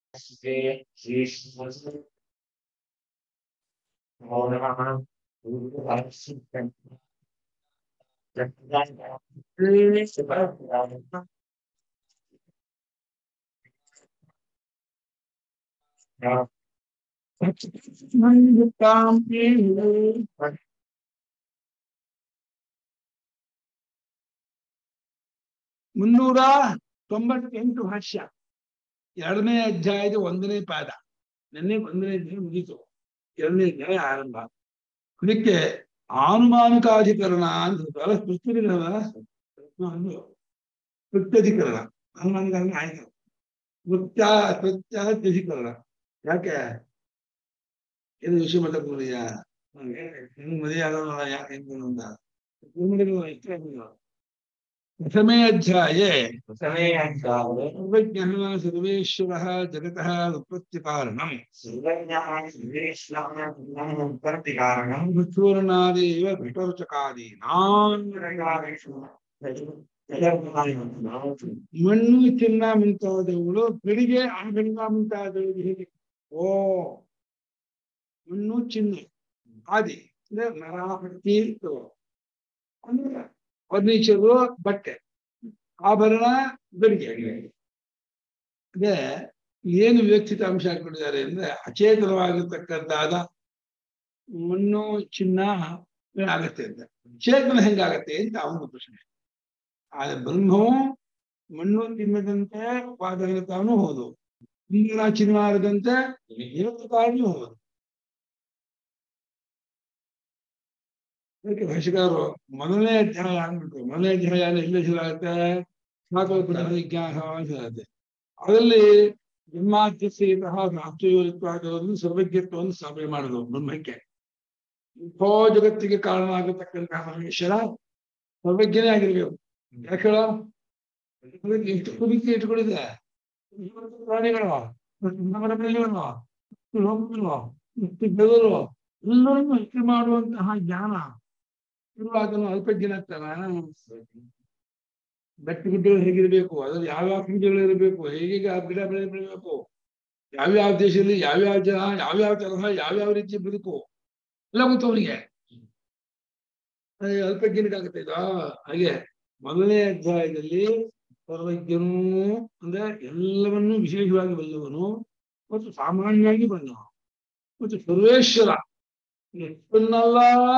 ಮುನ್ನೂರ ತೊಂಬತ್ತೆಂಟು ಭಾಷ್ಯ ಎರಡನೇ ಅಧ್ಯಾಯದ ಒಂದನೇ ಪಾದ ನಿನ್ನೆ ಒಂದನೇ ಅಧ್ಯಾಯ ಮುಗೀತು ಎರಡನೇ ಅಧ್ಯಾಯ ಆರಂಭ ಇದಕ್ಕೆ ಆನುಮಾನಿಕಾಧಿಕರಣ ಅಂತ ಅಲ್ಲ ಕೃತ್ಯಧಿಕರಣ ಕೃತ್ಯಧಿಕರಣ ಅನುಮಾನಿಕರಣ ಆಯ್ತು ಕೃತ್ಯ ಕೃತ್ಯಧಿಕರಣ ಯಾಕೆ ಏನು ವಿಷಯ ಮಾತಾಡ್ಕೊಂಡಿದ್ಯಾ ಮದುವೆ ಆಗೋಲ್ಲ ಯಾಕೆ ಅಂತ ಪ್ರಥಮೇ ಅಧ್ಯಾಯೇ ಸರ್ವಜ್ಞಃ ಸರ್ವೇಶ್ವರಃ ಜಗತಃ ಉತ್ಪತ್ತಿ ಕಾರಣಂ ಮೃತ್ಯೂರ್ಣಾದೇವ ಘಟೋಚಕಾದೀನಾಂ ಮಣ್ಣು ಚಿನ್ನ ಮುಂತಾದವುಗಳು ಬೆಳಿಗ್ಗೆ ಆಭರಣ ಮುಂತಾದವುಗಳು ಹೇಗೆ ಓ ಮಣ್ಣು ಚಿನ್ನ ಆದಿ ಅಂದ್ರೆ ನರ ಹಟ್ಟಿ ಅಂದ್ರೆ ಫರ್ನಿಚರು ಬಟ್ಟೆ ಆಭರಣ ಬೆಳಿಗ್ಗೆ ಅದೇ ಏನು ವ್ಯಕ್ತಿತ ಅಂಶ ಹಾಕೊಂಡಿದ್ದಾರೆ ಅಂದ್ರೆ ಅಚೇತನವಾಗಿರ್ತಕ್ಕಂಥಾದ ಮಣ್ಣು ಚಿನ್ನ ಆಗತ್ತೆ ಅಂತ ಚೇತನ ಹೆಂಗಾಗತ್ತೆ ಅಂತ ಅವನ ಪ್ರಶ್ನೆ ಆದ್ರೆ ಬ್ರಹ್ಮವು ಮಣ್ಣು ತಿನ್ನದಂತೆ ಉಪಾದಾನ ತಾನು ಹೌದು ಇಂದಿನ ಚಿನ್ನಾರದಂತೆ ಕಾರಣೂ ಹೌದು ಅದಕ್ಕೆ ಭಾಷಿಕಾರರು ಮೊದಲನೇ ಅಧ್ಯಾಯ ಅಂದ್ಬಿಟ್ರು ಮೊದಲನೇ ಅಧ್ಯಾಯ ಎಲ್ಲಿ ಶುರುವಾಗುತ್ತೆ ಸ್ನಾತಕೋತ್ತರ ವಿಜ್ಞಾನ ಆಗುತ್ತೆ ಅದರಲ್ಲಿ ಬ್ರಹ್ಮಾದ್ಯಸೇತಃ ನಾಪ್ತಯೋರಿತ್ವಾದವನ್ನು ಸರ್ವಜ್ಞತ್ವವನ್ನು ಸ್ಥಾಪನೆ ಮಾಡಿದ್ರು ಬ್ರಹ್ಮಕ್ಕೆ ಇಂಥೋ ಜಗತ್ತಿಗೆ ಕಾರಣ ಆಗತಕ್ಕಂತಹ ಪರಮೇಶ್ವರ ಸರ್ವಜ್ಞನೇ ಆಗಿರ್ಬೇಕು ಯಾಕೆ ಹೇಳ ಎಷ್ಟು ಕುರಿಕೆ ಇಟ್ಕೊಂಡಿದೆ ಪ್ರಾಣಿಗಳು ನಗರ ಬೆಳೆಗಳು ಲೋಕಗಳು ಬೆದರು ಎಲ್ಲರನ್ನು ಹೆಚ್ಚು ಮಾಡುವಂತಹ ಜ್ಞಾನ ಇರುವಾಗಲೂ ಅಲ್ಪಜ್ಞಾನ ಬೆಟ್ಟ ಗುಡ್ಡಗಳು ಹೇಗಿರ್ಬೇಕು ಅದ್ರಲ್ಲಿ ಯಾವ್ಯಾವ ಬೀಜಗಳು ಇರಬೇಕು ಹೇಗೆ ಆ ಗಿಡ ಬೆಳೆ ಬೆಳಿಬೇಕು ಯಾವ್ಯಾವ ದೇಶದಲ್ಲಿ ಯಾವ್ಯಾವ ಜನ ಯಾವ್ಯಾವ ತರಹ ಯಾವ್ಯಾವ ರೀತಿ ಬದುಕು ಎಲ್ಲ ಗೊತ್ತು ಅವನಿಗೆ ಅಲ್ಪಜ್ಞನಿಗಾಗುತ್ತೆ ಇದು ಹಾಗೆ ಮೊದಲನೇ ಅಧ್ಯಾಯದಲ್ಲಿ ಸರ್ವಜ್ಞನು ಅಂದ್ರೆ ಎಲ್ಲವನ್ನೂ ವಿಶೇಷವಾಗಿ ಬಲ್ಲವನು ಮತ್ತು ಸಾಮಾನ್ಯವಾಗಿ ಬಂದವ ಮತ್ತು ಸರ್ವೇಶ್ವರ ಎಷ್ಟನ್ನೆಲ್ಲ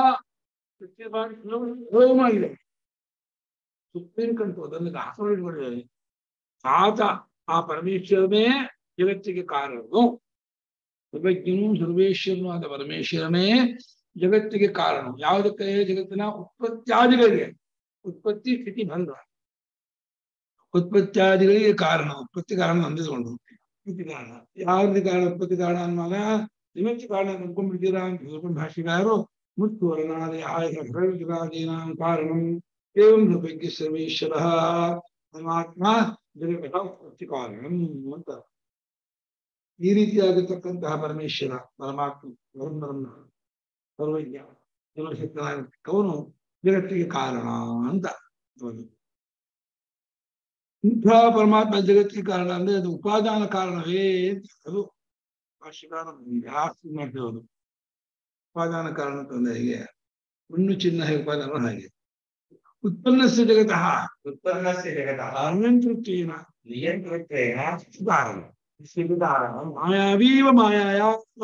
ಆಗಿದೆ ಸುಪ್ರೀಂ ಕಂಟು ಅದನ್ನು ದಾಸರು ಇಟ್ಕೊಂಡಿದ್ದಾರೆ ಆತ ಆ ಪರಮೇಶ್ವರನೇ ಜಗತ್ತಿಗೆ ಕಾರಣನು ಸರ್ವಜ್ಞನು ಸರ್ವೇಶ್ವರನು ಆದ ಪರಮೇಶ್ವರನೇ ಜಗತ್ತಿಗೆ ಕಾರಣ ಯಾವುದಕ್ಕೆ ಜಗತ್ತಿನ ಉತ್ಪತ್ತಿಯಾದಿಗಳಿಗೆ ಉತ್ಪತ್ತಿ ಸ್ಥಿತಿ ಬಂಧ ಉತ್ಪತ್ತಿಯಾದಿಗಳಿಗೆ ಕಾರಣ ಉತ್ಪತ್ತಿ ಕಾರಣ ಅಂದಿಸ್ಕೊಂಡು ಉತ್ಪತ್ತಿ ಕಾರಣ ಯಾವ್ದು ಕಾರಣ ಉತ್ಪತ್ತಿ ಕಾರಣ ಅನ್ನುವಾಗ ನಿಮಿತ್ತ ಕಾರಣ ಅಂದ್ಕೊಂಡ್ಬಿಡ್ತೀರಾ ಅಂತ ಹೇಳ್ಕೊಂಡು ಭಾಷೆಗಾರರು ಮುತ್ತು ವರ್ಣಾದಿ ಆಯುಧಾದೀನಾಂ ಕಾರಣಂ ಏವಂ ಸರ್ವಜ್ಞ ಸರ್ವೇಶ್ವರ ಪರಮಾತ್ಮ ಜಗತ್ತ ಉತ್ಪತ್ತಿ ಕಾರಣಂ ಅಂತ ಈ ರೀತಿಯಾಗಿರ್ತಕ್ಕಂತಹ ಪರಮೇಶ್ವರ ಪರಮಾತ್ಮ ಪರಬ್ರಹ್ಮ ಸರ್ವಜ್ಞ ಸರ್ವಶಕ್ತನಾಗಿರ್ತಕ್ಕವನು ಜಗತ್ತಿಗೆ ಕಾರಣ ಅಂತ ಒಂದು ಇಂಥ ಪರಮಾತ್ಮ ಜಗತ್ತಿಗೆ ಕಾರಣ ಅಂದ್ರೆ ಅದು ಉಪಾದಾನ ಕಾರಣವೇ ಅಂತ ಅದು ಭಾಷೆಕಾರ ಜಾಸ್ತಿ ಮಾಡ್ತಿರೋದು ಉಪಾದಾನ ಕಾರಣ ಅಂತಂದ್ರೆ ಹೇಗೆ ಮಣ್ಣು ಚಿನ್ನ ಹೇಗೆ ಉಪಾದಾನ ಹಾಗೆ ಉತ್ಪನ್ನಸ್ಯ ಜಗತಃ ಉತ್ಪನ್ನಸ್ಯ ಜಗತಃ ಅನಂತೃತ್ವೇನ ನಿಯಂತ್ರಿತ್ವೇನ ಕಾರಣ ಸ್ಥಿತಿಧಾರಣಂ ಮಾಯಾವೀವ ಮಾಯಾಯ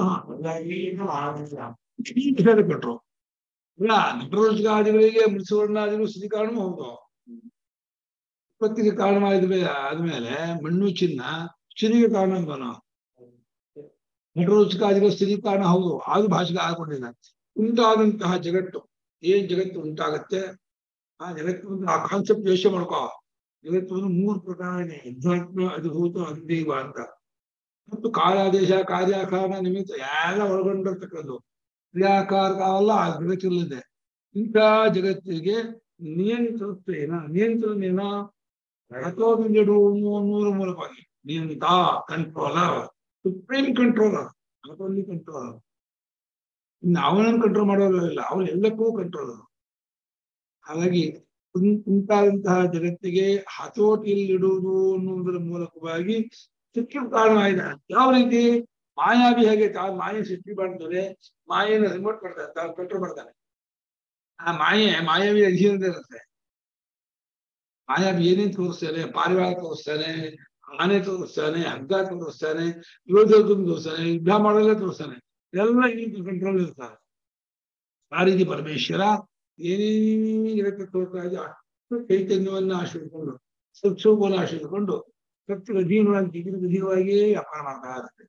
ಹೇಳಿಕೊಟ್ರು ಇಲ್ಲ ನಟರೋಜಗಾದಿಗಳಿಗೆ ಮೃತ್ಸುವರ್ಣಾದಿಗಳು ಸ್ಥಿತಿ ಕಾರಣ ಹೌದು ಉತ್ಪತ್ತಿಗೆ ಕಾರಣವಾಗಿದ್ಮೇಲೆ ಆದ್ಮೇಲೆ ಮಣ್ಣು ಚಿನ್ನ ಸ್ಥಿತಿಗೆ ಕಾರಣ ಅಂತಾನ ನಟರೋಜಗಾದಿಗಳ ಸ್ಥಿತಿ ಕಾರಣ ಹೌದು ಅದು ಭಾಷೆಗೆ ಹಾಕೊಂಡಿಲ್ಲ ಉಂಟಾದಂತಹ ಜಗತ್ತು ಏನ್ ಜಗತ್ತು ಉಂಟಾಗತ್ತೆ ಆ ಜಗತ್ತು ಆ ಕಾನ್ಸೆಪ್ಟ್ ಯೋಚನೆ ಮಾಡ್ಕೋ ಜಗತ್ತು ಒಂದು ಮೂರು ಪ್ರಕಾರ ಇದೆ ಅಧ್ಯಾತ್ಮ ಅಧಿಭೂತ ಅಧಿದೈವ ಅಂತ ಮತ್ತು ಕಾಲಾದೇಶ ಕಾರ್ಯಾಕಾರಣ ನಿಮಿತ್ತ ಎಲ್ಲ ಒಳಗೊಂಡಿರ್ತಕ್ಕದ್ದು ಕ್ರಿಯಾಕಾರ ಅವೆಲ್ಲ ಆ ಜಗತ್ತಿಲ್ಲದೆ ಇಂಥ ಜಗತ್ತಿಗೆ ನಿಯಂತ್ರಿಸ್ತೇನ ನಿಯಂತ್ರಣ ಅಥವಾ ನೂರ ಮೂಲಕವಾಗಿ ನಿಯಂತ controller supreme controller not only controller ಇನ್ನು ಅವನನ್ನು ಕಂಟ್ರೋಲ್ ಮಾಡೋದಿಲ್ಲ ಅವನು ಎಲ್ಲಕ್ಕೂ ಕಂಟ್ರೋಲರ್ ಹಾಗಾಗಿ ಉಂ- ಉಂಟಾದಂತಹ ಜಗತ್ತಿಗೆ ಹತೋಟಿಯಲ್ಲಿಡುವುದು ಅನ್ನುವುದರ ಮೂಲಕವಾಗಿ ಸೃಷ್ಟಿ ಕಾರಣವಾಗಿದ್ದಾನೆ ಯಾವ ರೀತಿ ಮಾಯಾವಿ ಹೇಗೆ ತಾನು ಮಾಯೆ ಸೃಷ್ಟಿ ಮಾಡ್ತಾರೆ ಮಾಯೆಯನ್ನು ರಿಮೋಟ್ ಮಾಡ್ತಾರೆ ತಾನು ಕಂಟ್ರೋಲ್ ಮಾಡ್ತಾನೆ ಆ ಮಾಯೆ ಮಾಯಾವಿ ಅಧೀನದಲ್ಲಿರುತ್ತೆ ಮಾಯಾವಿ ಏನೇನು ತೋರಿಸ್ತಾನೆ ಪಾರಿವಾಳ ತೋರಿಸ್ತಾನೆ ಆನೆ ತೋರಿಸ್ತಾನೆ ಹಗ್ಗ ತೋರಿಸ್ತಾನೆ ಯೋಧರನ್ನು ತೋರಿಸ್ತಾನೆ ಯುದ್ಧ ಮಾಡಲೇ ತೋರಿಸ್ತಾನೆ ಎಲ್ಲ ಈ ಕಂಟ್ರೋಲ್ ಇರ್ತಾರೆ ಆ ರೀತಿ ಪರಮೇಶ್ವರ ಏನೇನು ಜಗತ್ತು ತೋರ್ತಾ ಇದೆ ಅಷ್ಟು ಚೈತನ್ಯವನ್ನ ಆಶ್ರಯಿಸಿಕೊಂಡು ಸತ್ಸೋಪವನ್ನು ಆಶ್ರಯಿಸಿಕೊಂಡು ಸತ್ಯ ಅಧೀನವಾಗಿ ಜಿಗಿನ ಅಧೀನವಾಗಿಯೇ ವ್ಯಾಪಾರ ಮಾಡ್ತಾ ಇರುತ್ತೆ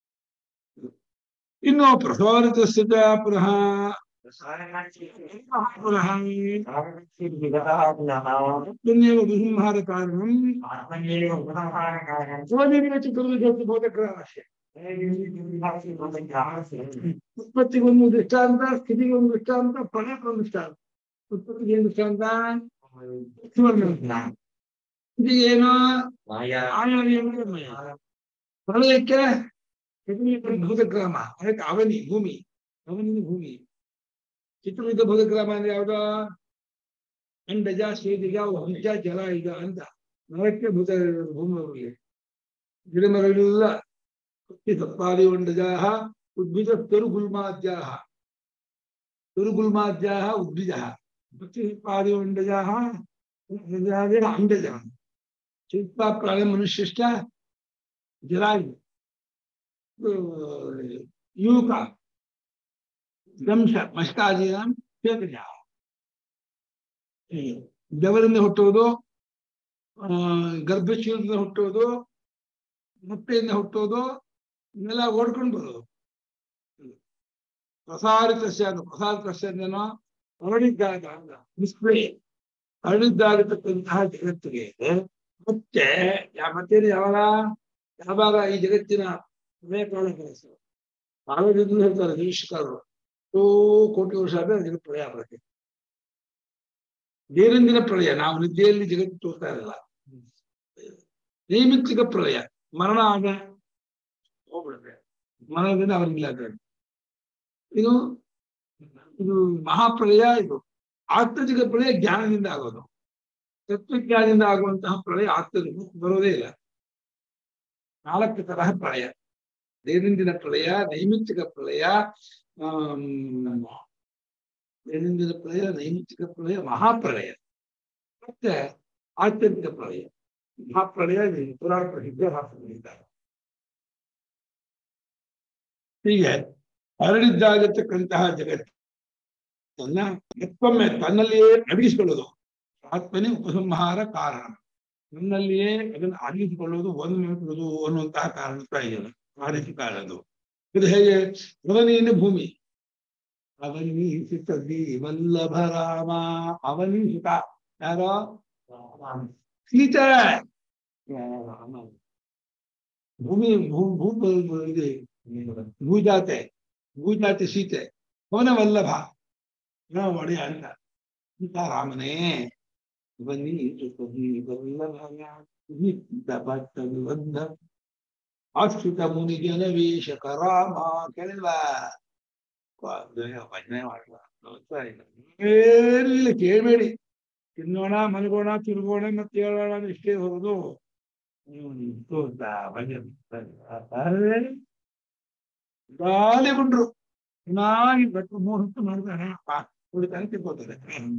ಇನ್ನು ಪ್ರಸಾರಿತ ಸ್ಥಿತ ಪುನಃ ಪುನಃ ಆತ್ಮನ್ಯೇವ ವಿಸಂಹಾರ ಕಾರಣಂ ಸೋದಿನ ಚತುರ್ವಿಧತ್ತು ಬೋಧಕರಾಶೆ ಉತ್ಪತ್ತಿಗೊಂದು ದೃಷ್ಟಾಂತ ಸ್ಥಿತಿಗೊಂದು ದೃಷ್ಟಾಂತ ಪ್ರಳಯಕ್ಕೊಂದು ದೃಷ್ಟಾಂತ ಉತ್ಪತ್ತಿಗೆ ಏನು ದೃಷ್ಟಾಂತ ಇದು ಏನು ಆಯಾಮಯ ಪ್ರಳಯಕ್ಕೆ ಭೂತಗ್ರಾಮ ಅದಕ್ಕೆ ಅವನಿ ಭೂಮಿ ಅವನಿ ಭೂಮಿ ಚಿತ್ರವಿದ್ದ ಭೂತಗ್ರಾಮ ಅಂದ್ರೆ ಯಾವ್ದು ಅಂಡಜ ಶ್ವೇದಿಗ ವಂಶ ಜಲ ಈಗ ಅಂತ ನರಕ್ಕೆ ಭೂತ ಭೂಮಿ ಗಿಡಮರಗಳೆಲ್ಲ ಸಪ್ತಾದಿ ವಂಡಜಾಹ ಉದ್ಭಿಜ ತರುಗುಲ್ಮಾದ್ಯಾಹ ತರುಗುಲ್ಮಾದ್ಯಾಹ ಉದ್ಭಿಜ ಸಪ್ತಾದಿ ವಂಡಜಾಹ ಅಂಡಜ ಶಿಲ್ಪ ಪ್ರಾಣ ಮನುಷ್ಯಷ್ಟ ಜಲಾಯು ಯುವಕ ದಂಶ ಮಷ್ಟಾದೀನ ಶ್ವೇತಜ ಬೆವರಿಂದ ಹುಟ್ಟುವುದು ಆ ಗರ್ಭಶೀಲದಿಂದ ಹುಟ್ಟುವುದು ಮೊಟ್ಟೆಯಿಂದ ಹುಟ್ಟುವುದು ಇನ್ನೆಲ್ಲ ಓಡ್ಕೊಂಡು ಬರೋದು ಪ್ರಸಾರಿತ ಅದು ಪ್ರಸಾರಿತ ಅಂದ್ರೇನು ಹರಡಿದ್ದಾಗ ಅಂತ ಡಿಸ್ಪ್ಲೇ ಹರಡಿದ್ದಾಗತಕ್ಕಂತಹ ಜಗತ್ತಿಗೆ ಮತ್ತೆ ಯಾ- ಮತ್ತೇನು ಯಾವಾಗ ಯಾವಾಗ ಈ ಜಗತ್ತಿನ ಸಮಯ ಕಾಲ ಕೆಲಸ ಕಾಲದಿಂದ ಹೇಳ್ತಾರೆ ನಿರೀಕ್ಷಕರು ಎಷ್ಟೋ ಕೋಟಿ ವರ್ಷ ಆದ್ರೆ ಜಗತ್ತು ಪ್ರಳಯ ಬರುತ್ತೆ ದೈನಂದಿನ ಪ್ರಳಯ ನಾವು ನಿದ್ದೆಯಲ್ಲಿ ಜಗತ್ತು ತೋರ್ತಾ ಇರಲ್ಲ ನೈಮಿತ್ತಿಕ ಪ್ರಳಯ ಮರಣ ಆಗ ಹೋಗ್ಬಿಡುತ್ತೆ ಮರಣದಿಂದ ಅವರಿಗಿಲ್ಲ ಅಂತ ಇದು ಇದು ಮಹಾಪ್ರಳಯ ಇದು ಆತ್ಮಜಿಕ ಪ್ರಳಯ ಜ್ಞಾನದಿಂದ ಆಗೋದು ತತ್ವಜ್ಞಾನದಿಂದ ಆಗುವಂತಹ ಪ್ರಳಯ ಆತ್ಮಜಿಕ ಬರೋದೇ ಇಲ್ಲ ನಾಲ್ಕು ತರಹ ಪ್ರಳಯ ದೈನಂದಿನ ಪ್ರಳಯ ನೈಮಿತ್ತಿಕ ಪ್ರಳಯ ಆಮ್, ದೈನಂದಿನ ಪ್ರಳಯ ನೈಮಿತ್ತಿಕ ಪ್ರಳಯ ಮಹಾಪ್ರಳಯ ಮತ್ತೆ ಆತ್ಯಂತಿಕ ಪ್ರಳಯ ಮಹಾಪ್ರಳಯ ಇದು ಪುರಾಣ ಪ್ರಸಿದ್ಧ ಹಾಕಿದ್ದಾರೆ ಹೀಗೆ ಹರಡಿದ್ದಾಗತಕ್ಕಂತಹ ಜಗತ್ತನ್ನ ಮತ್ತೊಮ್ಮೆ ತನ್ನಲ್ಲಿಯೇ ಅಡಗಿಸಿಕೊಳ್ಳೋದು ಆತ್ಮನೇ ಉಪಸಂಹಾರ ಕಾರಣ ನನ್ನಲ್ಲಿಯೇ ಅದನ್ನು ಅಡಗಿಸಿಕೊಳ್ಳುವುದು ಒಂದು ನಿಮಿಷದು ಅನ್ನುವಂತಹ ಕಾರಣ ಪ್ರಯೋಜನ ಆ ರೀತಿ ಕಾರಣದು ಇದು ಹೇಗೆ ಅವನಿಯನ್ನು ಭೂಮಿ ಅವನೀಸಿತದಿ ವಲ್ಲಭ ರಾಮ ಅವನೀಸಿತ ಯಾರೋ ಸೀತೆ ಭೂಮಿ ಭೂ ಭೂ ಇದು ಭೂಜಾತೆ ಭೂಜಾತೆ ಸೀತೆ ಅವನ ವಲ್ಲಭ ನಾವು ಒಡೆಯ ಅಂತ ಸೀತಾರಾಮನೇ ಬನ್ನಿ ಸುಖದಿ ವಲ್ಲಭ ಆಶ್ರಿತ ಮುನಿ ಜನವೇಶ ಕರಾಮ ಕೆಳವ ಭಜನೆ ಮಾಡುವ ಏನು ಇಲ್ಲ ಕೇಳಬೇಡಿ ತಿನ್ನೋಣ ಮಲಗೋಣ ತಿರುಗೋಣ ಮತ್ತೆ ಹೇಳೋಣ ಅಂದ್ರೆ ಇಷ್ಟೇ ಹೋಗುದು ಗಾಲಿಗೊಂಡ್ರು ಚೆನ್ನಾಗಿ ಗಟ್ಟು ಮೂರು ಹೊತ್ತು ಮಾಡ್ತಾರೆ ಉಳಿತಾನೆ ತಿಳ್ಕೋತಾರೆ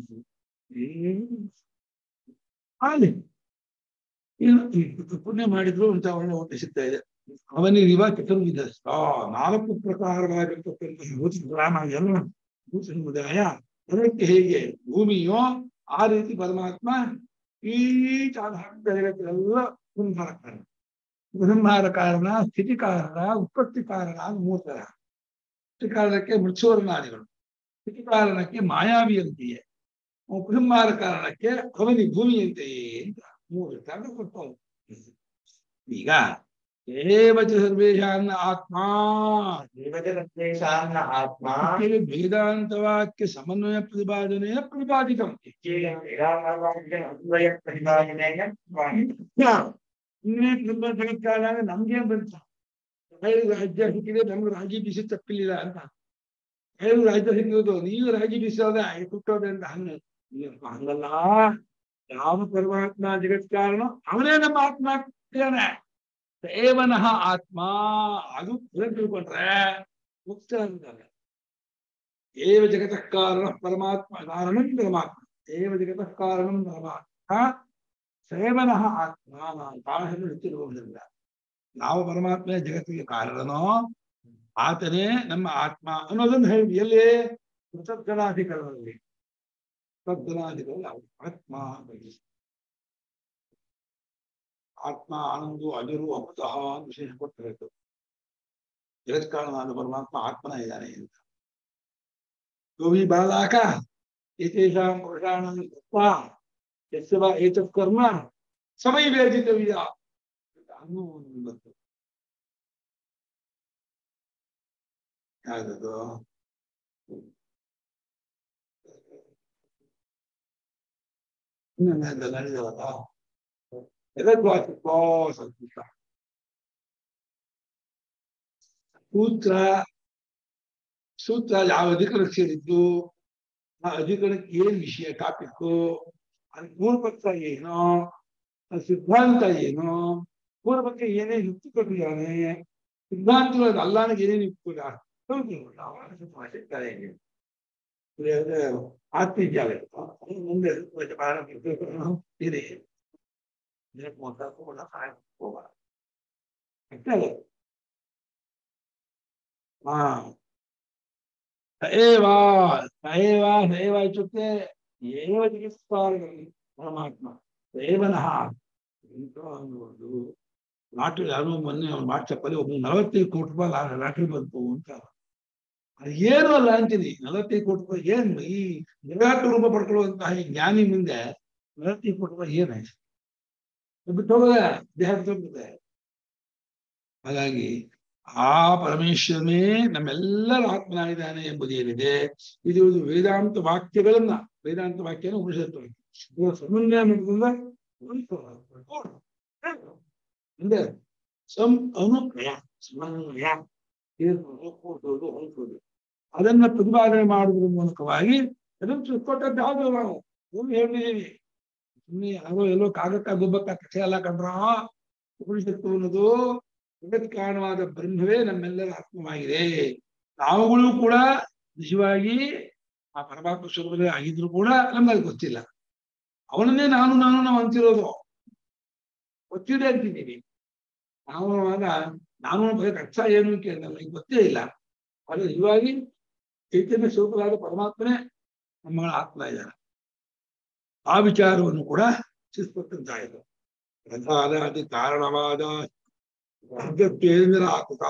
ಹಾಗೆ ಏನು ಈ ಪುಣ್ಯ ಮಾಡಿದ್ರು ಅಂತ ಒಳ್ಳೆ ಹೊಟ್ಟೆ ಸಿಗ್ತಾ ಇದೆ ಅವನಿಗೆ ಇವಾಗ ಚತುರ್ವಿಧ ಆ ನಾಲ್ಕು ಪ್ರಕಾರವಾಗಿರ್ತಕ್ಕಂಥ ಭೂತ ಗ್ರಾಮ ಎಲ್ಲ ಭೂತ ಸಮುದಾಯ ಅದಕ್ಕೆ ಹೇಗೆ ಭೂಮಿಯೋ ಆ ರೀತಿ ಪರಮಾತ್ಮ ಈ ಜಗತ್ತೆಲ್ಲ ಸಂಹಾರ ಕಾರಣ ಸಂಹಾರ ಕಾರಣ ಸ್ಥಿತಿ ಕಾರಣ ಉತ್ಪತ್ತಿ ಕಾರಣ ಅಂತ ಮೂರು ತರ ಸ್ಥಿತಿ ಕಾರಣಕ್ಕೆ ಮೃತ್ಸುವರ್ಣಾದಿಗಳು ಸ್ಥಿತಿ ಕಾರಣಕ್ಕೆ ಮಾಯಾವಿಯಂತೆಯೇ ಕುಟುಂಬಾರ ಕಾರಣಕ್ಕೆ ಅವನಿ ಭೂಮಿಯಂತೆಯೇ ಅಂತ ಮೂರು ಕಾರಣ ಕೊಟ್ಟವು ಈಗ ಏವಚ ಸರ್ವೇಶಾನ್ನ ಆತ್ಮ ದೇವಜಗತ್ತೇಶಾನ್ನ ಆತ್ಮ ಇತ್ಯೇವ ವೇದಾಂತವಾಕ್ಯ ಸಮನ್ವಯ ಪ್ರತಿಪಾದನೆಯ ಪ್ರತಿಪಾದಿತಂ ಅನ್ವಯ ಪ್ರತಿಪಾದನೆಯ ಇನ್ನೇ ತುಂಬ ಜಗತ್ಕಾಲ ನಮ್ಗೆ ಬಂತ ಐದು ರಾಜ್ಯ ಸಿಕ್ಕಿದೆ ನಮ್ಗೆ ರಾಜಿ ಬಿಸಿ ತಪ್ಪಿಲ್ಲ ಅಂತ ಐದು ರಾಜ್ಯ ಸಿಕ್ಕಿರೋದು ನೀವು ರಾಜಿ ಬಿಸೋದ ಹುಟ್ಟೋದೆ ಅಂತ ಹಂಗ ಇಲ್ಲಪ್ಪ, ಹಂಗಲ್ಲ ಯಾವ ಪರಮಾತ್ಮ ಜಗತ್ಕಾರಣ ಅವನೇ ನಮ್ಮ ಆತ್ಮ ಆಗ್ತಾನೆ ಸೇವನಃ ಆತ್ಮ ಅದು ಪುನಃ ತಿಳ್ಕೊಂಡ್ರೆ ಮುಕ್ತ ಅಂತಾರೆ ಏವ ಜಗತಃ ಕಾರಣ ಪರಮಾತ್ಮ ಕಾರಣಂ ಪರಮಾತ್ಮ ಏವ ಜಗತಃ ಕಾರಣಂ ಪರಮಾತ್ಮ ಸೇವನಃ ಆತ್ಮ ಕಾರಣವನ್ನು ಹೆಚ್ಚಿರುವುದಿಲ್ಲ ನಾವು ಪರಮಾತ್ಮ ಜಗತ್ತಿಗೆ ಕಾರಣನೋ ಆತನೇ ನಮ್ಮ ಆತ್ಮ ಅನ್ನೋದನ್ನು ಹೇಳಿ ಎಲ್ಲಿ ಕೃತಜ್ಞಾಧಿಕರಣದಲ್ಲಿ ಕೃತಜ್ಞಾಧಿಕರಣ ಆತ್ಮ ಬಗ್ಗೆ. ಆತ್ಮ ಆನಂದು ಅಜರು ಅಮೃತಃ ಅಂತ ವಿಶೇಷ ಕೊಟ್ಟಿರಬೇಕು ಜಗತ್ಕಾರಣನಾದ ಪರಮಾತ್ಮ ಆತ್ಮನ ಇದ್ದಾನೆ ಅಂತ ಯೋಗಿ ಬಾಲಾಕ ಏತೇಷಾಂ ಪುರುಷಾಣಂ ಕೃತ್ವಾ ಯಸ್ಯ ವಾ ಏತತ್ ಕರ್ಮ ಸಮಯ ವೇದಿತವ್ಯ ಅನ್ನೋ ಒಂದು ಬಂತು ಯಾವ್ದದು ಇನ್ನೊಂದು ನಡೆದವಲ್ಲ ಎದಕ್ವಾಚಿತ್ವ ಸಂಕುಟ ಸೂತ್ರ ಸೂತ್ರ ಯಾವ ಅಧಿಕರಣಕ್ಕೆ ಸೇರಿದ್ದು ಆ ಅಧಿಕರಣಕ್ಕೆ ಏನ್ ವಿಷಯ ಟಾಪಿಕ್ಕು ಅದಕ್ಕೆ ಪೂರ್ವಪಕ್ಷ ಏನು ಅದ್ ಸಿದ್ಧಾಂತ ಏನು ಪೂರ್ವಪಕ್ಷ ಏನೇನು ಯುಕ್ತಿ ಕೊಟ್ಟಿದ್ದಾನೆ ಸಿದ್ಧಾಂತಗಳು ಅಲ್ಲಾನಿಗೆ ಏನೇನು ಯುಕ್ತಿ ಕೊಟ್ಟಿದ್ದಾನೆ ಆತ್ಮೀಯ ಮುಂದೆ ಇದೆ ಹಾ ಏವ ಏವ ಏವ ಇತ್ಯುಕ್ತೆ ಏವ ಚಿಕಿತ್ಸಾರಗಳಲ್ಲಿ ಪರಮಾತ್ಮ ಸೇವನಃ ಎಂತ ಅನ್ನೋದು ಲಾಟ್ರಿ ಯಾರೋ ಮೊನ್ನೆ ಅವ್ನು ವಾಟ್ಸಪ್ಪಲ್ಲಿ ಒಬ್ಬ ನಲವತ್ತೈದು ಕೋಟಿ ರೂಪಾಯಿ ಲಾ- ಲಾಟ್ರಿ ಬಂತು ಅಂತ ಅದು ಏನು ಅಲ್ಲ ಅಂತೀನಿ ನಲವತ್ತೈದು ಕೋಟಿ ರೂಪಾಯಿ ಏನ್ ಈ ನಿರಾಟ ರೂಪ ಪಡ್ಕೊಳ್ಳುವಂತಹ ಈ ಜ್ಞಾನಿ ಮುಂದೆ ನಲವತ್ತೈದು ಕೋಟಿ ರೂಪಾಯಿ ಏನಾಯ್ತು ಬಿಟ್ಟು ಹೋಗದೆ ದೇಹ ಬಿಟ್ಟು ಹೋಗ್ತದೆ ಹಾಗಾಗಿ ಆ ಪರಮೇಶ್ವರನೇ ನಮ್ಮೆಲ್ಲರ ಆತ್ಮನಾಗಿದ್ದಾನೆ ಎಂಬುದೇನಿದೆ ಇದು ಇದು ವೇದಾಂತ ವಾಕ್ಯಗಳನ್ನ ವೇದಾಂತ ವಾಕ್ಯನ ಉಪನಿಷತ್ತು ಇವಾಗ ಸಮನ್ವಯ ಮಾಡಿದ್ರೆ ಅಂದ್ರೆ ಸಂ ಅನುಕ್ರಯ ಸಮನ್ವಯ ಏನು ಕೂಡ್ಸೋದು ಹೊಂದ್ಸೋದು ಅದನ್ನ ಪ್ರತಿಪಾದನೆ ಮಾಡುವುದರ ಮೂಲಕವಾಗಿ ಅದನ್ನು ತಿಳ್ಕೊಟ್ಟದ್ದು ಯಾವುದು ನಾವು ಏನು ಹೇಳಿದೀವಿ ಸುಮ್ಮನೆ ಯಾರೋ ಎಲ್ಲೋ ಕಾಗಕ್ಕ ಗುಬ್ಬಕ್ಕ ಕಥೆ ಎಲ್ಲ ಕಂಡ್ರ ಉಪನಿಷತ್ತು ಅನ್ನೋದು ಜಗತ್ ಕಾರಣವಾದ ಬ್ರಹ್ಮವೇ ನಮ್ಮೆಲ್ಲರ ಆತ್ಮವಾಗಿದೆ ನಾವುಗಳು ಕೂಡ ನಿಜವಾಗಿ ಆ ಪರಮಾತ್ಮ ಸ್ವರೂಪದಲ್ಲಿ ಆಗಿದ್ರು ಕೂಡ ನಮ್ಗೆ ಅದು ಗೊತ್ತಿಲ್ಲ ಅವನನ್ನೇ ನಾನು ನಾನು ನಾವು ಅಂತಿರೋದು ಗೊತ್ತಿದೆ ಅಂತಿದ್ದೀವಿ ನಾವು ಆಗ ನಾನು ಅನ್ನೋದಕ್ಕೆ ಅರ್ಥ ಏನು ಕೇಳಿದ ನಮಗೆ ಗೊತ್ತೇ ಇಲ್ಲ ಆದರೆ ನಿಜವಾಗಿ ಚೈತನ್ಯ ಸ್ವರೂಪರಾದ ಪರಮಾತ್ಮನೇ ನಮ್ಮ ಆತ್ಮ ಇದ್ದಾನೆ ಆ ವಿಚಾರವನ್ನು ಕೂಡ ತಿಳಿಸ್ಕೊಟ್ಟಂತಾಯಿತು ಪ್ರಧಾನ ಅತಿ ಕಾರಣವಾದ ವರ್ಗತ್ವೇಂದ್ರ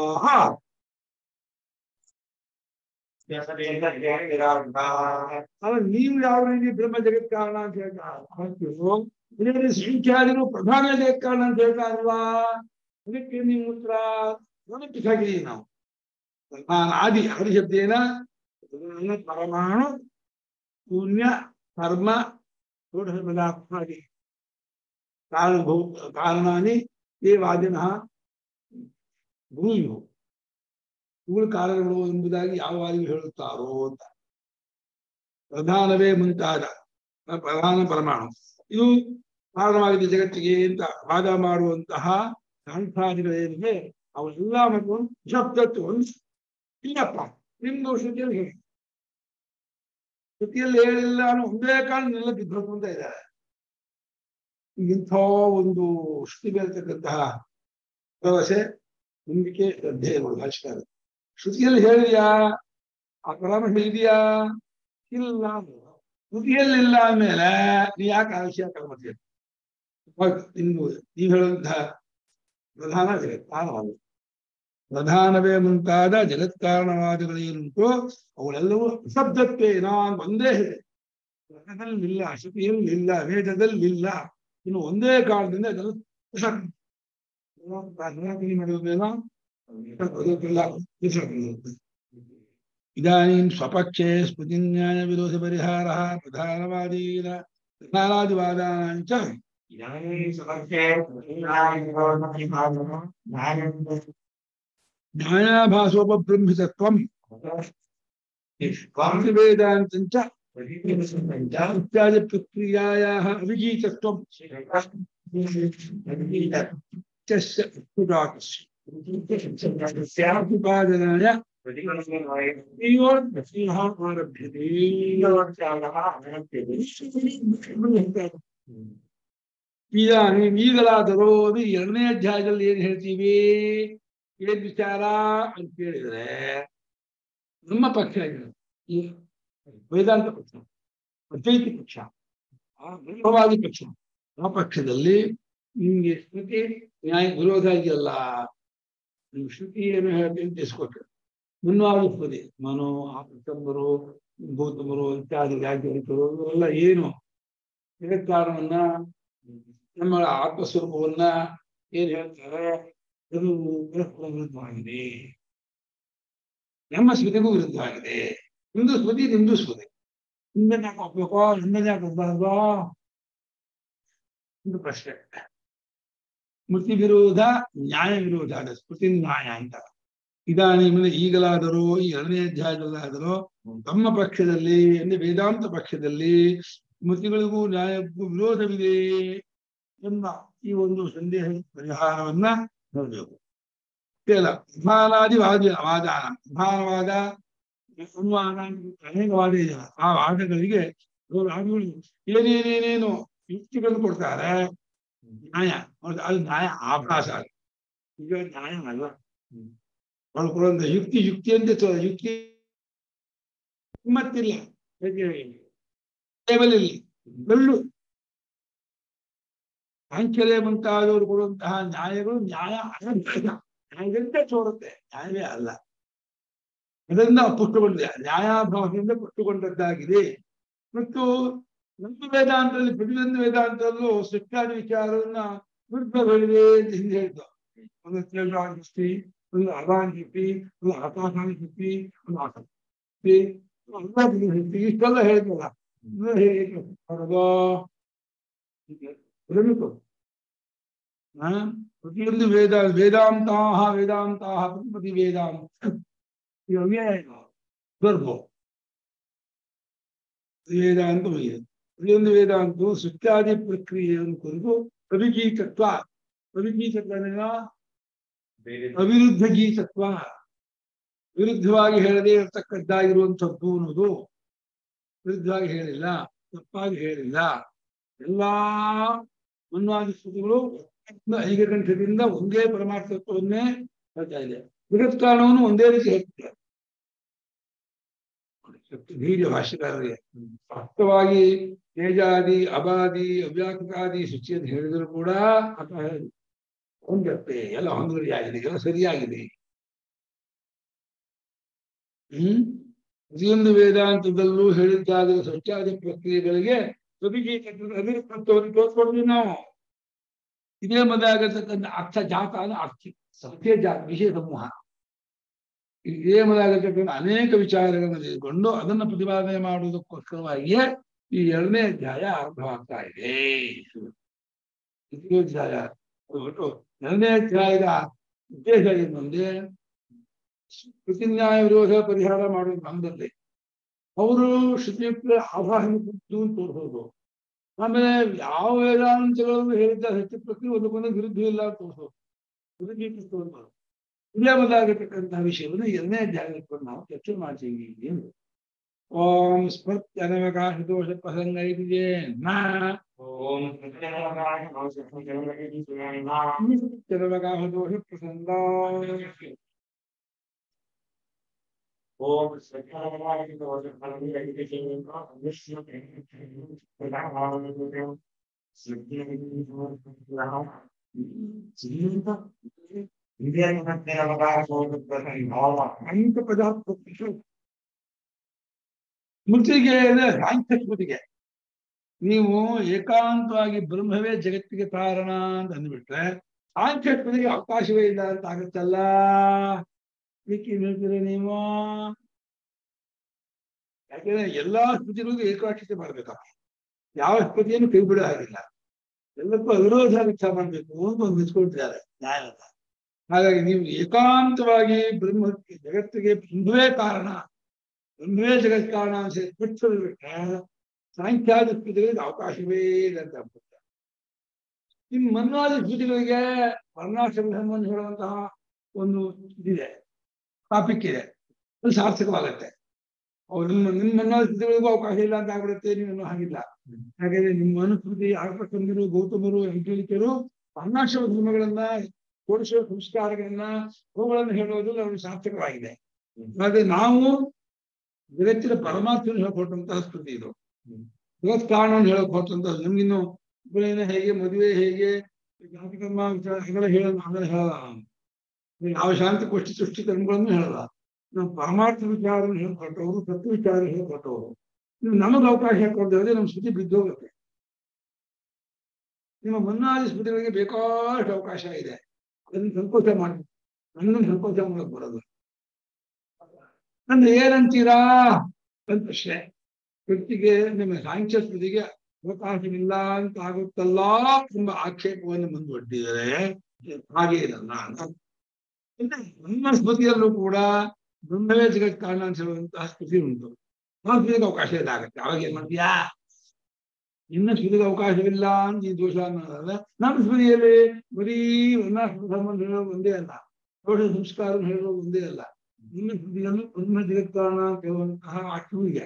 ಅಲ್ಲ ನೀವು ಯಾವ ರೀತಿ ಬ್ರಹ್ಮ ಜಗತ್ ಕಾರಣ ಅಂತ ಹೇಳ್ತಾ ಇದರಲ್ಲಿ ಸಂಖ್ಯಾದಿಗಳು ಪ್ರಧಾನ ಜಗತ್ ಕಾರಣ ಅಂತ ಹೇಳ್ತಾ ಅಲ್ವಾ ಅದಕ್ಕೆ ನೀವು ಉತ್ತರ ಅದಕ್ಕೆ ಸಾಗಿದೀವಿ ನಾವು ಪ್ರಧಾನ ಆದಿ ಆದಿ ಶಬ್ದೇನ ಪ್ರಧಾನ ಪರಮಾಣು ಪುಣ್ಯ ಕರ್ಮ ಷೋಡಶ ಪದಾರ್ಥಾದಿ ಕಾರಣಭೂ ಕಾರಣಾನಿ ಏ ವಾದಿನಃ ಭೂಮಿಯು ಇವುಗಳು ಕಾರಣಗಳು ಎಂಬುದಾಗಿ ಯಾವ ವಾದಿಗಳು ಹೇಳುತ್ತಾರೋ ಅಂತ ಪ್ರಧಾನವೇ ಮುಂತಾದ ಪ್ರಧಾನ ಪರಮಾಣು ಇದು ಕಾರಣವಾಗಿದೆ ಜಗತ್ತಿಗೆ ಅಂತ ವಾದ ಮಾಡುವಂತಹ ಸಾಂಖ್ಯಾದಿಗಳೇನಿದೆ ಅವೆಲ್ಲ ಮತ್ತು ಶಬ್ದತ್ವ ಇಲ್ಲಪ್ಪ ನಿಮ್ದು ಶ್ರುತಿಯಲ್ಲಿ ಹೇಳಿ ಶ್ರುತಿಯಲ್ಲಿ ಹೇಳಿಲ್ಲ ಅನ್ನೋ ಒಂದೇ ಕಾರಣನೆಲ್ಲ ಬಿದ್ದು ಅಂತ ಇದ್ದಾರೆ ಇಂಥ ಒಂದು ಶ್ರುತಿ ಬೇರ್ತಕ್ಕಂತಹ ಭರವಸೆ ನಂಬಿಕೆ ಶ್ರದ್ಧೆ ಇರುವುದು ಭಾಷೆಕಾರ ಶ್ರುತಿಯಲ್ಲಿ ಹೇಳಿದ್ಯಾ ಆ ಪರಾಮರ್ಶ ಇದೆಯಾ ಇಲ್ಲ ಶ್ರುತಿಯಲ್ಲಿ ಇಲ್ಲ ಅಂದ್ಮೇಲೆ ನೀ ಯಾಕೆ ಆ ವಿಷಯ ಕಲ್ಮತ್ತೀಯ ನಿಮ್ದು ನೀವು ಹೇಳುವಂತಹ ಪ್ರಧಾನ ಜಗತ್ ಕಾರಣವಾದ ಪ್ರಧಾನವೇ ಮುಂತಾದ ಜಗತ್ ಕಾರಣವಾದಗಳೇನುಂಟು ಅವುಗಳೆಲ್ಲವೂ ಶಬ್ದತ್ವೇನ ಅಂತ ಒಂದೇ ಇದೆ ಇಲ್ಲ ಶ್ರುತಿಯಲ್ಲಿ ಇಲ್ಲ ವೇದದಲ್ಲಿ ಇಲ್ಲ ಇನ್ನು ಒಂದೇ ಕಾರಣದಿಂದ ಅದನ್ನು ಮಾಡುವುದೇನೋ ಇದಾनीಂ ಸ್ವಪಕ್ಷೆ ಸ್ಮೃತಿನ್ಯಾಯ ವಿರೋಧ ಪರಿಹಾರ ಪ್ರಧಾನವಾದೀನ ಪ್ರಧಾನಾದಿವಾದಾನಾಂಚ ನ್ಯಾಯಾಭಾಸೋಪಬ್ರಹ್ಮಿತತ್ವಂ ವೇದಾಂತಂಚ ಇತ್ಯಾದಿ ಪ್ರಕ್ರಿಯಾಯಾಹ ಅವಿಗೀತತ್ವಂ ಸತ್ಯಸ್ಯ ಪ್ರತಿಪಾದನಾಯ ಆರಭ್ಯತೆ ಇದಾನೆ ಈಗಲಾದರೂ ಅದು ಎರಡನೇ ಅಧ್ಯಾಯದಲ್ಲಿ ಏನ್ ಹೇಳ್ತೀವಿ ಏನ್ ವಿಚಾರ ಅಂತ ಕೇಳಿದ್ರೆ ನಮ್ಮ ಪಕ್ಷ ಏನು? ಈ ವೇದಾಂತ ಪಕ್ಷ ಅದ್ವೈತಿ ಪಕ್ಷ ಆ ಬ್ರಹ್ಮವಾದಿ ಪಕ್ಷ ಆ ಪಕ್ಷದಲ್ಲಿ ನಿಮ್ಗೆ ಶ್ರುತಿ ನ್ಯಾಯ ವಿರೋಧ ಇದೆಯಲ್ಲ ನೀವು ಶ್ರುತಿ ಏನು ಹೇಳ್ತೀನಿ ತಿಳಿಸ್ಕೊಟ್ರೆ ಮುನ್ವಾದಿಸ್ಬೋದು ಮನೋ ಆಪತ್ತಂಬರು ಭೂತಮರು ಇತ್ಯಾದಿ ವ್ಯಾಖ್ಯಾನಿಕರು ಇವರೆಲ್ಲ ಏನು ಜಗತ್ಕಾರಣವನ್ನ ನಮ್ಮ ಆತ್ಮಸ್ವರೂಪವನ್ನ ಏನ್ ಹೇಳ್ತಾರೆ ಅದು ಪರಸ್ಪರ ವಿರುದ್ಧವಾಗಿದೆ ನಮ್ಮ ಸ್ಮೃತಿಗೂ ವಿರುದ್ಧವಾಗಿದೆ ನಿಮ್ದು ಸ್ಮೃತಿ ನಿಮ್ದು ಸ್ಮೃತಿ ನಿಮ್ಮನ್ನ ಯಾಕೆ ಒಪ್ಬೇಕೋ ನಿಮ್ಮನ್ನ ಯಾಕೆ ಒಪ್ಪಬಾರ್ದೋ ಒಂದು ಪ್ರಶ್ನೆ ಸ್ಮೃತಿ ವಿರೋಧ ನ್ಯಾಯ ವಿರೋಧ ಅದ ಸ್ಮೃತಿ ನ್ಯಾಯ ಅಂತ ಇದಾನಿಂದ ಈಗಲಾದರೂ ಈ ಎರಡನೇ ಅಧ್ಯಾಯದಲ್ಲಾದರೂ ತಮ್ಮ ಪಕ್ಷದಲ್ಲಿ ಅಂದ್ರೆ ವೇದಾಂತ ಪಕ್ಷದಲ್ಲಿ ಸ್ಮೃತಿಗಳಿಗೂ ನ್ಯಾಯಕ್ಕೂ ವಿರೋಧವಿದೆ ಎಂಬ ಈ ಒಂದು ಸಂದೇಹ ಪರಿಹಾರವನ್ನ ನೋಡಬೇಕು ಕೇಳ ಪ್ರಧಾನಾದಿ ವಾದ ವಾದಾನ ಪ್ರಧಾನವಾದ ಸಂವಾದ ಅನೇಕ ವಾದ ಇದೆ ಆ ವಾದಗಳಿಗೆ ಅವರು ವಾದಗಳು ಏನೇನೇನೇನು ಯುಕ್ತಿಗಳನ್ನು ಕೊಡ್ತಾರೆ ನ್ಯಾಯ ಅದು ಅದು ನ್ಯಾಯ ಆಭಾಸ ಅದು. ಈಗ ನ್ಯಾಯ ಅಲ್ವಾ ಅವ್ರು ಕೊಡುವಂತ ಯುಕ್ತಿ ಯುಕ್ತಿ ಅಂತ ತೋ- ಯುಕ್ತಿ ಮತ್ತಿಲ್ಲ ಕೇವಲ ಇಲ್ಲ ಬೆಳ್ಳು ಸಾಂಖ್ಯಲೆ ಮುಂತಾದವರು ಕೊಡುವಂತಹ ನ್ಯಾಯಗಳು ನ್ಯಾಯ ಅಲ್ಲ ನ್ಯಾಯದಂತೆ ತೋರುತ್ತೆ ನ್ಯಾಯವೇ ಅಲ್ಲ ಅದರಿಂದ ಪುಷ್ಟಗೊಂಡಿದೆ ನ್ಯಾಯಾಭಾವದಿಂದ ಪುಷ್ಟಗೊಂಡದ್ದಾಗಿದೆ ಮತ್ತು ನಮ್ಮ ವೇದಾಂತದಲ್ಲಿ ಪ್ರತಿಯೊಂದು ವೇದಾಂತದಲ್ಲೂ ಸತ್ಯಾದ ವಿಚಾರವನ್ನ ವಿರುದ್ಧಗಳಿವೆ ಅಂತ ಹಿಂದೆ ಹೇಳ್ತು ಒಂದು ತೇಜಾನ್ ಶಕ್ತಿ ಒಂದು ಅಗಾನ್ ಶಕ್ತಿ ಒಂದು ಆಕಾಶಾನ ಶಕ್ತಿ ಒಂದು ಆಸಕ್ತಿ ಶಕ್ತಿ ಇಷ್ಟೆಲ್ಲ ಹೇಳಿದ್ನಲ್ಲ ಇನ್ನು ಹೇಗೆ ಹೊರಗೋ ಪ್ರಮಿತು ಆ ಪ್ರತಿಯೊಂದು ವೇದ ವೇದಾಂತಾಹ ವೇದಾಂತಾಹ ಪ್ರತಿಪದಿ ವೇದಾಂತ ಈ ಅವ್ಯಯ ಗರ್ಭ ವೇದಾಂತ ಮುಗಿಯಿತು ಪ್ರತಿಯೊಂದು ವೇದಾಂತವು ಸುತ್ಯಾದಿ ಪ್ರಕ್ರಿಯೆಯನ್ನು ಕುರಿತು ಅವಿಗೀತತ್ವ ಅವಿಗೀತತ್ವ ಅಂದ್ರೆ ಅವಿರುದ್ಧ ಗೀತತ್ವ ವಿರುದ್ಧವಾಗಿ ಹೇಳದೇ ಇರತಕ್ಕದ್ದಾಗಿರುವಂಥದ್ದು ಅನ್ನೋದು ವಿರುದ್ಧವಾಗಿ ಹೇಳಿಲ್ಲ ತಪ್ಪಾಗಿ ಹೇಳಿಲ್ಲ ಎಲ್ಲಾ ಮನ್ವಾದಿ ಶ್ರುತಿಗಳು ಐಕಕಂಠದಿಂದ ಒಂದೇ ಪರಮಾರ್ಥತ್ವವನ್ನೇ ಹೇಳ್ತಾ ಇದೆ ಜಗತ್ ಕಾರಣವನ್ನು ಒಂದೇ ರೀತಿ ಹೇಳ್ತಾರೆ ಧೀರ್ಯ ಭಾಷೆಗಾರರಿಗೆ ವಾಸ್ತವವಾಗಿ ತೇಜಾದಿ ಅಬಾದಿ ಅವ್ಯಾಕೃತಾದಿ ಶುಚಿ ಅಂತ ಹೇಳಿದ್ರು ಕೂಡ ಅಥವಾ ಹೊಂದತ್ತೆ ಎಲ್ಲ ಹೊಂದರಿಯಾಗಿದೆ ಎಲ್ಲ ಸರಿಯಾಗಿದೆ ಹ್ಮ್ ಪ್ರತಿಯೊಂದು ವೇದಾಂತದಲ್ಲೂ ಹೇಳಿದ್ದಾದ ಸತ್ಯಾದಿ ಪ್ರಕ್ರಿಯೆಗಳಿಗೆ ಅವಿರುದ್ಧತ್ವವನ್ನು ತೋರ್ಸ್ಕೊಡ್ತೀವಿ ನಾವು ಇದೇ ಮೊದಲಾಗತಕ್ಕಂಥ ಅರ್ಥ ಜಾತ ಅಂದ್ರೆ ಅರ್ಥ ಸತ್ಯ ಜಾತ ವಿಷಯ ಸಮೂಹ ಇದೇ ಮೊದಲಾಗತಕ್ಕಂಥ ಅನೇಕ ವಿಚಾರಗಳನ್ನು ತೆಗೆದುಕೊಂಡು ಅದನ್ನು ಪ್ರತಿಪಾದನೆ ಮಾಡುವುದಕ್ಕೋಸ್ಕರವಾಗಿಯೇ ಈ ಎರಡನೇ ಅಧ್ಯಾಯ ಆರಂಭವಾಗ್ತಾ ಇದೆ ಇದು ಅಧ್ಯಾಯ ಒಟ್ಟು ಎರಡನೇ ಅಧ್ಯಾಯದ ಉದ್ದೇಶ ಏನು ಅಂದ್ರೆ ಪ್ರತಿನ್ಯಾಯ ವಿರೋಧ ಪರಿಹಾರ ಮಾಡುವ ನಮ್ಮದಲ್ಲಿ ಅವರು ಶ್ರುತಿಯುಕ್ತ ಆಭಾಸನ ತೋರಿಸೋದು ಆಮೇಲೆ ಯಾವ ವೇದಾಂತಗಳನ್ನು ಹೇಳಿದ್ದ ಸತ್ಯ ಪ್ರಕ್ರಿಯೆ ಒಂದಕ್ಕೊಂದು ವಿರುದ್ಧ ಇಲ್ಲ ಅಂತ ತೋರಿಸೋದು ಇದಕ್ಕೆ ತೋರಿಸೋದು ಇದೇ ಮೊದಲಾಗತಕ್ಕಂತಹ ವಿಷಯವನ್ನು ಎರಡನೇ ಅಧ್ಯಾಯಕ್ಕೆ ನಾವು ಚರ್ಚೆ ಮಾಡ್ತೀವಿ ಎಂದು ಓಂ ಸ್ಮೃತ್ಯನವಕಾಶ ದೋಷ ಪ್ರಸಂಗ ಇದೆ ನಾ ಓಂ ಚರವಕಾಶ ದೋಷ ಪ್ರಸಂಗ ಓಂ ಅನೇಕ ಪದಾರ್ಥ ಸ್ಮೃತಿಗೆ ಅಂದ್ರೆ ಸಾಂಖ್ಯ ಸ್ಮೃತಿಗೆ ನೀವು ಏಕಾಂತವಾಗಿ ಬ್ರಹ್ಮವೇ ಜಗತ್ತಿಗೆ ಕಾರಣ ಅಂತ ಅಂದ್ಬಿಟ್ರೆ ಸಾಂಖ್ಯ ಸ್ಮೃತಿಗೆ ಅವಕಾಶವೇ ಇಲ್ಲ ಅಂತ ಆಗುತ್ತಲ್ಲ ಏಕೆ ಹೇಳ್ತೀರ ನೀವು ಯಾಕೆಂದ್ರೆ ಎಲ್ಲಾ ಸ್ಮೃತಿಗಳಿಗೂ ಏಕಾಕ್ಷತೆ ಮಾಡ್ಬೇಕಪ್ಪ ಯಾವ ಸ್ಮೃತಿಯನ್ನು ಕೈ ಬಿಡೋ ಹಾಗಿಲ್ಲ ಎಲ್ಲಕ್ಕೂ ಅವಿರೋಧ ವ್ಯಕ್ತ ಮಾಡ್ಬೇಕು ಅಂತ ಒಂದು ನಿಂತ್ಕೊಳ್ತಿದ್ದಾರೆ ನ್ಯಾಯದ ಹಾಗಾಗಿ ನೀವು ಏಕಾಂತವಾಗಿ ಬ್ರಹ್ಮ ಜಗತ್ತಿಗೆ ಬ್ರಹ್ಮವೇ ಕಾರಣ ಬ್ರಹ್ಮವೇ ಜಗತ್ ಕಾರಣ ಅಂತ ಬಿಟ್ಟು ಬಿಟ್ರೆ ಸಾಂಖ್ಯಾದ ಸ್ಥಿತಿಗಳಿಗೆ ಅವಕಾಶವೇ ಇಲ್ಲ ಅಂತ ಅಂದ್ಬಿಡ್ತಾರೆ ಇನ್ನು ಮನ್ವಾದಿ ಸ್ಮೃತಿಗಳಿಗೆ ವರ್ಣಾಶ್ರಮ ಧರ್ಮವನ್ನು ಹೇಳುವಂತಹ ಒಂದು ಇದಿದೆ ಟಾಪಿಕ್ ಇದೆ ಅದು ಸಾರ್ಥಕವಾಗತ್ತೆ ಅವ್ರು ನಿಮ್ಮ ನಿಮ್ಮ ಮನ್ವಾದಿ ಸ್ಮೃತಿಗಳಿಗೂ ಅವಕಾಶ ಇಲ್ಲ ಅಂತ ಆಗ್ಬಿಡುತ್ತೆ ನೀವೇನು ಹಾಗಿಲ್ಲ ಹಾಗಾದ್ರೆ ನಿಮ್ಮ ಅನುಸ್ಮೃತಿ ಆಕರ್ಷಕರು ಗೌತಮರು ಅಂಕಲಿಕರು ವರ್ಣಾಶ್ರಮ ಧರ್ಮಗಳನ್ನ ಪುರುಷ ಸಂಸ್ಕಾರಗಳನ್ನ ಅವುಗಳನ್ನು ಹೇಳೋದು ಅವ್ರಿಗೆ ಸಾರ್ಥಕವಾಗಿದೆ ಹಾಗೆ ನಾವು ಜಗತ್ತಿನ ಪರಮಾತ್ಮನ ಹೇಳ್ಕೊಟ್ಟಂತಹ ಸ್ಮೃತಿ ಇದು ಜಗತ್ ಕಾರಣವನ್ನು ಹೇಳಕ್ ಹೊರಟಂತಹ ನಮ್ಗಿನ್ನು ಉಪನಯನ ಹೇಗೆ ಮದುವೆ ಹೇಗೆ ಜಾತಿ ಕರ್ಮ ವಿಚಾರ ಹಾಗೆಲ್ಲ ಹೇಳೋದು ಹಾಗೆಲ್ಲ ಹೇಳಲ್ಲ ನಾವು ಯಾವ ಶಾಂತಿ ಕೋಷ್ಠಿ ಸೃಷ್ಟಿ ಕರ್ಮಗಳನ್ನು ಹೇಳಲ್ಲ ನಾವು ಪರಮಾರ್ಥ ವಿಚಾರವನ್ನು ಹೇಳ್ಕೊಟ್ಟವರು ತತ್ವ ವಿಚಾರ ಹೇಳ್ಕೊಟ್ಟವರು ನೀವು ನಮಗೆ ಅವಕಾಶ ಹೇಳ್ಕೊಡ್ದೇವೆ ನಮ್ಮ ಸ್ಮೃತಿ ಬಿದ್ದೋಗುತ್ತೆ ನಿಮ್ಮ ಮುನ್ನಾದಿ ಸ್ಮೃತಿಗಳಿಗೆ ಬೇಕಾದಷ್ಟು ಅವಕಾಶ ಇದೆ ಅದನ್ನು ಸಂಕೋಚ ಮಾಡಿ ನನ್ನನ್ನು ಸಂಕೋಚ ಮಾಡಕ್ ಬರೋದು ಅಂದ್ರೆ ಏನಂತೀರಾ ಅಂತ ಪ್ರಶ್ನೆ ವ್ಯಕ್ತಿಗೆ ನಿಮ್ಮ ಸಾಂಖ್ಯ ಸ್ಮೃತಿಗೆ ಅವಕಾಶವಿಲ್ಲ ಅಂತ ಆಗುತ್ತಲ್ಲ ಎಂಬ ಆಕ್ಷೇಪವನ್ನು ಮುಂದುವಟ್ಟಿದರೆ ಹಾಗೆ ಇರಲ್ಲ ಅಂದ್ರೆ ನಮ್ಮ ಸ್ಮೃತಿಯಲ್ಲೂ ಕೂಡ ಬ್ರಹ್ಮವೇ ಜಗತ್ ಕಾರಣ ಅಂತ ಹೇಳುವಂತಹ ಸ್ಮೃತಿ ಉಂಟು ಆ ಸ್ಮೃತಿಗೆ ಅವಕಾಶ ಇದಾಗತ್ತೆ ಅವಾಗ ಏನ್ ಮಾಡ್ತೀಯಾ ಇನ್ನ ಸ್ಮೃತಿಗೆ ಅವಕಾಶವಿಲ್ಲ ಅಂತ ಈ ದೋಷ ಅನ್ನೋದಲ್ಲ ನಮ್ಮ ಸ್ಮೃತಿಯಲ್ಲಿ ಬರೀ ವರ್ಣಾಶ್ರಮ ಸಂಬಂಧ ಹೇಳೋದು ಒಂದೇ ಅಲ್ಲ ದೋಷ ಸಂಸ್ಕಾರ ಹೇಳೋದು ಒಂದೇ ಅಲ್ಲ ನಿಮ್ಮ ಸ್ಮೃತಿಯಲ್ಲಿ ಬ್ರಹ್ಮ ಜಗತ್ ಕಾರಣ ಅಂತ ಹೇಳುವಂತಹ ವಾಕ್ಯವೂ ಇದೆ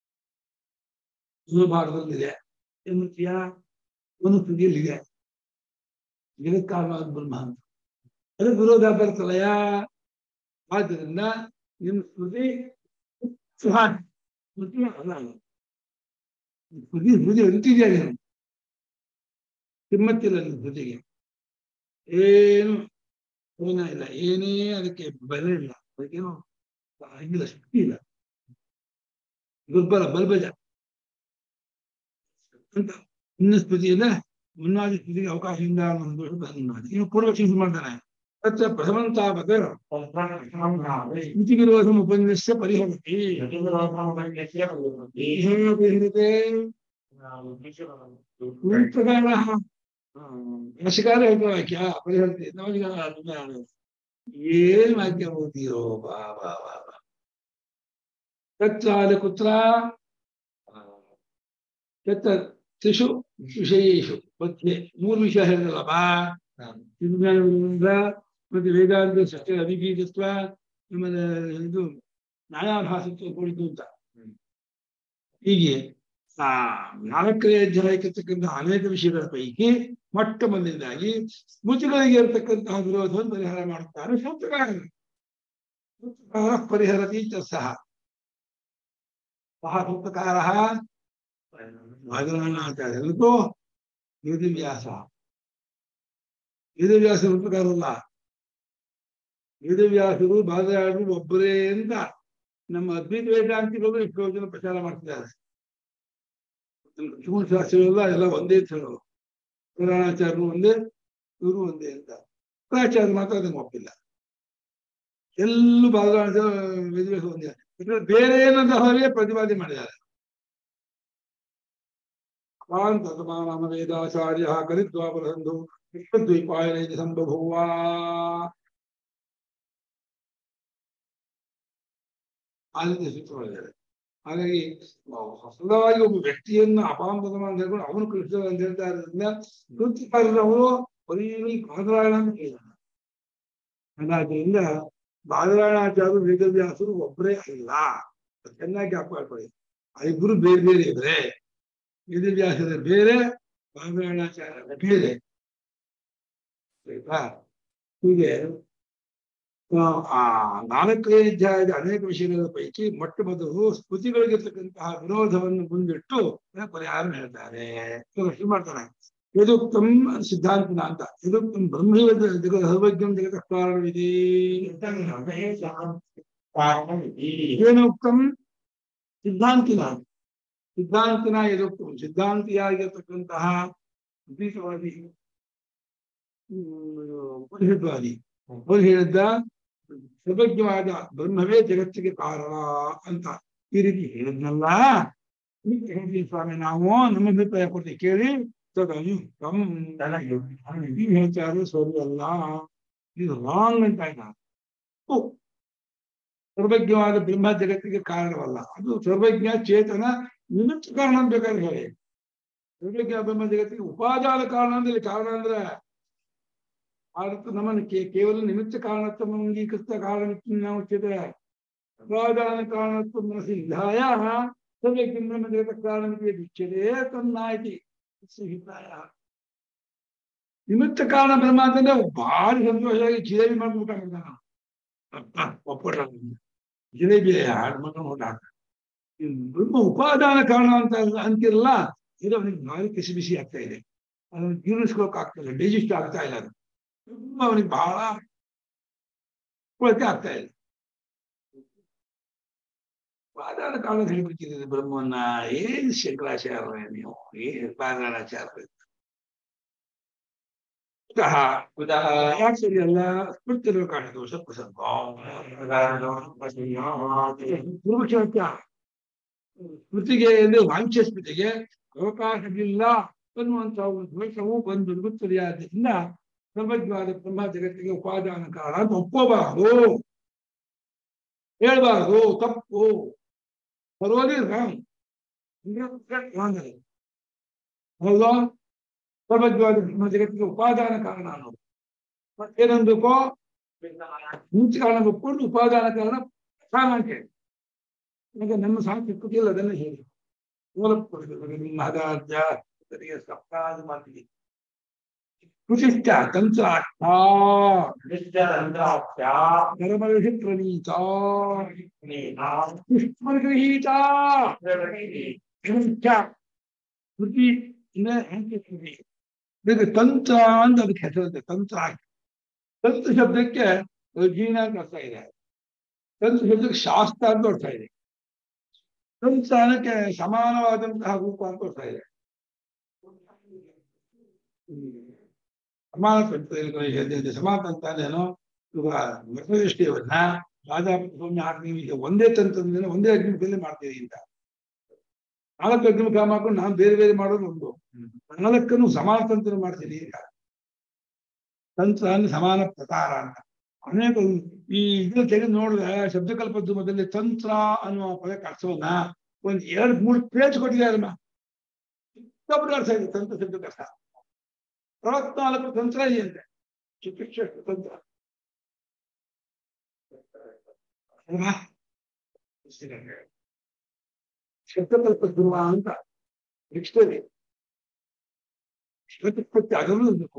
ಭಾರತದಲ್ಲಿದೆ ಎನ್ನುತ್ತೀಯ ಒಂದು ಸ್ಥಿತಿಯಲ್ಲಿದೆ ಜಗತ್ ಕಾರಣವಾದ ಬ್ರಹ್ಮ ಅಂತ ಅದು ವಿರೋಧ ಬರ್ತಲಯ ಆದ್ದರಿಂದ ನಿಮ್ಮ ಸ್ಮೃತಿ ಸುಹಾನ್ ಸ್ಮೃತಿ ಅಲ್ಲ ಅದು. ಸ್ಮೃತಿ ಸ್ಮೃತಿ ಅಂತಿದೆಯಾ ನೀನು ಕಿಮ್ಮತ್ತಿಲ್ಲ ನಿಮ್ಮ ಸ್ಮೃತಿಗೆ ಏನು ಪೂರ್ಣ ಇಲ್ಲ ಏನೇ ಅದಕ್ಕೆ ಬೆಲೆ ಇಲ್ಲ ಅದಕ್ಕೇನು ಇಲ್ಲ ಶಕ್ತಿ ಇಲ್ಲ ದುರ್ಬಲ ಬಲ್ಬಜ ಅಂತ ಇನ್ನ ಸ್ಮೃತಿಯಿಂದ ಮುನ್ನಾದಿ ಸ್ಥಿತಿಗೆ ಅವಕಾಶದಿಂದ ಅನ್ನೋ ದೋಷ ಮಾಡಿ ಇನ್ನು ಪೂರ್ವ ಚಿಂತೆ ಮಾಡ್ತಾನೆ ತತ್ರ ಪ್ರಥಮಂತಾವತ್ ಮಿತಿವಿರೋಧಂ ಉಪನ್ಯಸ್ಯ ಪರಿಹರತಿ ಪರಿಹರತೆ ಪ್ರಕಾರ ಭಾಷೆಕಾರ ಹೇಳ್ತಾರೆ ವಾಕ್ಯ ಪರಿಹರತಿ ನಮಗೆ ಏನ್ ವಾಕ್ಯ ಓದ್ತೀರೋ ಬಾ ಬಾ ಬಾ ಬಾ ತತ್ರ ಅಲ್ಲಿ ಕುತ್ರ ತತ್ರ ತ್ರಿಷು ವಿಷಯೇಶು ಮತ್ತೆ ಮೂರು ವಿಷಯ ಹೇಳಿದಲ್ಲಪ್ಪ ವಿಜ್ಞಾನದಿಂದ ಮತ್ತೆ ವೇದಾಂತ ಸತ್ಯ ಅಭಿಗೀತತ್ವ ಆಮೇಲೆ ಇದು ನ್ಯಾಯಾಭಾಸತ್ವ ಕುರಿತು ಅಂತ ಹೀಗೆ ಆ ನಾಲ್ಕನೇ ಅಧ್ಯಾಯಕ್ಕಿರ್ತಕ್ಕಂತಹ ಅನೇಕ ವಿಷಯಗಳ ಪೈಕಿ ಮೊಟ್ಟ ಮೊದಲನೇದಾಗಿ ಸ್ಮೃತಿಗಳಿಗೆ ಇರತಕ್ಕಂತಹ ವಿರೋಧವನ್ನು ಪರಿಹಾರ ಮಾಡುತ್ತಾರೆ ಶಾಸ್ತ್ರಕಾರರು ಸೂತ್ರಕಾರ ಪರಿಹರತಿ ಚ ಸಹ ಸಹ ಸೂತ್ರಕಾರ ಭಗವಾನಾಚಾರ್ಯರಿಗೂ ವೇದವ್ಯಾಸ ವೇದವ್ಯಾಸ ಸೂತ್ರಕಾರಲ್ಲ ವೇದವ್ಯಾಸರು ಬಾದರಾಡರು ಒಬ್ಬರೇ ಅಂತ ನಮ್ಮ ಅದ್ವೈತ ವೇದಾಂತಿಗಳು ಎಷ್ಟೋ ಜನ ಪ್ರಚಾರ ಮಾಡ್ತಿದ್ದಾರೆ ಶಿವನ ಶಾಸ್ತ್ರಿಗಳೆಲ್ಲ ಎಲ್ಲ ಒಂದೇ ಅಂತ ಹೇಳೋರು ಪುರಾಣಾಚಾರ್ಯರು ಒಂದೇ ಇವರು ಒಂದೇ ಅಂತ ಪುರಾಚಾರ್ಯ ಮಾತ್ರ ಅದನ್ನು ಒಪ್ಪಿಲ್ಲ ಎಲ್ಲೂ ಬಾದರಾಡ ವೇದವ್ಯಾಸ ಒಂದೇ ಯಾಕಂದ್ರೆ ಬೇರೆ ಏನಂತಹವರೇ ಪ್ರತಿಪಾದನೆ ಮಾಡಿದ್ದಾರೆ ಕಾಂತಮಾನ ವೇದಾಚಾರ್ಯ ಕಲಿತ್ವಾ ಪ್ರಸಂಧು ವಿಶ್ವದ್ವೈಪಾಯನ ಸಂಭಭುವ ಆ ರೀತಿ ಸೂತ್ರಗಳಿದ್ದಾರೆ ಹಾಗಾಗಿ ಹೊಸದಾಗಿ ಒಬ್ಬ ವ್ಯಕ್ತಿಯನ್ನು ಅಪಾಂಬದ ಅಂತ ಹೇಳ್ಕೊಂಡು ಅವನು ಕೃಷ್ಣ ಅಂತ ಹೇಳ್ತಾ ಇರೋದ್ರಿಂದ ಕೃತಿಕಾರರು ಅವರು ಬರೀ ಬಾದರಾಯಣ ಅಂತ ಹೇಳಿದ್ದಾರೆ ಹಾಗಾದ್ರಿಂದ ಬಾದರಾಯಣಾಚಾರ್ಯರು ವೇದವ್ಯಾಸರು ಒಬ್ಬರೇ ಅಲ್ಲ ಅದ್ ಚೆನ್ನಾಗಿ ಕಾಪಾಡ್ಕೊಳ್ಳಿ ಆ ಇಬ್ರು ಬೇರೆ ಬೇರೆ ಇದ್ರೆ ವೇದವ್ಯಾಸರ ಬೇರೆ ಬಾದರಾಯಣಾಚಾರ್ಯ ಬೇರೆ ಆಯ್ತಾ ಹೀಗೆ ಆ ನಾಲ್ಕನೇ ಅಧ್ಯಾಯದ ಅನೇಕ ವಿಷಯಗಳ ಪೈಕಿ ಮೊಟ್ಟ ಮೊದಲು ಸ್ಮೃತಿಗಳಿಗಿರ್ತಕ್ಕಂತಹ ವಿರೋಧವನ್ನು ಮುಂದಿಟ್ಟು ಪರಿಹಾರ ಹೇಳ್ತಾರೆ ಇವಾಗ ಶುರು ಮಾಡ್ತಾನೆ ಯದುಕ್ತಂ ಸಿದ್ಧಾಂತನ ಅಂತ ಯದುಕ್ತಂ ಬ್ರಹ್ಮೈವ ಜಗತ್ ಸರ್ವಜ್ಞಂ ಜಗತ ಕಾರಣವಿದೆ ಏನೋಕ್ತಂ ಸಿದ್ಧಾಂತಿನ ಸಿದ್ಧಾಂತಿನ ಯದುಕ್ತಂ ಸಿದ್ಧಾಂತಿಯಾಗಿರ್ತಕ್ಕಂತಹ ಅದ್ವೈತವಾದಿ ಉಪನಿಷದ್ವಾದಿ ಅವ್ರು ಹೇಳಿದ್ದ ಸರ್ವಜ್ಞವಾದ ಬ್ರಹ್ಮವೇ ಜಗತ್ತಿಗೆ ಕಾರಣ ಅಂತ ಈ ರೀತಿ ಹೇಳಿದ್ನಲ್ಲ ಇದಕ್ಕೆ ಹೇಳ್ತೀವಿ ಸ್ವಾಮಿ ನಾವು ನಮ್ಮ ಅಭಿಪ್ರಾಯ ಕೊಡ್ತೀವಿ ಕೇಳಿ ತದಯುಕ್ತಂ ನೀವು ಹೇಳ್ತಾರೆ ಸರಿ ಅಲ್ಲ ಇದು ರಾಂಗ್ ಅಂತ ಆಯ್ತಾ ಓ, ಸರ್ವಜ್ಞವಾದ ಬ್ರಹ್ಮ ಜಗತ್ತಿಗೆ ಕಾರಣವಲ್ಲ ಅದು ಸರ್ವಜ್ಞ ಚೇತನ ನಿಮಿತ್ತ ಕಾರಣ ಅಂತ ಬೇಕಾದ್ರೆ ಹೇಳಿ ನಿರ್ವಿಘ್ನ ಬ್ರಹ್ಮ ಜಗತ್ತಿಗೆ ಉಪಾದಾನ ಕಾರಣ ಅಂದ್ರೆ ಇಲ್ಲಿ ಕಾರಣ ಅಂದ್ರೆ ಆದತ್ತು ನಮ್ಮನ್ನು ಕೇ- ಕೇವಲ ನಿಮಿತ್ತ ಕಾರಣತ್ವ ಅಂಗೀಕೃತ ಕಾರಣ ಉಚ್ಯತೆ ಉಪಾದಾನ ಕಾರಣತ್ವ ಮನಸ್ಸಿ ವಿಧಾಯ ಸರ್ವಜ್ಞ ಬ್ರಹ್ಮ ಜಗತ್ತ ಕಾರಣಕ್ಕೆ ಉಚ್ಯತೆ ತನ್ನಾಯ್ತಿ ಸಿಹಿತಾಯ ನಿಮಿತ್ತ ಕಾರಣ ಬ್ರಹ್ಮ ಅಂತಂದ್ರೆ ಭಾರಿ ಸಂತೋಷವಾಗಿ ಜಿಲೇಬಿ ಮಾಡ್ಬಿಟ್ಟ ಒಪ್ಪಟ ಜಿಲೇಬಿ ಹಾಡು ಮಾಡ್ಕೊಂಡು ಹೊರಟಾಕ ಬ್ರಹ್ಮ ಉಪಾದಾನ ಕಾರಣ ಅಂತ ಅಂತಿರಲ್ಲ ಇದು ಅವನಿಗೆ ಭಾರಿ ಕಸಿ ಬಿಸಿ ಆಗ್ತಾ ಇದೆ ಅದನ್ನು ಜೀರ್ಣಿಸ್ಕೋಕ್ ಆಗ್ತಾ ಇಲ್ಲ ಡೈಜೆಸ್ಟ್ ಆಗ್ತಾ ಇಲ್ಲ ಅದು ತುಂಬ ಅವನಿಗೆ ಬಹಳ ಕೊಳತೆ ಆಗ್ತಾ ಇದೆ ಉಪಾದಾನ ಕಾರಣ ಹೇಳಿಬಿಟ್ಟಿದ್ದೀರಿ ಬ್ರಹ್ಮವನ್ನ ಏನ್ ಶಂಕರಾಚಾರ್ಯ ನೀವು ಏನ್ ಪಾದಾಚಾರ್ಯ ಕುತಃ ಕುತಃ ಯಾಕೆ ಸರಿ ಅಲ್ಲ ಸ್ಮೃತಿರೋ ಕಾರಣ ದೋಷ ಪ್ರಸಂಗ ಪೂರ್ವಕ್ಷ ಸ್ಮೃತಿಗೆ ಅಂದ್ರೆ ವಾಂಚ್ಯ ಸ್ಮೃತಿಗೆ ಅವಕಾಶವಿಲ್ಲ ಅನ್ನುವಂತ ಒಂದು ದ್ವೇಷವು ಬಂದು ನಿರುತ್ತರಿಯ ಆದ್ದರಿಂದ ಸರ್ವಜ್ಞವಾದ ಬ್ರಹ್ಮ ಜಗತ್ತಿಗೆ ಉಪಾದಾನ ಕಾರಣ ಅಂತ ಒಪ್ಪಬಾರದು ಹೇಳ್ಬಾರದು ತಪ್ಪು ಬರೋದೇ ರಾಂಗ್ ಅಲ್ವಾ ಸರ್ವಜ್ಞವಾದ ಬ್ರಹ್ಮ ಜಗತ್ತಿಗೆ ಉಪಾದಾನ ಕಾರಣ ಅನ್ನೋದು ಮತ್ತೇನಂದಕ್ಕೋ ಮುಂಚೆ ಕಾರಣ ಒಪ್ಕೊಂಡು ಉಪಾದಾನ ಕಾರಣ ಸಾಮಾನ್ಯ ಈಗ ನಮ್ಮ ಸಾಂಸ್ಕೃತಿ ಇಲ್ಲ ಅದನ್ನ ಹೇಳಿ ಮೂಲ ನಿಮ್ಮ ಹದಾರ್ಥ ಸರಿಗೆ ಸಪ್ತಾಹ ಮಾತಿಗೆ ಕೃಷಿಶ್ಚ ತಂತ್ರಾಕ್ಷ ನರಮರ್ಷಿ ಪ್ರಣೀತ ಪುಷ್ಪಗೃಹೀತ ಕೃತಿ ಇದಕ್ಕೆ ತಂತ್ರ ಅಂತ ಅದಕ್ಕೆ ಹೆಸರುತ್ತೆ ತಂತ್ರ ತಂತ್ರ ಶಬ್ದಕ್ಕೆ ಜೀವನ ಅಂತ ಅರ್ಥ ಇದೆ ತಂತ್ರ ಶಬ್ದಕ್ಕೆ ಶಾಸ್ತ್ರ ಅಂತ ಅರ್ಥ ಇದೆ ಸಂಸ್ಥಾನಕ್ಕೆ ಸಮಾನವಾದಂತಹ ರೂಪ ಅಂತ ಅರ್ಥ ಇದೆ ಸಮಾನ ತಂತ್ರ ಸಮಾನ ತಂತ್ರ ಅಂದ್ರೇನು ಇವಾಗ ಮೃತದೃಷ್ಟಿಯವನ್ನ ರಾಜಾಪತಿ ಸ್ವಾಮಿ ಆಗ್ನಿಗೆ ಒಂದೇ ತಂತ್ರದಿಂದ ಒಂದೇ ಅಗ್ನಿಮುಖದಲ್ಲಿ ಮಾಡ್ತೀವಿ ಅಂತ ನಾಲ್ಕು ಅಗ್ನಿಮುಖ ಮಾಡ್ಕೊಂಡು ನಾನು ಬೇರೆ ಬೇರೆ ಮಾಡೋದು ಒಂದು ನಾಲ್ಕನ್ನು ಸಮಾನ ತಂತ್ರ ಮಾಡ್ತೀನಿ ಈಗ ತಂತ್ರ ಅಂದ್ರೆ ಸಮಾನ ಪ್ರಕಾರ ಅಂತ ಅನೇಕ ಈ ಇದ್ರಲ್ಲಿ ತೆಗೆದು ನೋಡಿದ್ರೆ ಶಬ್ದಕಲ್ಪದ್ದು ಮೊದಲೇ ತಂತ್ರ ಅನ್ನುವ ಪದಕ್ಕೆ ಅರ್ಥವನ್ನ ಒಂದ್ ಎರಡ್ ಮೂರು ಪೇಜ್ ಕೊಟ್ಟಿದ್ದಾರೆ ಚಿಕ್ಕ ಅರ್ಥ ಇದೆ ತಂತ್ರ ಶಬ್ದಕ್ಕೆ ಅರ್ಥ ಅರವತ್ನಾಲ್ಕು ತಂತ್ರ ಇದೆಯಂತೆ ಚಿಕಿತ್ಸೆ ತಂತ್ರ ಅಲ್ವಾ? ಶಬ್ದಕಲ್ಪ ಧ್ರುವ ಅಂತ ಡಿಕ್ಷನರಿ ಶಬ್ದಕಲ್ಪಕ್ಕೆ ಅದರಲ್ಲೂ ಇರ್ಬೇಕು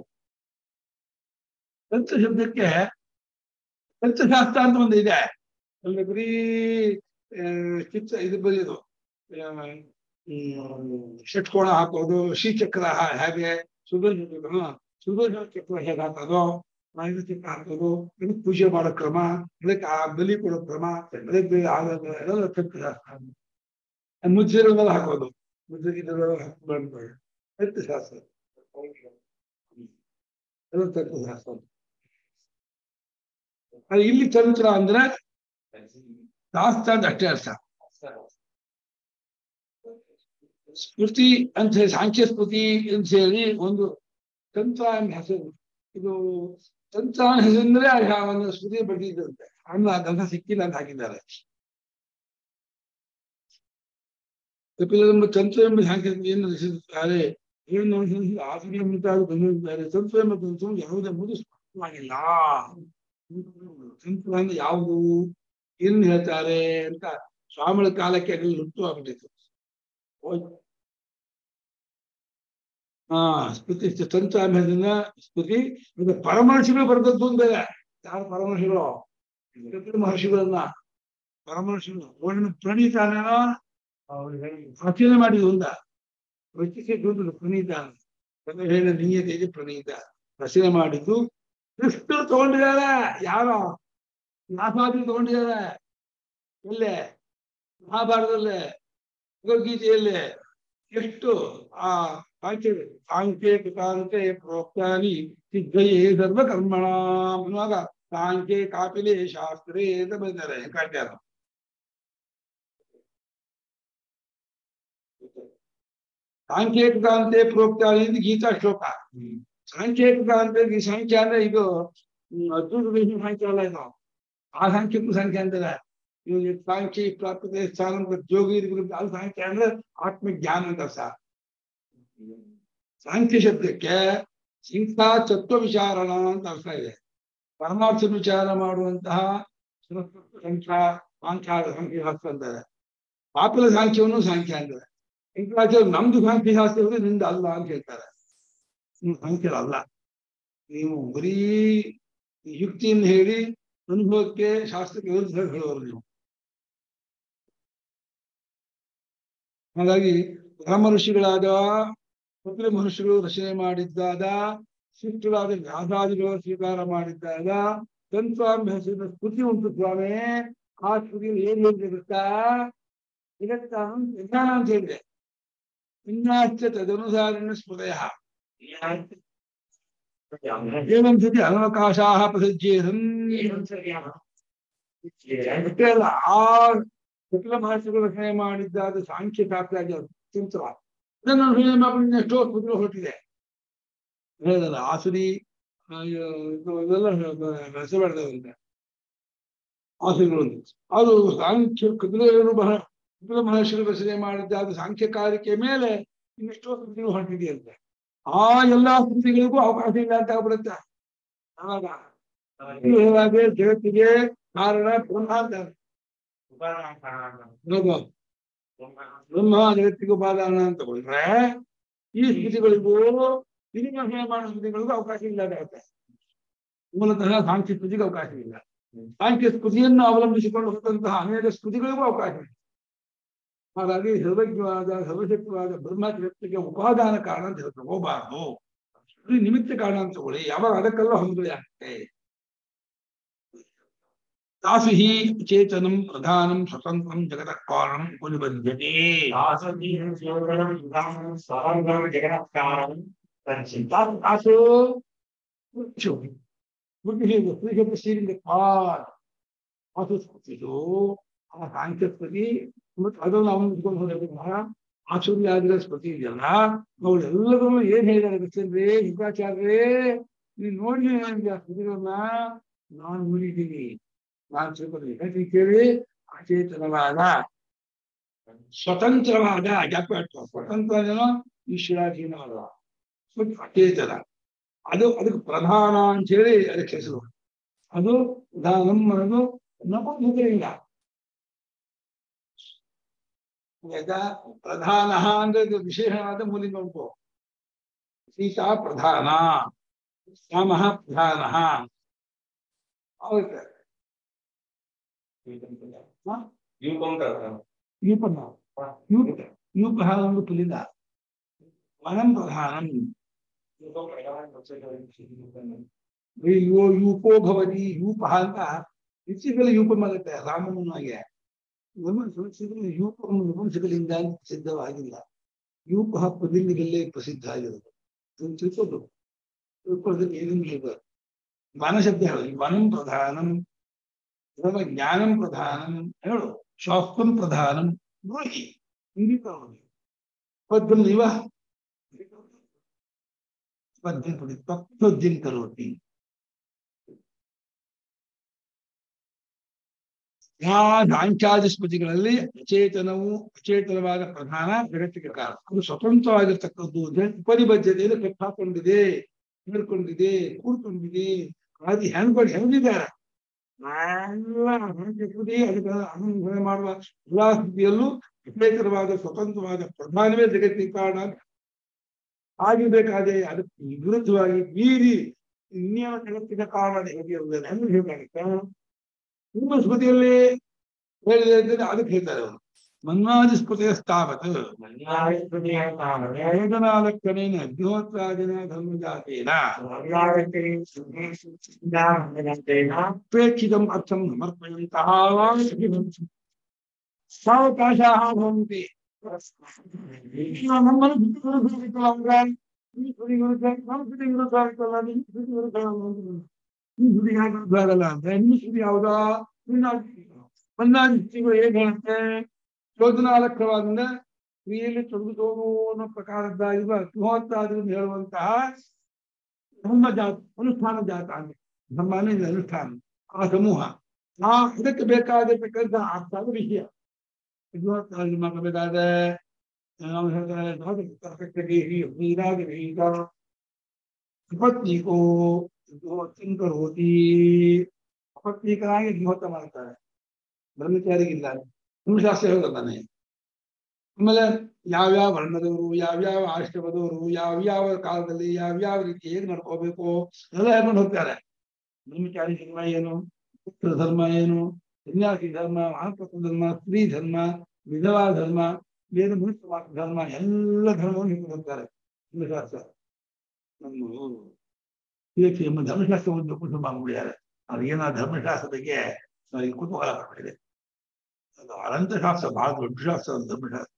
ತಂತ್ರ ಶಬ್ದಕ್ಕೆ ತಂತ್ರಶಾಸ್ತ್ರ ಅಂತ ಒಂದು ಇದೆ ಅಲ್ಲಿ ಬರೀ ಆ, ಚಿತ್ರ ಇದು ಬರೆಯೋದು ಆ, ಹ್ಮ್, ಷಟ್ಕೋಣ ಹಾಕೋದು ಶ್ರೀಚಕ್ರ ಹಾ- ಹೇಗೆ ಸುದರ್ಶನ ಚಕ್ರ ಸುದರ್ಶನ ಚಕ್ರ ಹೇಗೆ ಹಾಕೋದು ಆಯುಧ ಚಕ್ರ ಹಾಕೋದು ಅದಕ್ಕೆ ಪೂಜೆ ಮಾಡೋ ಕ್ರಮ ಅದಕ್ಕೆ ಆ ಬಲಿ ಕೊಡೋ ಕ್ರಮ ಅದಕ್ಕೆ ಆಗೋದು ಎಲ್ಲ ತಂತ್ರಶಾಸ್ತ್ರ ಆ ಮುದ್ರೆಲ್ಲ ಹಾಕೋದು ಮುದ್ರೆ ಗಿದ್ರೆಲ್ಲ ಹಾಕ್ಬಾರ್ದು ತಂತ್ರಶಾಸ್ತ್ರ ಎಲ್ಲ ತಂತ್ರಶಾಸ್ತ್ರ ಅದು ಇಲ್ಲಿ ತಂತ್ರ ಅಂದ್ರೆ ಶಾಸ್ತ್ರ ಅಂತ ಅಷ್ಟೇ ಅರ್ಥ ಸ್ಮೃತಿ ಅಂತ ಹೇಳಿ ಸಾಂಖ್ಯ ಸ್ಮೃತಿ ಅಂತ ಹೇಳಿ ಒಂದು ತಂತ್ರ ಎಂಬ ಹೆಸರು ಇದು ತಂತ್ರ ಅನ್ನೋ ಹೆಸರಂದ್ರೆ ಆ ಒಂದು ಸ್ಮೃತಿ ಬರೆದಿದ್ದಂತೆ ಆಮೇಲೆ ಆ ಗ್ರಂಥ ಸಿಕ್ಕಿಲ್ಲ ಅಂತ ಹಾಕಿದ್ದಾರೆ ಕಪಿಲೆಂಬ ತಂತ್ರ ಎಂಬ ಸಾಂಖ್ಯ ಸ್ಮೃತಿಯನ್ನು ರಚಿಸುತ್ತಾರೆ ಏನು ಅನುಸರಿಸಿ ಆಸಕ್ತಿ ಮುಂತಾದ ಬಂದಿದ್ದಾರೆ ತಂತ್ರ ಎಂಬ ತಂತ್ರವು ಯಾವುದೆಂಬುದು ಸ್ಪಷ್ಟವಾಗಿಲ್ಲ ತಂತ್ರ ಅಂದ್ರೆ ಯಾವುದು ಏನ್ ಹೇಳ್ತಾರೆ ಅಂತ ಸ್ವಾಮಿಗಳ ಕಾಲಕ್ಕೆ ಅಲ್ಲಿ ಹುಟ್ಟು ಆಗ್ಬಿಟ್ಟಿತ್ತು ಹೋಯ್ತು. ಹಾ ಸ್ಮೃತಿ ತಂತ್ರ ಆಮೇಲಿನ ಸ್ಮೃತಿ ಇದು ಪರಮರ್ಷಿಗಳು ಬರೆದದ್ದು ಅಂತ ಬೇರೆ ಯಾರು ಪರಮರ್ಷಿಗಳು ಕಪಿಲ ಮಹರ್ಷಿಗಳನ್ನ ಪರಮರ್ಷಿಗಳು ಅವನನ್ನು ಪ್ರಣೀತಾನೇನೋ ರಚನೆ ಮಾಡಿದ್ದು ಒಂದ ರಚಿಸಿದ್ದು ಪ್ರಣೀತ ಹೇಳ ನಿಯತೆಗೆ ಪ್ರಣೀತ ರಚನೆ ಮಾಡಿದ್ದು ಕೃಷ್ಣರು ತಗೊಂಡಿದ್ದಾರೆ ಯಾರೋ ವ್ಯಾಪಾರಿ ತಗೊಂಡಿದ್ದಾರೆ ಎಲ್ಲೇ ಮಹಾಭಾರತದಲ್ಲೇ ಭಗವದ್ಗೀತೆಯಲ್ಲೇ ಎಷ್ಟು ಆ ಸಾಂಖ್ಯ ಸಾಂಖ್ಯ ಕೃತಾಂತೆ ಪ್ರೋಕ್ತಾನಿ ಸಿದ್ಧಯೇ ಸರ್ವ ಕರ್ಮಣ ಅನ್ನುವಾಗ ಸಾಂಖ್ಯ ಕಾಪಿಲೆ ಶಾಸ್ತ್ರೇ ಅಂತ ಬಂದಿದ್ದಾರೆ ಕಾಟ್ಯಾರ ಸಾಂಖ್ಯ ಕೃತಾಂತೆ ಪ್ರೋಕ್ತಾನಿ ಅಂತ ಗೀತಾ ಶ್ಲೋಕ ಸಾಂಖ್ಯ ಕೃತಾಂತೆ ಈ ಸಾಂಖ್ಯ ಅಂದ್ರೆ ಇದು ಹ್ಮ್, ಅದ್ಭುತ ವಿಷ್ಣು ಸಾಂಖ್ಯ ಅಲ್ಲ ಇದು ಆ ಸಾಂಖ್ಯಕ್ಕೂ ಸಂಖ್ಯೆ ಅಂತಾರೆ ಇವ್ರು ಸಾಂಖ್ಯ ಪ್ರಾಪ್ಯತೆ ಸ್ಥಾನ ಜೋಗಿ ಅದು ಸಾಂಖ್ಯ ಅಂದ್ರೆ ಆತ್ಮಜ್ಞಾನ ಅಂತ ಅರ್ಥ ಸಾಂಖ್ಯ ಶಬ್ದಕ್ಕೆ ಸಿಂಹ ತತ್ವ ವಿಚಾರಣ ಅಂತ ಅರ್ಥ ಇದೆ ಪರಮಾರ್ಥ ವಿಚಾರ ಮಾಡುವಂತಹ ಸಂಖ್ಯಾ ಸಾಂಖ್ಯ ಸಾಂಖ್ಯಶಾಸ್ತ್ರ ಅಂತಾರೆ ಪಾಪಿಲ ಸಾಂಖ್ಯವನ್ನು ಸಾಂಖ್ಯ ಅಂತಾರೆ ಶಂಕರಾಚಾರ್ಯ ನಮ್ದು ಸಾಂಖ್ಯಶಾಸ್ತ್ರ ಇರೋದು ನಿಂದ ಅಲ್ಲ ಅಂತ ಹೇಳ್ತಾರೆ ನೀವು ಸಾಂಖ್ಯರಲ್ಲ ನೀವು ಬರೀ ಯುಕ್ತಿಯನ್ನು ಹೇಳಿ ಅನುಭವಕ್ಕೆ ಶಾಸ್ತ್ರಕ್ಕೆ ವಿರುದ್ಧ ಹೇಳುವರು ನೀವು ಹಾಗಾಗಿ ಬ್ರಹ್ಮ ಋಷಿಗಳಾದ ಪುತ್ರ ಮನುಷ್ಯಗಳು ರಚನೆ ಮಾಡಿದ್ದಾದ ಶಿಷ್ಟರಾದ ವ್ಯಾಸಾದಿಗಳು ಸ್ವೀಕಾರ ಮಾಡಿದ್ದಾಗ ತಂತ್ರಾಂಬ ಹೆಸರಿನ ಸ್ಮೃತಿ ಉಂಟು ಸ್ವಾಮಿ ಆ ಸ್ಮೃತಿಯಲ್ಲಿ ಏನ್ ಹೇಳಿದೆ ಗೊತ್ತಾ ಜಗತ್ತ ವಿಜ್ಞಾನ ಅಂತ ಹೇಳಿದೆ ವಿನ್ಯಾಸ ತದನುಸಾರಣ ಸ್ಮೃತಯ ಏವಂ ಸತಿ ಅನವಕಾಶಾಹ ಪ್ರಸಜ್ಯೇರನ್ ಅಷ್ಟೇ ಅಲ್ಲ ಆ ಸಕಲ ಮಹರ್ಷಿಗಳು ರಚನೆ ಮಾಡಿದ್ದಾದ ಸಾಂಖ್ಯ ಶಾಸ್ತ್ರ ತಂತ್ರ ಇದನ್ನು ಅನುಸರಣೆ ಮಾಡಿ ಎಷ್ಟೋ ಸ್ಮೃತಿಗಳು ಹೊರಟಿದೆ ಹೇಳಿದಲ್ಲ ಆಸುರಿ ಆ, ಇದು ಇದೆಲ್ಲ ರಸಬಾರ್ದಂತೆ ಆಸುರಿಗಳು ಅಂತ. ಅದು ಸಾಂಖ್ಯ ಕುದುರೆಗಳು ಬಹ ಕುದುರೆ ಮಹರ್ಷಿಗಳು ರಚನೆ ಮಾಡಿದ್ದಾದ ಸಾಂಖ್ಯ ಕಾರ್ಯಕ್ಕೆ ಮೇಲೆ ಇನ್ನೆಷ್ಟೋ ಸ್ಮೃತಿಗಳು ಹೊರಟಿದೆಯಂತೆ ಆ ಎಲ್ಲಾ ಸ್ಮೃತಿಗಳಿಗೂ ಅವಕಾಶ ಇಲ್ಲ ಅಂತ ಆಗ್ಬಿಡುತ್ತೆ ಆವಾಗ ಇದು ಹೇಳಾಗೆ ಜಗತ್ತಿಗೆ ಕಾರಣ ಬ್ರಹ್ಮ ಅಂತಾರೆ ಹೌದು. ಬ್ರಹ್ಮ ಜಗತ್ತಿಗೆ ಉಪಾದಾನ ಅಂತ ತಗೊಂಡ್ರೆ ಈ ಸ್ಥಿತಿಗಳಿಗೂ ವಿನಿಮಯ ಮಾಡೋ ಸ್ಥಿತಿಗಳಿಗೂ ಅವಕಾಶ ಇಲ್ಲದಾಗುತ್ತೆ ಮೂಲತಃ ಸಾಂಖ್ಯ ಸ್ಥಿತಿಗೆ ಅವಕಾಶ ಇಲ್ಲ ಸಾಂಖ್ಯ ಸ್ಥಿತಿಯನ್ನು ಅವಲಂಬಿಸಿಕೊಂಡು ಹೋದಂತಹ ಅನೇಕ ಸ್ಥಿತಿಗಳಿಗೂ ಅವಕಾಶ ಇಲ್ಲ ಹಾಗಾಗಿ ಸರ್ವಜ್ಞವಾದ ಸರ್ವಶಕ್ತವಾದ ಬ್ರಹ್ಮ ಜಗತ್ತಿಗೆ ಉಪಾದಾನ ಕಾರಣ ಅಂತ ಹೇಳಿ ತಗೋಬಾರ್ದು ಇದು ನಿಮಿತ್ತ ಕಾರಣ ಅಂತ ತಗೊಳ್ಳಿ ಯಾವಾಗ ಅದಕ್ಕೆಲ್ಲ ಹೊಂದದೆ ಆಗುತ್ತೆ ತಾಸು ಹಿ ಚೇತನಂ ಪ್ರಧಾನಂ ಸ್ವತಂತ್ರಂ ಜಗತ ಕಾರಣಂ ಕುಲಿಬದ್ಧತೆ ತಾಸು ಮುಚ್ಚು ಮುಗಿದು ಸ್ತ್ರೀಗೆ ಸೀರಿಂಗ ಕಾರ್ ಅದು ಇದು ಆ ಸಾಂಖ್ಯ ಸ್ಮೃತಿ ಮತ್ತು ಅದನ್ನು ಅವನು ಇಟ್ಕೊಂಡು ಹೋದಾಗ ಆಚುರ್ಯಾದಿಗಳ ಸ್ಮೃತಿ ಇದೆಯಲ್ಲ ಅವಳೆಲ್ಲರೂ ಏನ್ ಹೇಳಿದಾರೆ ಗೊತ್ತೇನ್ರಿ ಯುಗಾಚಾರ್ಯರೇ ನೀವು ನೋಡಿ ನನಗೆ ಆ ಸ್ಮೃತಿಗಳನ್ನ ನಾನು ನೋಡಿದ್ದೀನಿ ನಾನು ತಿಳ್ಕೊಂಡು ಯಾಕೆ ಕೇಳಿ ಅಚೇತನವಾದ ಸ್ವತಂತ್ರವಾದ ಜ್ಞಾಪಕ ಸ್ವತಂತ್ರ ಏನೋ ಈಶ್ವರಾಧೀನವಾದ ಸ್ವಲ್ಪ ಅಚೇತನ ಅದು ಅದಕ್ಕೆ ಪ್ರಧಾನ ಅಂತ ಹೇಳಿ ಅದಕ್ಕೆ ಹೆಸರು ಅದು ಪ್ರಧಾನಂ ಅನ್ನೋದು ನಪುಂಸಕಲಿಂಗ ಆಯ್ತಾ ಪ್ರಧಾನ ಅಂದ್ರೆ ಇದು ವಿಶೇಷವಾದ ಮೂಲಿಂಗ ಉಂಟು ಸೀತಾ ಪ್ರಧಾನ ರಾಮ ಪ್ರಧಾನ ಆಗುತ್ತೆ ಹ? ಯೂಪನ ಯೂಪ ಯೂಪ ಒಂದು ಪುಲಿಂಗ ವನಂ ಪ್ರಧಾನಂ ಯೋ ಯೂಪೋ ಭವತಿ ಯೂಪ ಅಂತ ಇತ್ತೀಚೆಗೆ ಯೂಪ ಮಾಡುತ್ತೆ ರಾಮನಾಗೆ ಸಂಸ್ಕೃತದಲ್ಲಿ ಯೂಪ ನಪುಂಸಕಲಿಂಗ ಅಂತ ಸಿದ್ಧವಾಗಿಲ್ಲ ಯೂಪ ಪುಲ್ಲಿಂಗದಲ್ಲೇ ಪ್ರಸಿದ್ಧ ಆಗಿರೋದು ಅದನ್ನ ತಿಳ್ಕೊಂಡು ತಿಳ್ಕೊಳ್ಳೋದಕ್ಕೆ ಏನೇನು ಇಲ್ಲ ವನ ಶಬ್ದ ಹೇಳಿ ವನಂ ಪ್ರಧಾನಂ ಅಥವಾ ಜ್ಞಾನಂ ಪ್ರಧಾನಂ ಹೇಳು ಶಾಸ್ತ್ರಂ ಪ್ರಧಾನಂ ನೋಡಿ ಪದ್ಮಂ ಇವ ಪದ್ಯ ಕೊಡಿ ತತ್ವದ್ಯಂ ಕರೋತಿ ಆ ಸಾಂಖ್ಯಾದಿ ಸ್ಮೃತಿಗಳಲ್ಲಿ ಅಚೇತನವು ಅಚೇತನವಾದ ಪ್ರಧಾನ ಜಗತ್ತಿಗೆ ಕಾರಣ ಅದು ಸ್ವತಂತ್ರವಾಗಿರ್ತಕ್ಕದ್ದು ಅಂದ್ರೆ ಪರಿಬದ್ಧತೆಯನ್ನು ಕಟ್ಟಾಕೊಂಡಿದೆ ಹೇಳ್ಕೊಂಡಿದೆ ಕೂಡ್ಕೊಂಡಿದೆ ಅದು ಹೆಣ್ಕೊಂಡು ಹೆಂಗಿದ್ದಾರೆ ಎಲ್ಲ ಸ್ಮೃತಿ ಅದಕ್ಕೆ ಅನುಭವ ಮಾಡುವ ಎಲ್ಲಾ ಸ್ಥಿತಿಯಲ್ಲೂ ಅಚೇತನವಾದ ಸ್ವತಂತ್ರವಾದ ಪ್ರಧಾನವೇ ಜಗತ್ತಿಗೆ ಕಾರಣ ಆಗಿರ್ಬೇಕಾದ್ರೆ ಅದಕ್ಕೆ ವಿರುದ್ಧವಾಗಿ ಮೀರಿ ಇನ್ನೇನ ಜಗತ್ತಿನ ಕಾರಣ ಹೇಗಿರುವುದಿಲ್ಲ ಎಂದು ಹೇಳಾಗುತ್ತೆ ನಿಮ್ಮ ಸ್ಮೃತಿಯಲ್ಲಿ ಹೇಳಿದೆ ಅಂತಂದ್ರೆ ಅದಕ್ಕೆ ಹೇಳ್ತಾರೆ ಅವರು ಮನ್ವಾದಿ ಸ್ಮೃತಿಯ ಸ್ಥಾವತ್ ವೇದನಾಲಕ್ಷಣೇನ ಅಗ್ನಿಹೋತ್ರಾದಿನ ಧರ್ಮಜಾತೇನ ಅಪೇಕ್ಷಿತಂ ಅರ್ಥಂ ಸಮರ್ಪಯಂತಹ ಸಾವಕಾಶಾಹ ಭವಂತಿ ನಮ್ಮನ್ನು ಬಿಟ್ಟುಕೊಡಬೇಕಲ್ಲ ಈ ಸುದ್ದಿ ವಿರುದ್ಧ ನಮ್ಮ ಸುದ್ದಿ ವಿರುದ್ಧ ಆಗ್ತಲ್ಲ ನಿಮ್ಮ ಸುದ್ದಿ ವಿರುದ್ಧ ಈ ಸುದ್ದಿ ಯಾಕೆ ಆಗಲ್ಲ ಅಂದ್ರೆ ನಿಮ್ಮ ಸುದ್ದಿ ಯಾವ್ದಾ ಮನ್ನಾದಿಗಳು ಏನ್ ಹೇಳುತ್ತೆ ಯೋಜನಾಲಕ್ಷವಾದಿಂದ ಕ್ರಿಯೆಯಲ್ಲಿ ತೊಡಗಿಸೋದು ಅನ್ನೋ ಪ್ರಕಾರದ್ದಾಗಿರುವ ಅಗ್ನಿಹೋತ್ರಾದಿಗಳನ್ನು ಹೇಳುವಂತಹ ಧರ್ಮ ಜಾತ ಅನುಷ್ಠಾನ ಜಾತ ಅಂದ್ರೆ ಧರ್ಮನೇ ಇದು ಅನುಷ್ಠಾನ ಆ ಸಮೂಹ ಆ ಇದಕ್ಕೆ ಬೇಕಾಗಿರ್ತಕ್ಕಂಥ ಅರ್ಥದ ವಿಷಯ ಅಗ್ನಿಹೋತ್ರಾದಿ ಮಾಡಬೇಕಾದ್ರೆ ನಾವು ಹೇಳ್ತಾರೆ ನೀರಾಗ ಅಪತ್ನಿಕೋ ಕರೋತಿ ಅಪತ್ನಿಕನಾಗಿ ಅಗ್ನಿಹೋತ್ರ ಮಾಡ್ತಾರೆ ಬ್ರಹ್ಮಚಾರಿಗಿಲ್ಲ ಧರ್ಮಶಾಸ್ತ್ರ ಹೇಳ್ತಾನೆ ಆಮೇಲೆ ಯಾವ್ಯಾವ ವರ್ಣದವರು ಯಾವ್ಯಾವ ಆಶ್ರಮದವರು ಯಾವ್ಯಾವ ಕಾಲದಲ್ಲಿ ಯಾವ್ಯಾವ ರೀತಿ ಹೇಗೆ ನಡ್ಕೋಬೇಕು ಎಲ್ಲ ಹೇಳ್ಕೊಂಡು ಹೋಗ್ತಾರೆ ಬ್ರಹ್ಮಚಾರಿ ಧರ್ಮ ಏನು ಪುತ್ರ ಧರ್ಮ ಏನು ಸನ್ಯಾಸಿ ಧರ್ಮ ವಾನಪ್ರಸ್ಥ ಧರ್ಮ ಸ್ತ್ರೀ ಧರ್ಮ ವಿಧವಾ ಧರ್ಮ ಬೇರೆ ಮನುಷ್ಯ ಧರ್ಮ ಎಲ್ಲ ಧರ್ಮವನ್ನು ಹಿಡಿದು ಹೋಗ್ತಾರೆ ಧರ್ಮಶಾಸ್ತ್ರ ನಮ್ಮ ಇದಕ್ಕೆ ನಮ್ಮ ಧರ್ಮಶಾಸ್ತ್ರ ಒಂದು ಕುಟುಂಬ ಆಗ್ಬಿಟ್ಟಿದ್ದಾರೆ ಅದೇನ ಧರ್ಮಶಾಸ್ತ್ರ ಬಗ್ಗೆ ನನಗೆ ಕುತೂಹಲ ಪಟ್ಟಿದೆ ಅದು ಅನಂತಶಾಸ್ತ್ರ ಬಹಳ ದೊಡ್ಡ ಶಾಸ್ತ್ರ ಅದು ಧರ್ಮಶಾಸ್ತ್ರ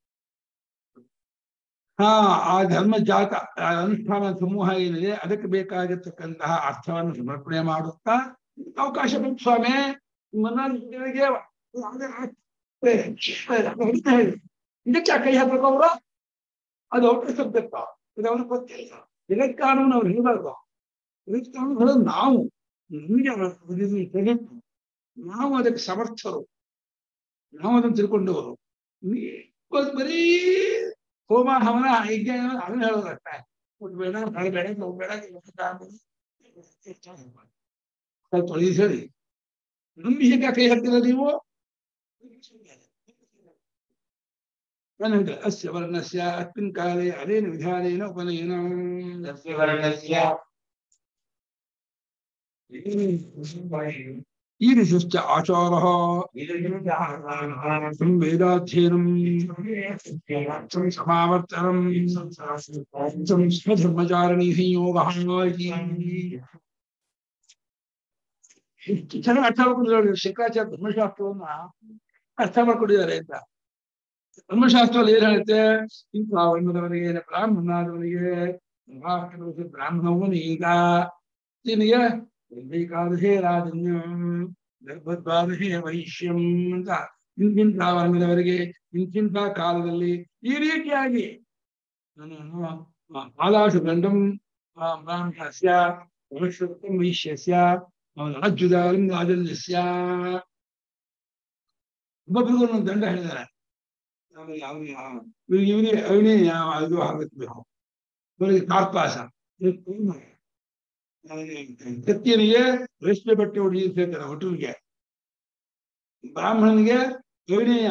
ಹಾ ಆ ಧರ್ಮ ಜಾತ ಆ ಅನುಷ್ಠಾನ ಸಮೂಹ ಏನಿದೆ ಅದಕ್ಕೆ ಬೇಕಾಗಿರ್ತಕ್ಕಂತಹ ಅರ್ಥವನ್ನು ಸಮರ್ಪಣೆ ಮಾಡುತ್ತಾ ಅವಕಾಶ ಬಂತು ಸ್ವಾಮಿ ಮನಸ್ಸಿಗೆ ಇದಕ್ಕೆ ಕೈ ಹಾಕ್ಬೇಕು ಅವರು ಅದು ಅವಕಾಶ ಬೇಕು ಇದು ಅವ್ರಿಗೆ ಗೊತ್ತಿಲ್ಲ ಜಗತ್ ಕಾನೂನು ಅವ್ರು ಹೇಳ್ಬಾರ್ದು ಜಗತ್ ಕಾನೂನು ಹೇಳೋದು ನಾವು ನಮ್ಗೆ ಅದು ಜಗತ್ತು ನಾವು ಅದಕ್ಕೆ ಸಮರ್ಥರು ನಾವು ಅದನ್ನು ತಿಳ್ಕೊಂಡವರು ನೀವು ಬರೀ ಹೋಮ ಹವನ ಯಜ್ಞ ಅದನ್ನ ಹೇಳೋದಷ್ಟೇ ಕೊಟ್ಬೇಡ ಮಾಡಬೇಡ ಹೋಗ್ಬೇಡ ತೊಳಿ ಹೇಳಿ ನಮ್ಮ ಹೇಗೆ ಕೈ ಹಾಕ್ತೀರ ನೀವು ಅನಂತರ ಅಸ್ಯ ವರ್ಣಸ್ಯ ಅಸ್ಮಿನ್ ಕಾಲೇ ಅನೇನ ವಿಧಾನೇನ ಉಪನಯನ ಈದೃಶಶ್ಚ ಆಚಾರ ವೇದಾಧ್ಯಯನಂ ಸಮಾವರ್ತನಂ ಸ್ವಧರ್ಮಚಾರಣಿ ಸಂಯೋಗ ಎಷ್ಟು ಚೆನ್ನಾಗಿ ಅರ್ಥ ಮಾಡ್ಕೊಂಡಿದ್ದಾರೆ ಶಂಕರಾಚಾರ್ಯ ಧರ್ಮಶಾಸ್ತ್ರವನ್ನ ಅರ್ಥ ಮಾಡ್ಕೊಂಡಿದ್ದಾರೆ ಅಂತ ಧರ್ಮಶಾಸ್ತ್ರದಲ್ಲಿ ಏನ್ ಹೇಳುತ್ತೆ ಇಂಥ ವರ್ಣದವರಿಗೆ ಬ್ರಾಹ್ಮಣನಾದವನಿಗೆ ಬ್ರಾಹ್ಮಣವನು ಈಗ ನಿನಗೆ ಬೇಕಾದಹೇ ರಾಜನ್ಯ ಗರ್ಭದ್ವಾದಹೇ ವೈಶ್ಯಂ ಅಂತ ಇಂತಿಂತ ವರ್ಣದವರಿಗೆ ಇಂತಿಂತ ಕಾಲದಲ್ಲಿ ಈ ರೀತಿಯಾಗಿ ಆಲಾಶು ಗಂಡಂ ಬ್ರಾಹ್ಮಣಸ್ಯ ವೈಶ್ವತ್ವಂ ವೈಶ್ಯಸ್ಯ ರಾಜ್ಯದಾರಂ ರಾಜನ್ಯಸ್ಯ ಒಬ್ಬೊಬ್ಬರಿಗೂ ಒಂದೊಂದು ದಂಡ ಹೇಳಿದ್ದಾರೆ ಇವನಿಗೆ ಅವನೇ ಇದು ಆಗಬೇಕು ಇವನಿಗೆ ಕಾರ್ಪಾಸ ಕತ್ತಿಯನಿಗೆ ರೇಷ್ಮೆ ಬಟ್ಟೆ ಹೊಡಿ ಅಂತ ಹೇಳ್ತಾರೆ ಒಟ್ಟುವಿಗೆ ಬ್ರಾಹ್ಮಣನಿಗೆ ಗವಿನೇಯ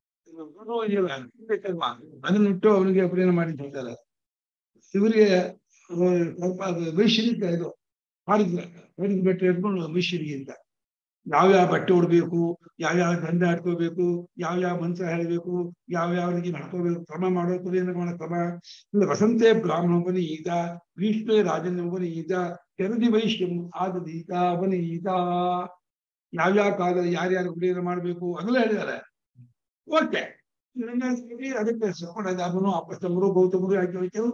ಅದನ್ನಿಟ್ಟು ಅವನಿಗೆ ಪ್ರೇರಣೆ ಮಾಡಿ ಅಂತ ಹೇಳ್ತಾರೆ ಇವರಿಗೆ ಸ್ವಲ್ಪ ವೈಶ್ಯನಿಕ ಇದು ಮಾಡಿದ್ರೆ ಹೊಡಿದ ಬಟ್ಟೆ ಎತ್ಕೊಂಡು ವೈಶ್ಯನಿಗೆ ಅಂತ ಯಾವ್ಯಾವ ಬಟ್ಟೆ ಉಡ್ಬೇಕು ಯಾವ್ಯಾವ ದಂಡ ಹಾಡ್ಕೋಬೇಕು ಯಾವ್ಯಾವ ಮಂತ್ರ ಹೇಳಬೇಕು ಯಾವ್ಯಾವ ರೀತಿ ನಡ್ಕೋಬೇಕು ಕ್ರಮ ಮಾಡಬೇಕು ಮಾಡೋ ಕ್ರಮ ಇಲ್ಲ ವಸಂತೆ ಬ್ರಾಹ್ಮಣೊಬ್ಬನಿ ಈತ ಗ್ರೀಷ್ಮೆ ರಾಜನೊಬ್ಬನಿ ಈತ ಕೆರದಿ ವೈಶ್ಯಂ ಆದದೀತ ಅವನಿ ಈತ ಯಾವ್ಯಾವ ಕಾಲದಲ್ಲಿ ಯಾರ್ಯಾರು ಗುಡಿಯನ್ನು ಮಾಡಬೇಕು ಅದೆಲ್ಲ ಹೇಳಿದ್ದಾರೆ ಓಕೆ ಅದಕ್ಕೆ ಸಪೋರ್ಟ್ ಅವನು ಅಪ್ಪಸ್ತಮರು ಗೌತಮರು ಯಾಕೆ ಹೋಯ್ತರು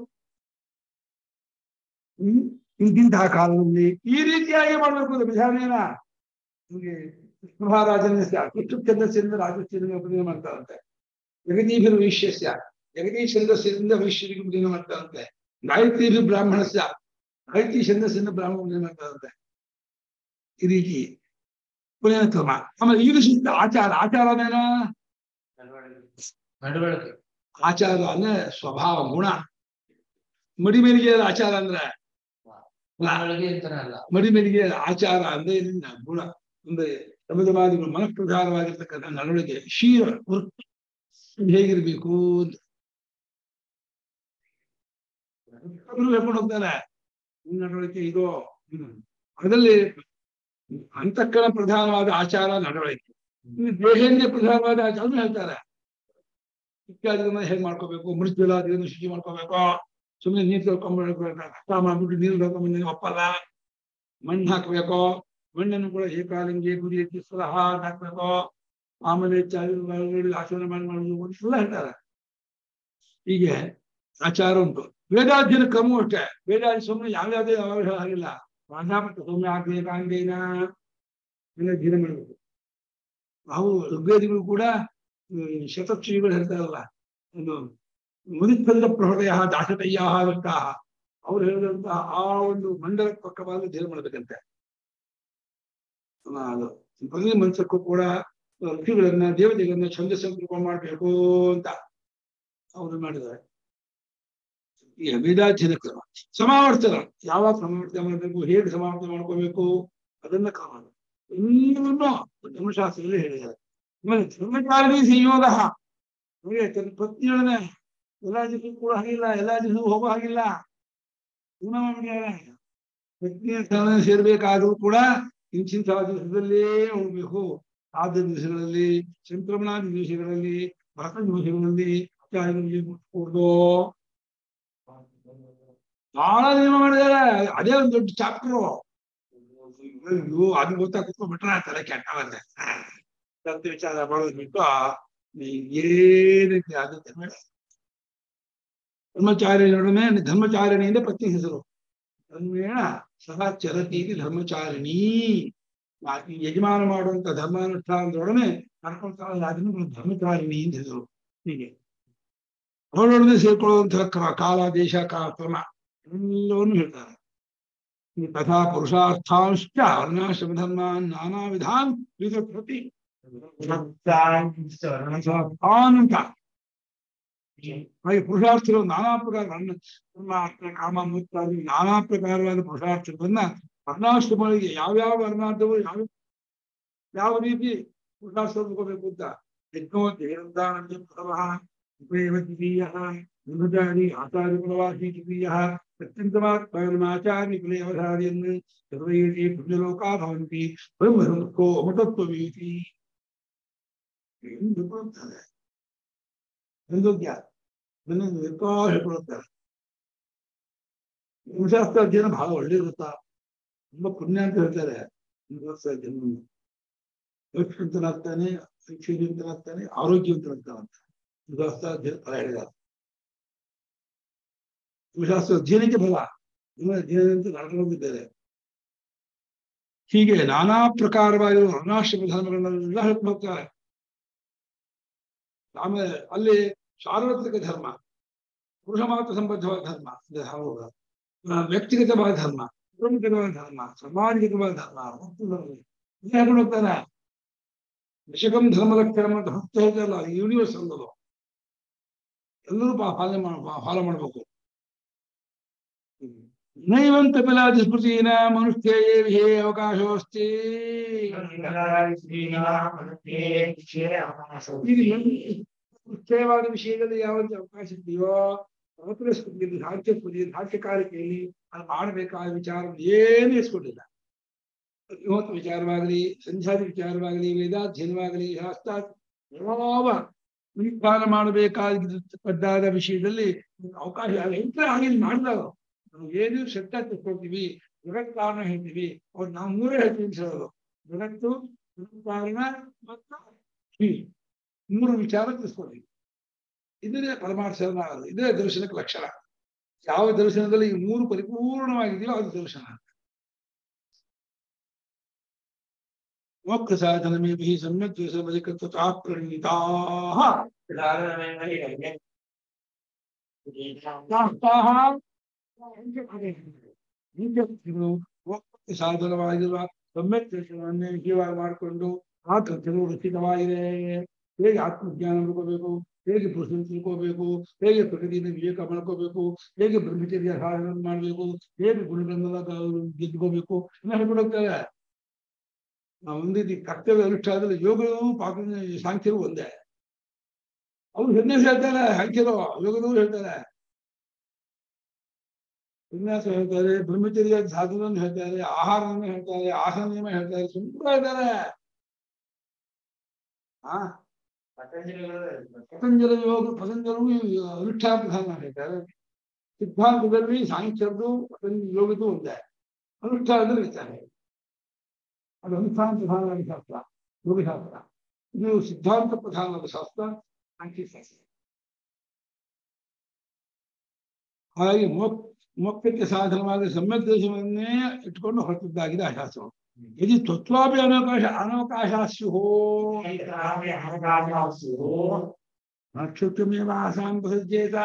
ಹ್ಮ್ ಇಂತಿಂತಹ ಕಾಲದಲ್ಲಿ ಈ ರೀತಿಯಾಗಿ ಮಾಡ್ಬೇಕು ವಿಧಾನೇನ ನಿಮಗೆ ಮಹಾರಾಜನ ಕೃಷ್ಣ ಛಂದಸ್ಸಿಂದ ರಾಜಸ್ಥಾನ ಉಪನಯನ ಮಾಡ್ತಾರಂತೆ ಜಗದೀಭಿರು ವೈಶ್ಯಸ್ಯ ಜಗದೀ ಛಂದಸ್ಸಿಂದ ವೈಶ್ಯರಿಗೆ ಉಪನಯನ ಮಾಡ್ತಾರಂತೆ ಗಾಯತ್ರಿ ಬ್ರಾಹ್ಮಣಸ್ಯ ಗಾಯತ್ರಿ ಛಂದಸ್ಸಿಂದ ಬ್ರಾಹ್ಮಣ ಉಪನಯನ ಮಾಡ್ತಾರಂತೆ ಈ ರೀತಿ ಉಪನಯನ ಕ್ರಮ ಆಮೇಲೆ ಇದು ಸಿದ್ಧ ಆಚಾರ ಆಚಾರ ಅಂದ್ರೇನು ನಡವಳಿಕೆ ಆಚಾರ ಅಂದ್ರೆ ಸ್ವಭಾವ ಗುಣ ಮಡಿಮೇಲಿಗೆ ಆಚಾರ ಅಂದ್ರೆ ನಡವಳಿಕೆ ಅಂತಾನೆ ಅಲ್ಲ ಮಡಿಮೇಲಿಗೆ ಆಚಾರ ಅಂದ್ರೆ ಇಲ್ಲಿಂದ ಗುಣ ಅಂದ್ರೆ ಸಮಾಜವಾದಿಗಳು ಮನಃಪ್ರಧಾನವಾಗಿರ್ತಕ್ಕಂಥ ನಡವಳಿಕೆ ಶೀಲ ವೃತ್ತಿ ಹೇಗಿರ್ಬೇಕು ಅಂತ ಅವ್ರು ಹೇಳ್ಕೊಂಡು ಹೋಗ್ತಾರೆ ಈ ನಡವಳಿಕೆ ಇದು ಹ್ಮ್. ಅದರಲ್ಲಿ ಅಂತಃಕರಣ ಪ್ರಧಾನವಾದ ಆಚಾರ ನಡವಳಿಕೆ ಇನ್ನು ದೇಹೇಂದ್ರಿಯ ಪ್ರಧಾನವಾದ ಆಚಾರ ಹೇಳ್ತಾರೆ ಇತ್ಯಾದಿಗಳನ್ನ ಹೇಗೆ ಮಾಡ್ಕೋಬೇಕು ಮೃತ್ಯುಲಾದಿಗಳನ್ನು ಶುಚಿ ಮಾಡ್ಕೋಬೇಕು ಸುಮ್ಮನೆ ನೀರು ತೊಳ್ಕೊಂಡ್ಬಿಡ್ಬೇಕು ಕಷ್ಟ ಮಾಡ್ಬಿಟ್ಟು ನೀರು ತೊಳ್ಕೊಂಡ್ಬಂದು ಒಪ್ಪಲ್ಲ ಮಣ್ಣು ಹಾಕ್ಬೇಕು ಮಣ್ಣನ್ನು ಕೂಡ ಏಕಾಲಿಂಗಿ ಗುರಿ ಎತ್ತಿ ಸಲಹ ಹಾಕ್ಬೇಕು ಆಮೇಲೆ ಚಾಲಿ ಆಚರಣೆ ಮಾಡಿ ಮಾಡೋದು ಎಲ್ಲ ಹೇಳ್ತಾರೆ ಹೀಗೆ ಆಚಾರ ಉಂಟು ವೇದಾಧ್ಯಯನ ಕ್ರಮ ಅಷ್ಟೇ ವೇದಾಧ್ಯ ಸುಮ್ಮನೆ ಯಾವ್ಯಾವುದೇ ಯಾವ ಆಗಿಲ್ಲ ಪ್ರಾಧ್ಯಾಪಕ ಸೌಮ್ಯ ಆಗ್ಬೇಕಾಂಗೇನ ಎಲ್ಲ ಅಧ್ಯಯನ ಮಾಡಬೇಕು ನಾವು ಋಗ್ವೇದಿಗಳು ಕೂಡ ಹ್ಮ್, ಶತಶ್ರೀಗಳು ಹೇಳ್ತಾರಲ್ಲ ಒಂದು ಮುದಿತ್ಪಂದ ಪ್ರಹೃದಯ ದಾಸತಯ್ಯ ವೃತ್ತಾಹ ಅವ್ರು ಹೇಳಿದಂತಹ ಆ ಒಂದು ಮಂಡಲ ಪಕ್ಕವಾದ ಅಧ್ಯಯನ ಮಾಡ್ಬೇಕಂತೆ ಆ, ಅದು ಪ್ರತಿ ಮನಸ್ಸಕ್ಕೂ ಕೂಡ ಋಷಿಗಳನ್ನ ದೇವತೆಗಳನ್ನ ಛಂದಸ್ಸನ್ನು ತಿಳ್ಕೊಂಡು ಮಾಡ್ಬೇಕು ಅಂತ ಅವರು ಮಾಡಿದ್ದಾರೆ ಈ ಅಭಿದಾಧ್ಯನ ಕ್ರಮ ಸಮಾವರ್ತನ ಯಾವಾಗ ಸಮಾವರ್ತನೆ ಮಾಡಬೇಕು ಹೇಗೆ ಸಮಾವರ್ತನೆ ಮಾಡ್ಕೋಬೇಕು ಅದನ್ನ ಕ್ರಮ ಎಲ್ಲವನ್ನೂ ಧರ್ಮಶಾಸ್ತ್ರದಲ್ಲಿ ಹೇಳಿದ್ದಾರೆ ಆಮೇಲೆ ಧರ್ಮಚಾರಣಿ ಸಂಯೋಗ ಹಾಗೆ ತನ್ನ ಪತ್ನಿಯೊಡನೆ ಎಲ್ಲ ದಿವಸ ಕೂಡ ಹಾಗಿಲ್ಲ ಎಲ್ಲ ದಿವಸ ಹೋಗೋ ಹಾಗಿಲ್ಲ ಪೂರ್ಣ ಮಾಡಿದ್ದಾರೆ ಪತ್ನಿಯ ಸ್ಥಾನ ಸೇರ್ಬೇಕಾದ್ರೂ ಕೂಡ ಇಂಚಿಂತ ದಿವಸದಲ್ಲೇ ಹೋಗ್ಬೇಕು ಆದ ದಿವಸಗಳಲ್ಲಿ ಸಂಕ್ರಮಣಾದಿ ದಿವಸಗಳಲ್ಲಿ ವ್ರತ ದಿವಸಗಳಲ್ಲಿ ಆಚಾರ್ಯರಿಗೆ ಮುಟ್ಕೊಡ್ದು ಬಹಳ ನಿಯಮ ಮಾಡಿದ್ದಾರೆ ಅದೇ ಒಂದು ದೊಡ್ಡ ಚಾಪ್ಟರ್ ಅಯ್ಯೋ ಅದು ಗೊತ್ತಾ ಕುತ್ಕೊಂಡ್ಬಿಟ್ರೆ ತಲೆ ಕೆಟ್ಟ ಬಂದೆ ತತ್ವ ವಿಚಾರ ಮಾಡೋದು ಬಿಟ್ಟು ಏನಕ್ಕೆ ಅದು ಧರ್ಮ ಧರ್ಮಚಾರಿಣೊಡನೆ ಧರ್ಮಚಾರಿಣಿಯಿಂದ ಪತ್ನಿ ಹೆಸರು ಧರ್ಮೇಣ ಸಹ ಚರತಿ ಇದು ಧರ್ಮಚಾರಿಣಿ ಆ ಈ ಯಜಮಾನ ಮಾಡುವಂತ ಧರ್ಮಾನುಷ್ಠಾನದೊಡನೆ ನಡ್ಕೊಳ್ತಾಳೆ ಅದನ್ನು ಧರ್ಮಚಾರಿಣಿ ಅಂತ ಹೆಸರು ಹೀಗೆ ಅವಳೊಡನೆ ಸೇರ್ಕೊಳ್ಳುವಂತಹ ಕ್ರ ಕಾಲ ದೇಶ ಕಾಲ ಕ್ರಮ ಎಲ್ಲವನ್ನು ಹೇಳ್ತಾರೆ ಈ ತಥಾ ಪುರುಷಾರ್ಥಾಂಶ್ಚ ವರ್ಣಾಶ್ರಮ ಧರ್ಮಾನ್ ನಾನಾ ವಿಧಾನ್ ವಿಧಿ ಅಂತ ಹಾಗೆ ಪುರುಷಾರ್ಥಗಳು ನಾನಾ ಪ್ರಕಾರ ವರ್ಣ ಧರ್ಮ ಅರ್ಥ ಕಾಮ ಮುಕ್ತಾದಿ ನಾನಾ ಪ್ರಕಾರವಾದ ಪುರುಷಾರ್ಥಗಳನ್ನ ವರ್ಣಾಶ್ರಮಗಳಿಗೆ ಯಾವ್ಯಾವ ವರ್ಣಾರ್ಥಗಳು ಯಾವ ಯಾವ ರೀತಿ ಪುರುಷಾರ್ಥ ತಗೋಬೇಕು ಅಂತ ಯಜ್ಞೋ ದೇವದಾನಂದ ಪ್ರಭವ ಉಪೇವ ದ್ವಿತೀಯ ಬ್ರಹ್ಮಚಾರಿ ಆಚಾರ್ಯ ಪ್ರವಾಸಿ ದ್ವಿತೀಯ ಅತ್ಯಂತಮಾತ್ಮಾಚಾರ್ಯ ಕುಲೆ ಅವಧಾರ್ಯನ್ ಸರ್ವೈತಿ ಪುಣ್ಯಲೋಕಾ ಭವಂತಿ ಬ್ರಹ್ಮಕೋ ಅಮೃತತ್ವವೀತಿ ಎಂದು ಹೇಳ್ತಾರೆ ಎಂದೋಗ್ಯ ನನ್ನನ್ನು ಎಷ್ಟೋ ಹೇಳ್ಕೊಳ್ತಾರೆ ಶಾಸ್ತ್ರ ಅಧ್ಯಯನ ಬಹಳ ಒಳ್ಳೆ ಇರುತ್ತಾ ತುಂಬಾ ಪುಣ್ಯ ಅಂತ ಹೇಳ್ತಾರೆ ಶಾಸ್ತ್ರ ಅಧ್ಯಯನ ಯೋಗವಂತನಾಗ್ತಾನೆ ಶಿಕ್ಷಣವಂತನಾಗ್ತಾನೆ ಆರೋಗ್ಯವಂತನಾಗ್ತಾನಂತ ಶಾಸ್ತ್ರ ಅಧ್ಯಯನ ಫಲ ಹೇಳಿದ್ದಾರೆ ಶಾಸ್ತ್ರ ಅಧ್ಯಯನಕ್ಕೆ ಫಲ ನಿಮ್ಮ ಅಧ್ಯಯನ ಅಂತ ನಡ್ಕೊಂಡಿದ್ದಾರೆ ಹೀಗೆ ನಾನಾ ಪ್ರಕಾರವಾಗಿರುವ ವರ್ಣಾಶ್ರಮ ಧರ್ಮಗಳನ್ನೆಲ್ಲ ಹೇಳ್ಕೊಂಡು ಹೋಗ್ತಾರೆ ಆಮೇಲೆ ಅಲ್ಲಿ ಸಾರ್ವತ್ರಿಕ ಧರ್ಮ ಪುರುಷ ಮಾತ್ರ ಸಂಬದ್ಧವಾದ ಧರ್ಮ ಇದು ಹೌದು. ಆ, ವ್ಯಕ್ತಿಗತವಾದ ಧರ್ಮ ಕುಟುಂಬಿಕವಾದ ಧರ್ಮ ಸಾಮಾಜಿಕವಾದ ಧರ್ಮ ಮತ್ತು ಧರ್ಮ ಇದು ಹೇಳ್ಕೊಂಡು ಹೋಗ್ತಾನೆ ವಿಷಕಂ ಧರ್ಮ ಲಕ್ಷಣ ಅಂತ ಹೊತ್ತು ಹೇಳ್ತಾರಲ್ಲ ಯೂನಿವರ್ಸ್ ಅನ್ನೋದು ಎಲ್ಲರೂ ಪಾ- ಪಾಲನೆ ಮಾಡ ಫಾಲೋ ಮಾಡ್ಬೇಕು ನೈವಂತ ಪಿಲಾದಿ ಸ್ಮೃತಿನ ಮನುಷ್ಯ ವಿಹೇ ಅವಕಾಶವಸ್ತಿ ಇದು ಮುಖ್ಯವಾದ ವಿಷಯದಲ್ಲಿ ಯಾವಂತ ಅವಕಾಶ ಇದೆಯೋ ಅವತರ ಸ್ಮೃತಿಯಲ್ಲಿ ಸಾಹಿತ್ಯ ಸ್ಮೃತಿಯಲ್ಲಿ ಸಾಹಿತ್ಯಕಾರಿಕೆಯಲ್ಲಿ ಅದು ಮಾಡಬೇಕಾದ ವಿಚಾರ ಏನು ಇಸ್ಕೊಂಡಿಲ್ಲ ಇವತ್ತು ವಿಚಾರವಾಗಲಿ ಸಂಧ್ಯಾದಿ ವಿಚಾರವಾಗಲಿ ವೇದಾಧ್ಯಯನವಾಗಲಿ ಶಾಸ್ತ್ರ ಯಾವ ಅನುಷ್ಠಾನ ಮಾಡಬೇಕಾದ ವಿಷಯದಲ್ಲಿ ಅವಕಾಶ ಎಂಟ್ರೆ ಆಗಿಲ್ಲ ಮಾಡಿದಾಗ ನಾವು ಏನು ಶ್ರದ್ಧಾ ತಿಳ್ಕೊಳ್ತೀವಿ ಜಗತ್ ಕಾರಣ ಹೇಳ್ತೀವಿ ಅವ್ರು ನಾವು ಮೂರೇ ಹೇಳ್ತೀವಿ ಅಂತ ಹೇಳೋದು ಜಗತ್ತು ಜಗತ್ ಕಾರಣ ಮತ್ತು ಈ ಮೂರು ವಿಚಾರ ತಿಳಿಸ್ಕೊಳ್ತೀವಿ ಇದನ್ನೇ ಪರಮಾರ್ಥ ಆಗೋದು ಇದೇ ದರ್ಶನಕ್ಕೆ ಲಕ್ಷಣ ಯಾವ ದರ್ಶನದಲ್ಲಿ ಈ ಮೂರು ಪರಿಪೂರ್ಣವಾಗಿದೆಯೋ ಅದು ದರ್ಶನ ಮೋಕ್ಷ ಸಾಧನಮೇಭಿ ಸಮ್ಯಕ್ ದ್ವೇಷಬಲಿಕೃತ ಪ್ರಣೀತಾ ಸಾಧನವಾಗಿರುವ ಸಮ್ಯಕ್ ದರ್ಶನವನ್ನೇ ವಿಷಯವಾಗಿ ಮಾಡಿಕೊಂಡು ಆ ಕಥೆಗಳು ರಚಿತವಾಗಿದೆ ಹೇಗೆ ಆತ್ಮಜ್ಞಾನ ಮಾಡ್ಕೋಬೇಕು ಹೇಗೆ ಪುರುಷನ ತಿಳ್ಕೋಬೇಕು ಹೇಗೆ ಪ್ರಕೃತಿಯಿಂದ ವಿವೇಕ ಮಾಡ್ಕೋಬೇಕು ಹೇಗೆ ಬ್ರಹ್ಮಚರ್ಯ ಸಾಧನ ಮಾಡಬೇಕು ಹೇಗೆ ಗುಣಗಳನ್ನೆಲ್ಲ ಗೆದ್ಕೋಬೇಕು ಎಲ್ಲ ಹೇಳ್ಕೊಂಡು ಹೋಗ್ತಾರೆ ನಾವು ಒಂದೇ ರೀತಿ ಕರ್ತವ್ಯ ಅನುಷ್ಠಾನದಲ್ಲಿ ಯೋಗವು ಪಾಕ ಸಾಂಖ್ಯರು ಒಂದೇ ಅವ್ರು ಸನ್ಯಾಸ ಹೇಳ್ತಾರೆ ಸಾಂಖ್ಯರು ಯೋಗದವರು ಹೇಳ್ತಾರೆ ಸನ್ಯಾಸ ಹೇಳ್ತಾರೆ ಬ್ರಹ್ಮಚರ್ಯ ಸಾಧನವನ್ನು ಹೇಳ್ತಾರೆ ಆಹಾರವನ್ನು ಹೇಳ್ತಾರೆ ಆಸನ ನಿಯಮ ಹೇಳ್ತಾರೆ ತುಂಬ ಹೇಳ್ತಾರೆ ಆ ಪತಂಜಲ ಯೋಗ ಪತಂಜಲವು ಅನುಷ್ಠಾನ ಪ್ರಧಾನ ಹೇಳ್ತಾರೆ ಸಿದ್ಧಾಂತದಲ್ಲಿ ಸಾಂಖ್ಯದ್ದು ಪತಂಜಲ ಯೋಗದ್ದು ಒಂದೇ ಅನುಷ್ಠಾನದಲ್ಲಿ ಇರ್ತಾರೆ ಅದು ಅನುಷ್ಠಾನ ಪ್ರಧಾನವಾದ ಶಾಸ್ತ್ರ ಯೋಗಶಾಸ್ತ್ರ ಇದು ಸಿದ್ಧಾಂತ ಪ್ರಧಾನವಾದ ಶಾಸ್ತ್ರ ಸಾಂಖ್ಯಶಾಸ್ತ್ರ ಹಾಗಾಗಿ ಮೋಕ್ ಮೋಕ್ಷಕ್ಕೆ ಸಾಧನವಾದ ಸಮ್ಯದ್ದೇಶವನ್ನೇ ಇಟ್ಕೊಂಡು ಹೊರಟಿದ್ದಾಗಿದೆ ಆ ಶಾಸ್ತ್ರ ಯದಿ ತತ್ವಾಪಿ ಅನವಕಾಶ ಅನವಕಾಶ ಸ್ಯುಹೋ ನಕ್ಷತ್ರಮೇವ ಆಸಾಂ ಪ್ರಸಜ್ಜೇತ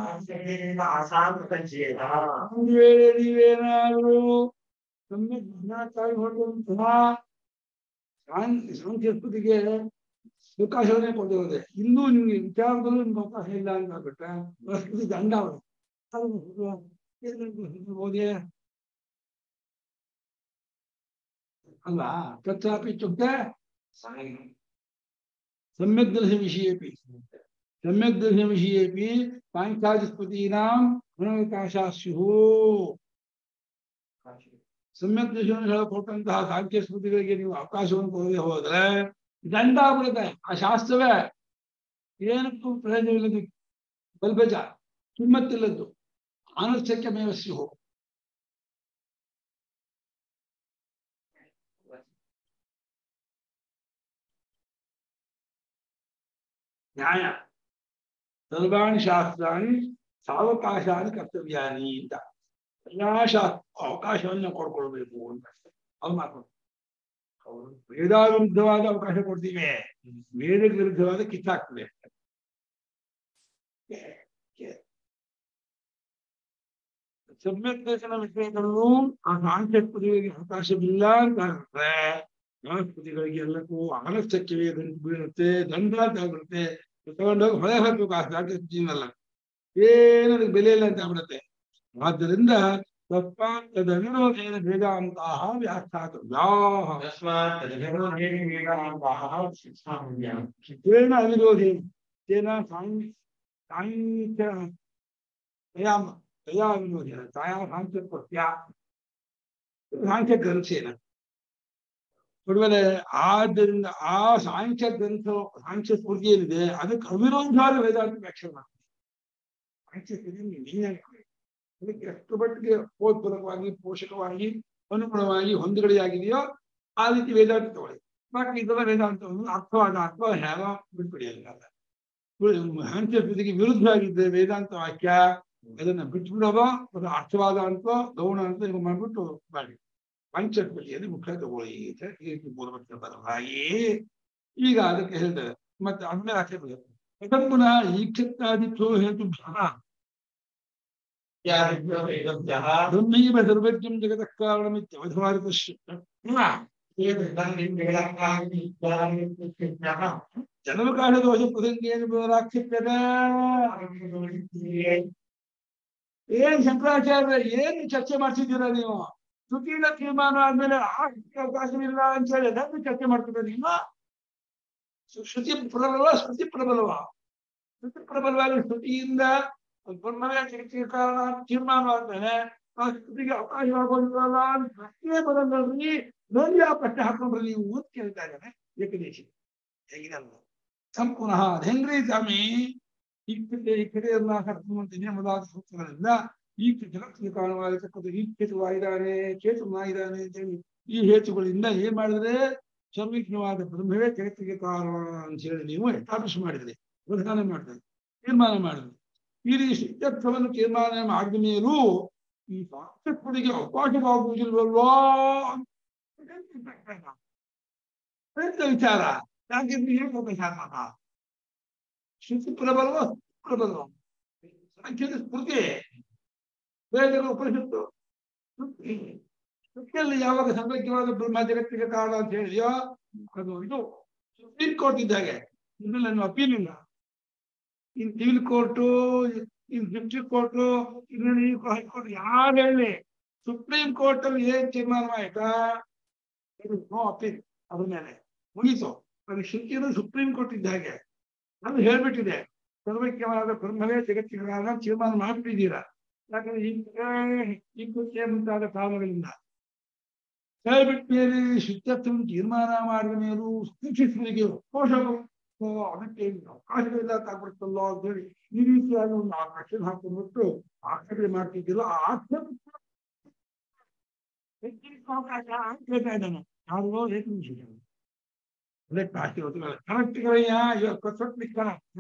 ಒಂದು ವೇಳೆ ನೀವೇನಾದರೂ ಸಮ್ಯಕ್ ಜ್ಞಾನಕ್ಕಾಗಿ ಹೊರಟಂತಹ ಸಾಂಖ್ಯ ಸ್ಮೃತಿಗೆ ಅವಕಾಶವನ್ನೇ ಕೊಟ್ಟಿರೋದೆ ಇನ್ನೂ ನಿಮ್ಗೆ ವಿಚಾರದಲ್ಲೂ ನಿಮ್ಗೆ ಅವಕಾಶ ಇಲ್ಲ ಅಂತ ಆಗ್ಬಿಟ್ರೆ ಪ್ರಸ್ತುತಿ ದಂಡ ಅವರು ಓದಿಯೇ ಅಲ್ಲ ತತ್ರಾಪಿ ಇತ್ಯುಕ್ತೆ सम्यक् दर्शनविषयेपि सम्यक् दर्शनविषयेपि साङ्ख्यादिस्मृतीनां गुणविकाशाः स्युः ಸಮ್ಯಕ್ ದರ್ಶನ ಕೊಟ್ಟಂತಹ ಸಾಂಖ್ಯ ಸ್ಮೃತಿಗಳಿಗೆ ನೀವು ಅವಕಾಶವನ್ನು ಕೊಡದೆ ಹೋದ್ರೆ ದಂಡ ಆಗ್ಬಿಡುತ್ತೆ ಆ ಶಾಸ್ತ್ರವೇ ಏನಕ್ಕೂ ಪ್ರಯೋಜನವಿಲ್ಲದ ಬಲ್ಬಜ ಕಿಮ್ಮತ್ತಿಲ್ಲದ್ದು ಅನರ್ಥಕ್ಕೆ ಮೇವಸ್ಯು ನ್ಯಾಯ ಸರ್ವಾಣಿ ಶಾಸ್ತ್ರಾಣಿ ಸಾವಕಾಶಾನಿ ಕರ್ತವ್ಯಾನಿ ಅಂತ ಎಲ್ಲಾ ಶಾಸ್ತ್ರ ಅವಕಾಶವನ್ನು ಕೊಡ್ಕೊಳ್ಬೇಕು ಅಂತ ಅವ್ರು ಮಾತಾಡ್ತಾರೆ ಅವರು ವೇದ ವಿರುದ್ಧವಾದ ಅವಕಾಶ ಕೊಡ್ತೀವಿ ವೇದಕ್ಕೆ ವಿರುದ್ಧವಾದ ಕಿತ್ತಾಗ್ತದೆ ಸಮ್ಯಕ್ ದರ್ಶನ ವಿಷಯಗಳು ಆ ಸಾಂಖ್ಯಸ್ಪತಿಗಳಿಗೆ ಅವಕಾಶವಿಲ್ಲ ಅಂತ ಹೇಳಿದ್ರೆ ಸ್ಪತಿಗಳಿಗೆ ಎಲ್ಲಕ್ಕೂ ಆಲಸ್ಯಕ್ಕೆ ಬೀಳುತ್ತೆ ದಂಡ ಅಂತ ಆಗ್ಬಿಡುತ್ತೆ ತಗೊಂಡೋಗಿ ಹೊಳೆ ಹಾಕ್ಬೇಕು ಆ ಸಾಂಖ್ಯಸ್ಪತಿನಲ್ಲ ಏನದಕ್ಕೆ ಬೆಲೆ ಇಲ್ಲ ಅಂತ ಆಗ್ಬಿಡುತ್ತೆ ಆದ್ದರಿಂದ ತತ್ವಾಂತದವಿರೋಧೇನ ವೇದಾಂತಾಹ ವ್ಯಾಖ್ಯಾತವ್ಯಾಹ ತೇನ ಅವಿರೋಧಿ ತೇನ ಸಾಂಗ್ ಸಾಂಖ್ಯ ತಯಾ ತಯಾ ವಿರೋಧೇನ ತಯಾ ಸಾಂಖ್ಯ ಪ್ರತ್ಯ ಸಾಂಖ್ಯ ಗ್ರಂಥೇನ ಒಡವೆ ಆದ್ದರಿಂದ ಆ ಸಾಂಖ್ಯ ಗ್ರಂಥ ಸಾಂಖ್ಯ ಸ್ಫೂರ್ತಿ ಏನಿದೆ ಅದಕ್ಕೆ ಅವಿರೋಧಾದ ವೇದಾಂತ ವ್ಯಾಖ್ಯಾನ ಮಾಡ್ತಾರೆ ಸಾಂಖ್ಯ ನೀನೇ ಅದಕ್ಕೆ ಎಷ್ಟು ಮಟ್ಟಿಗೆ ಪೋತ್ಪೂರ್ವಕವಾಗಿ ಪೋಷಕವಾಗಿ ಅನುಗುಣವಾಗಿ ಹೊಂದಿಗಡೆಯಾಗಿದೆಯೋ ಆ ರೀತಿ ವೇದಾಂತ ತಗೊಳ್ಳಿ ಬಾಕಿ ಇದೆಲ್ಲ ವೇದಾಂತವನ್ನು ಅರ್ಥವಾದ ಅರ್ಥ ಹೇಗೋ ಬಿಟ್ಬಿಡಿ ಅದನ್ನೆಲ್ಲ ಹಂಚಸ್ಪತಿಗೆ ವಿರುದ್ಧ ಆಗಿದ್ದ ವೇದಾಂತ ವಾಕ್ಯ ಅದನ್ನ ಬಿಟ್ಬಿಡೋದೋ ಅದು ಅರ್ಥವಾದ ಅಂತ ಗೌಣ ಅಂತ ನೀವು ಮಾಡ್ಬಿಟ್ಟು ಮಾಡಿ ಪಂಚಸ್ಪತಿಯಲ್ಲಿ ಮುಖ್ಯ ತಗೊಳ್ಳಿ ಅಂತ ಈ ರೀತಿ ಮೂಲ ಬರಲಾಗಿ ಈಗ ಅದಕ್ಕೆ ಹೇಳ್ತಾರೆ ಮತ್ತೆ ಆದ್ಮೇಲೆ ಆಚೆ ಬರುತ್ತೆ ಅದನ್ನು ಪುನಃ ಈಕ್ಷತ್ತಾದಿತ್ಯೋ ಹೇತು ಬ್ರಹ್ಮೈವ ಸರ್ವಜ್ಞಂ ಜಗತಃ ಕಾರಣಮಿತ್ಯವಧಾರಿತಶ್ಯ ಜನವಕಾಶ ದೋಷ ಪ್ರಸಂಗೇನ ಪುನರಾಕ್ಷಿಪ್ಯದ ಏನ್ ಶಂಕರಾಚಾರ್ಯ ಏನ್ ಚರ್ಚೆ ಮಾಡ್ತಿದ್ದೀರಾ ನೀವು ಶ್ರುತಿಯಿಂದ ತೀರ್ಮಾನ ಆದ್ಮೇಲೆ ಆ ಅವಕಾಶವಿಲ್ಲ ಅಂತ ಹೇಳಿ ಅದನ್ನು ಚರ್ಚೆ ಮಾಡ್ತಿದ್ದೀರ ನೀವು ಶ್ರುತಿ ಪ್ರಬಲವ ಶ್ರುತಿ ಪ್ರಬಲವ ಶ್ರುತಿ ಪ್ರಬಲವಾಗಿ ಶ್ರುತಿಯಿಂದ ಬ್ರಹ್ಮವೇ ಜಗತ್ತಿಗೆ ಕಾರಣ ತೀರ್ಮಾನ ಆದ್ಮೇಲೆ ಆ ಶ್ರುತಿಗೆ ಅವಕಾಶವಾಗೋದಿಲ್ಲ ಅಂತ ಪ್ರಶ್ನೆ ಬರೋದ್ರಲ್ಲಿ ನೋಡಿ ಆ ಪ್ರಶ್ನೆ ಹಾಕೊಂಡ್ರೆ ನೀವು ಅಂತ ಕೇಳ್ತಾ ಇದ್ದಾನೆ ಏಕದೇಶಿ ಹೇಗಿದಲ್ಲ ಸಂಪುನಃ ಹೆಂಗ್ರಿ ಸ್ವಾಮಿ ಈ ಕಡೆ ಈ ಕಡೆಯನ್ನ ಕರ್ಕೊಂಬಂತೀನಿ ಮೊದಲಾದ ಸೂತ್ರಗಳಿಂದ ಈ ಜಗತ್ತಿಗೆ ಕಾರಣವಾಗಿರ್ತಕ್ಕಂಥ ಈ ಚೇತುವಾಗಿದ್ದಾನೆ ಚೇತುವಾಗಿದ್ದಾನೆ ಅಂತೇಳಿ ಈ ಹೇತುಗಳಿಂದ ಏನ್ ಮಾಡಿದ್ರೆ ಸರ್ವಜ್ಞವಾದ ಬ್ರಹ್ಮವೇ ಜಗತ್ತಿಗೆ ಕಾರಣ ಅಂತ ಹೇಳಿ ನೀವು ಎಸ್ಟಾಬ್ಲಿಷ್ ಮಾಡಿದ್ರಿ ಪ್ರಧಾನ ಮಾಡಿದ್ರಿ ತೀರ್ಮಾನ ಮಾಡಿದ್ರಿ ಈ ರೀತಿ ಸಿದ್ಧತ್ವವನ್ನು ತೀರ್ಮಾನ ಮಾಡಿದ ಮೇಲೂ ಈ ಸಾಕ್ಷಿಗೆ ಅವಕಾಶವಾಗುವುದಿಲ್ವಲ್ವಾ ಎಂತ ವಿಚಾರ ಯಾಕೆ ಹೇಳ್ಕೋಬೇಕಾಗ ಶ್ರುತಿ ಪ್ರಬಲವ ಪ್ರಬಲವ ಸಾಂಖ್ಯದ ಸ್ಮೃತಿ ವೇದಗಳ ಉಪನಿಷತ್ತು ಶ್ರುತಿ ಶ್ರುತಿಯಲ್ಲಿ ಯಾವಾಗ ಸಂಗಜ್ಞವಾದ ಬ್ರಹ್ಮ ಜಗತ್ತಿಗೆ ಕಾರಣ ಅಂತ ಹೇಳಿಯೋ ಅದು ಇದು ಸುಪ್ರೀಂ ಕೋರ್ಟ್ ಇದ್ದಾಗೆ ಇದ್ರಲ್ಲಿ ನನ್ನ ಅಪೀಲ್ ಇಲ್ಲ in civil court in district court ಇದ್ರಲ್ಲಿ ಹೈಕೋರ್ಟ್ ಯಾರು ಹೇಳಿ ಸುಪ್ರೀಂ ಕೋರ್ಟ್ ಅಲ್ಲಿ ಏನ್ ತೀರ್ಮಾನ ಆಯ್ತಾ ನೋ ಅಪೀಲ್ ಅದ್ರ ಮೇಲೆ ಮುಗೀತು ಅದು ಶ್ರುತಿಯನ್ನು ಸುಪ್ರೀಂ ಕೋರ್ಟ್ ಇದ್ದ ಹಾಗೆ ಅದು ಹೇಳ್ಬಿಟ್ಟಿದೆ ಸರ್ವೈಕ್ಯವಾದ ಬ್ರಹ್ಮವೇ ಜಗತ್ತಿಗೆ ಕಾರಣ ತೀರ್ಮಾನ ಮಾಡ್ಬಿಟ್ಟಿದ್ದೀರಾ ಯಾಕಂದ್ರೆ ಈ ಈ ಕೃತ್ಯ ಮುಂತಾದ ಕಾರಣಗಳಿಂದ ಹೇಳ್ಬಿಟ್ಟ ಮೇಲೆ ಶುದ್ಧತ್ವವನ್ನು ತೀರ್ಮಾನ ಮಾಡಿದ ಮೇಲೂ ಸೂಚಿಸುವಿಗೆ ಕೋಶಗಳು ಅದಕ್ಕೆ ಅವಕಾಶವಿಲ್ಲ ಅಂತ ಆಗ್ಬಿಡ್ತಲ್ಲ ಅಂತ ಹೇಳಿ ಈ ರೀತಿಯಾಗಿ ಒಂದು ಆಕ್ಷೇಪ ಹಾಕೊಂಡ್ಬಿಟ್ಟು ಆಕ್ಷೇಪಣೆ ಮಾಡ್ತಿದ್ದಿಲ್ಲ ಆ ಆಕ್ಷೇಪ ಅವಕಾಶ ಕೇಳ್ತಾ ಇದ್ದಾನೆ ಯಾರಿಗೋ ಏಕ ವಿಷಯ ಅದಕ್ಕೆ ಆಸ್ತಿ ಹೊತ್ತುಗಳು ಕರೆಕ್ಟ್ಗಳಯ್ಯ ಇವಾಗ ಕೊಟ್ಬಿಟ್ಟ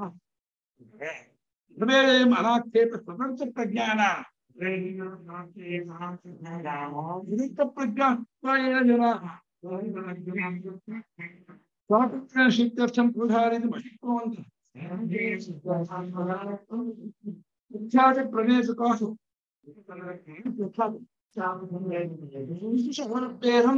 ಅನಾಕ್ಷೇಪ ಸ್ವತಂತ್ರ ಪ್ರಜ್ಞಾನ ವಿರುದ್ಧ ಪ್ರಜ್ಞಾ ಜನ ಸ್ವಾತಂತ್ರ್ಯ ಸಿದ್ಧಾರ್ಥಂ ಪ್ರಧಾರಿತ ಮಹಿತ್ವಂತ ಪ್ರಜ್ಞಾತ ಪ್ರಮೇಯ ಕಾಸು ಸಮರ್ಪೇಹಂ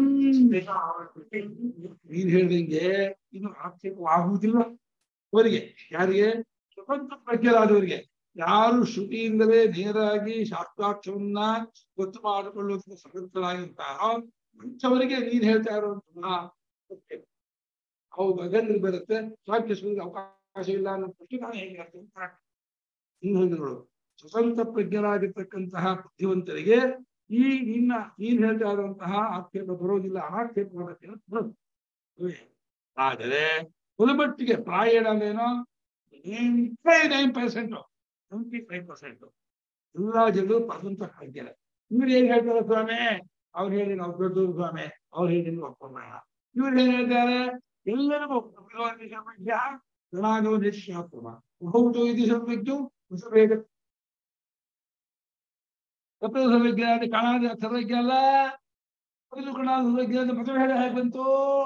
ನೀನ್ ಹೇಳ್ದಂಗೆ ಇನ್ನು ಆಕ್ಷೇಪವಾಗುವುದಿಲ್ಲ ಅವರಿಗೆ ಯಾರಿಗೆ ಸ್ವತಂತ್ರ ಪ್ರಜ್ಞರಾದವರಿಗೆ ಯಾರು ಶ್ರುತಿಯಿಂದಲೇ ನೇರಾಗಿ ಶಾಸ್ತ್ರಾರ್ಥವನ್ನ ಗೊತ್ತು ಮಾಡಿಕೊಳ್ಳುವುದಕ್ಕೆ ಸಮರ್ಥರಾಗಿರ್ತಾರ ಅಂಥವರಿಗೆ ನೀನ್ ಹೇಳ್ತಾ ಇರುವಂತಹ ಸತ್ಯ. ಅವು ಗಗನ್ರಿಗೆ ಬರುತ್ತೆ ಸ್ವಾಕ್ಷಿಸುವುದಕ್ಕೆ ಅವಕಾಶ ಇಲ್ಲ ಅನ್ನೋ ಪ್ರಶ್ನೆ ನಾನು ಹೇಗೆ ಹೇಳ್ತೀನಿ ಅಂತ ಇನ್ನು ಹೇಳಿದ್ರು ಸ್ವತಂತ್ರ ಪ್ರಜ್ಞರಾಗಿರ್ತಕ್ಕಂತಹ ಬುದ್ಧಿವಂತರಿಗೆ ಈ ನಿನ್ನ ನೀನ್ ಹೇಳ್ತಾ ಇರುವಂತಹ ಆಕ್ಷೇಪ ಬರೋದಿಲ್ಲ ಆಕ್ಷೇಪ ಬರೋದಿಲ್ಲ ಬರೋದು. ಆದರೆ ಮಟ್ಟಿಗೆ ಪ್ರಾಯಣ ಅಂದ್ರೇನೋ nine percent twenty five percent ಎಲ್ಲಾ ಜನರು ಪರ್ಸೆಂಟ್ ಹಾಕ್ತಾರೆ ಇವ್ರು ಏನ್ ಹೇಳ್ತಾರೆ ಸ್ವಾಮಿ ಅವ್ರು ಹೇಳಿ ನಾವು ದೊಡ್ಡವರು ಸ್ವಾಮಿ ಅವ್ರು ಹೇಳಿ ನೀವು ಒಪ್ಕೊಂಡ ಇವ್ರು ಏನ್ ಹೇಳ್ತಾರೆ ಎಲ್ಲರಿಗೂ ಗಣಾಗೋ ನಿಶ್ಚಾತ್ಮ ಬಹುತು ಇದು ಸರ್ವಜ್ಞ ಸರ್ವೇಗ ತಪ್ಪದ ಸರ್ವಜ್ಞ ಅಂದ್ರೆ ಕಾಣಾದ ಸರ್ವಜ್ಞ ಅಲ್ಲ ಮೊದಲು ಕಣಾದ ಸರ್ವಜ್ಞ ಅಂತ ಮದುವೆ ಹೇಳಿ ಹೇಗೆ ಬಂತು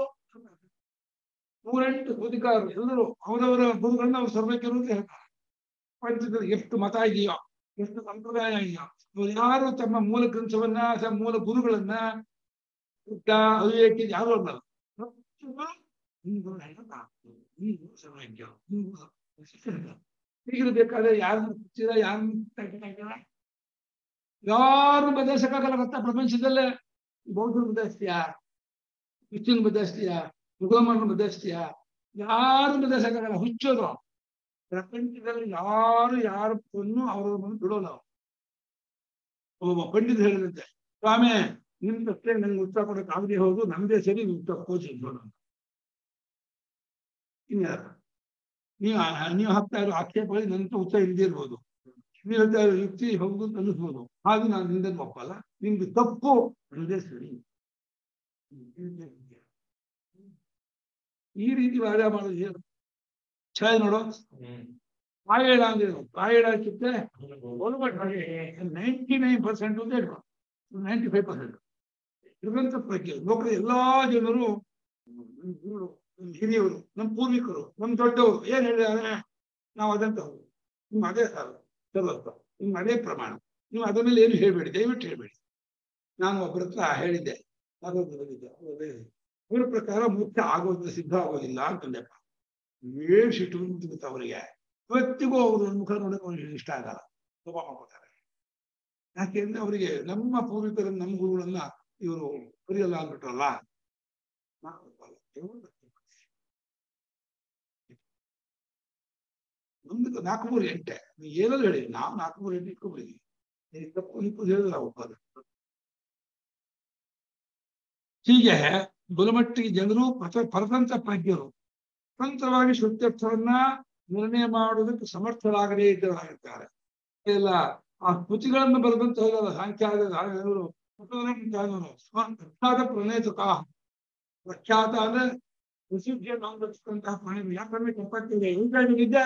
ನೂರೆಂಟು ಬದುಕಾರರು ಎಲ್ಲರೂ ಅವರವರ ಗುರುಗಳನ್ನ ಅವ್ರು ಸರ್ವಜ್ಞರು ಅಂತ ಹೇಳ್ತಾರೆ ಪಂಚದಲ್ಲಿ ಎಷ್ಟು ಮತ ಇದೆಯೋ ಎಷ್ಟು ಸಂಪ್ರದಾಯ ಇದೆಯೋ ಇವ್ರು ಯಾರು ತಮ್ಮ ಮೂಲ ಗ್ರಂಥವನ್ನ ಅಥವಾ ಮೂಲ ಗುರುಗಳನ್ನ ಹುಟ್ಟ ಅವಿವೇಕ ಯಾರು ಅಲ್ಲ ಪ್ರತಿಯೊಬ್ಬರು ನೀವು ಹೇಳ್ತಾ, ನೀವು ಸರ್ವಜ್ಞ ನೀವು ಸರ್ವಜ್ಞ. ಹೀಗಿರ್ಬೇಕಾದ್ರೆ ಯಾರನ್ನು ಹುಚ್ಚಿದ ಯಾರನ್ನು ಯಾರು ಬದಲಿಸಕ್ಕಾಗಲ್ಲ ಗೊತ್ತಾ ಪ್ರಪಂಚದಲ್ಲೇ ಬೌದ್ಧನ ಬದಲಿಸ್ತೀಯಾ ಕ್ರಿಶ್ಚಿಯನ್ ಬದಲಿಸ್ತೀಯಾ ಮುಸಲ್ಮಾನ ಬದಲಿಸ್ತೀಯಾ ಯಾರು ಬದಲಿಸಕ್ಕಾಗಲ್ಲ ಹುಚ್ಚೋದು ಪ್ರಪಂಚದಲ್ಲಿ ಯಾರು ಯಾರು ಕೊಂದು ಅವ್ರ ಬಂದು ಬಿಡೋಲ್ಲ ಅವ್ರು. ಒಬ್ಬ ಪಂಡಿತ ಹೇಳಿದಂತೆ ಸ್ವಾಮಿ ನಿಮ್ ಪ್ರಶ್ನೆ ನಂಗೆ ಉತ್ತರ ಕೊಡಕ್ಕೆ ಆಗದೆ ಹೋಗು ನಮ್ದೇ ಸರಿ ನೀವು ಉತ್ತರ ಕೋಚ್ ನೋಡೋಣ ಇನ್ಯಾರು ನೀವು ನೀವು ಹಾಕ್ತಾ ಇರೋ ಆಕ್ಷೇಪಗಳಿಗೆ ನನ್ನ ಉತ್ತರ ಇಲ್ಲದೆ ಇರ್ಬೋದು ನೀವು ಹೇಳ್ತಾ ಇರೋ ಯುಕ್ತಿ ಹೌದು ಅಂತ ಅನ್ನಿಸ್ಬೋದು ಹಾಗೆ ನಾನು ನಿಂದನ್ನು ಒಪ್ಪಲ್ಲ ನಿಮ್ದು ತಪ್ಪು ನಮ್ದೇ ಸರಿ ಈ ರೀತಿ ವಾದ ಮಾಡೋದು ಏನು ಛಾಯ್ ನೋಡು ಕಾಯಡ ಅಂದ್ರೆ ಕಾಯಡ ಚಿತ್ತೆ ನೈಂಟಿ ನೈನ್ ಪರ್ಸೆಂಟ್ ಅಂತ ಹೇಳ್ಬೋದು ನೈಂಟಿ ಫೈವ್ ಪರ್ಸೆಂಟ್ ಇರುವಂತ ಪ್ರಜ್ಞೆ ಲೋಕದ ಎಲ್ಲಾ ಜನರು ನಮ್ ಗುರುಗಳು, ನಮ್ ಹಿರಿಯವರು ನಮ್ಮ ಪೂರ್ವಿಕರು ನಮ್ಮ ದೊಡ್ಡವರು ಏನ್ ಹೇಳಿದಾರೆ ನಾವು ಅದಂತ ಹೌದು ನಿಮ್ ಅದೇ ಸಾಲ ಸರ್ವಸ್ವ ನಿಮ್ ಅದೇ ಪ್ರಮಾಣ ನೀವು ಅದ್ರ ಮೇಲೆ ಏನು ಹೇಳ್ಬೇಡಿ ದಯವಿಟ್ಟು ಹೇಳ್ಬೇಡಿ ನಾನು ಒಬ್ಬರ ಹತ್ರ ಹೇಳಿದ್ದೆ ಅದೊಂದು ಬಂದಿದ್ದೆ ಅದೇ ಅವ್ರ ಪ್ರಕಾರ ಮುಖ್ಯ ಆಗೋದಿಲ್ಲ ಸಿದ್ಧ ಆಗೋದಿಲ್ಲ ಅಂತಂದೆಪ್ಪ ಏನ್ ಸಿಟ್ಟು ಬಂತು ಅವರಿಗೆ ಇವತ್ತಿಗೂ ಅವರು ಮುಖ ನೋಡಕ್ಕೆ ಅವ್ರಿಗೆ ಇಷ್ಟ ಆಗಲ್ಲ ಕೋಪ ಮಾಡ್ಕೊತಾರೆ ಯಾಕೆಂದ್ರೆ ಅವರಿಗೆ ನಮ್ಮ ಪೂರ್ವಿಕರನ್ನ ನಮ್ಮ ಗುರುಗಳನ್ನ ಇವರು ಬರೆಯಲ್ಲ ಅಂದ್ಬಿಟ್ರಲ್ಲ ನಾವು ಒಪ್ಪಲ್ಲ. ದೇವ್ರು ಬರ್ತಾರೆ. ನಮ್ದು ನಾಲ್ಕು ಮೂರು ಎಂಟೆ ನೀವು ಏನಾದ್ರು ಹೇಳಿ ನಾವು ನಾಲ್ಕು ಮೂರು ಎಂಟು ಇಟ್ಕೊಂಡ್ಬಿಡಿದ್ವಿ ನೀವು ತಪ್ಪು ನಿಪ್ಪು ಹೇಳಿದ್ರೆ ನಾವು ಒಪ್ಪಲ್ಲ ಹೀಗೆ ಬಲಮಟ್ಟಿಗೆ ಜನರು ಪರ ಪರತಂತ್ರ ಪ್ರಜ್ಞರು ಸ್ವತಂತ್ರವಾಗಿ ಶುದ್ಧತ್ವವನ್ನ ನಿರ್ಣಯ ಮಾಡುವುದಕ್ಕೆ ಸಮರ್ಥರಾಗದೇ ಇದ್ದವರಾಗಿರ್ತಾರೆ ಎಲ್ಲ ಆ ಕೃತಿಗಳನ್ನು ಬರೆದಂತ ಹೋಗಲ್ಲ ಸಾಂಖ್ಯಾದ ರಾಜರು ಪ್ರಖ್ಯಾತ ಪ್ರಣೇತಕ ಪ್ರಖ್ಯಾತ ಅಂದ್ರೆ ಪ್ರಸಿದ್ಧಿಯನ್ನು ಹೊಂದಿರ್ತಕ್ಕಂತಹ ಪ್ರಣೇತ ಯಾಕಂದ್ರೆ ತಪ್ಪಾಗ್ತಿದೆ ಇದ್ದೆ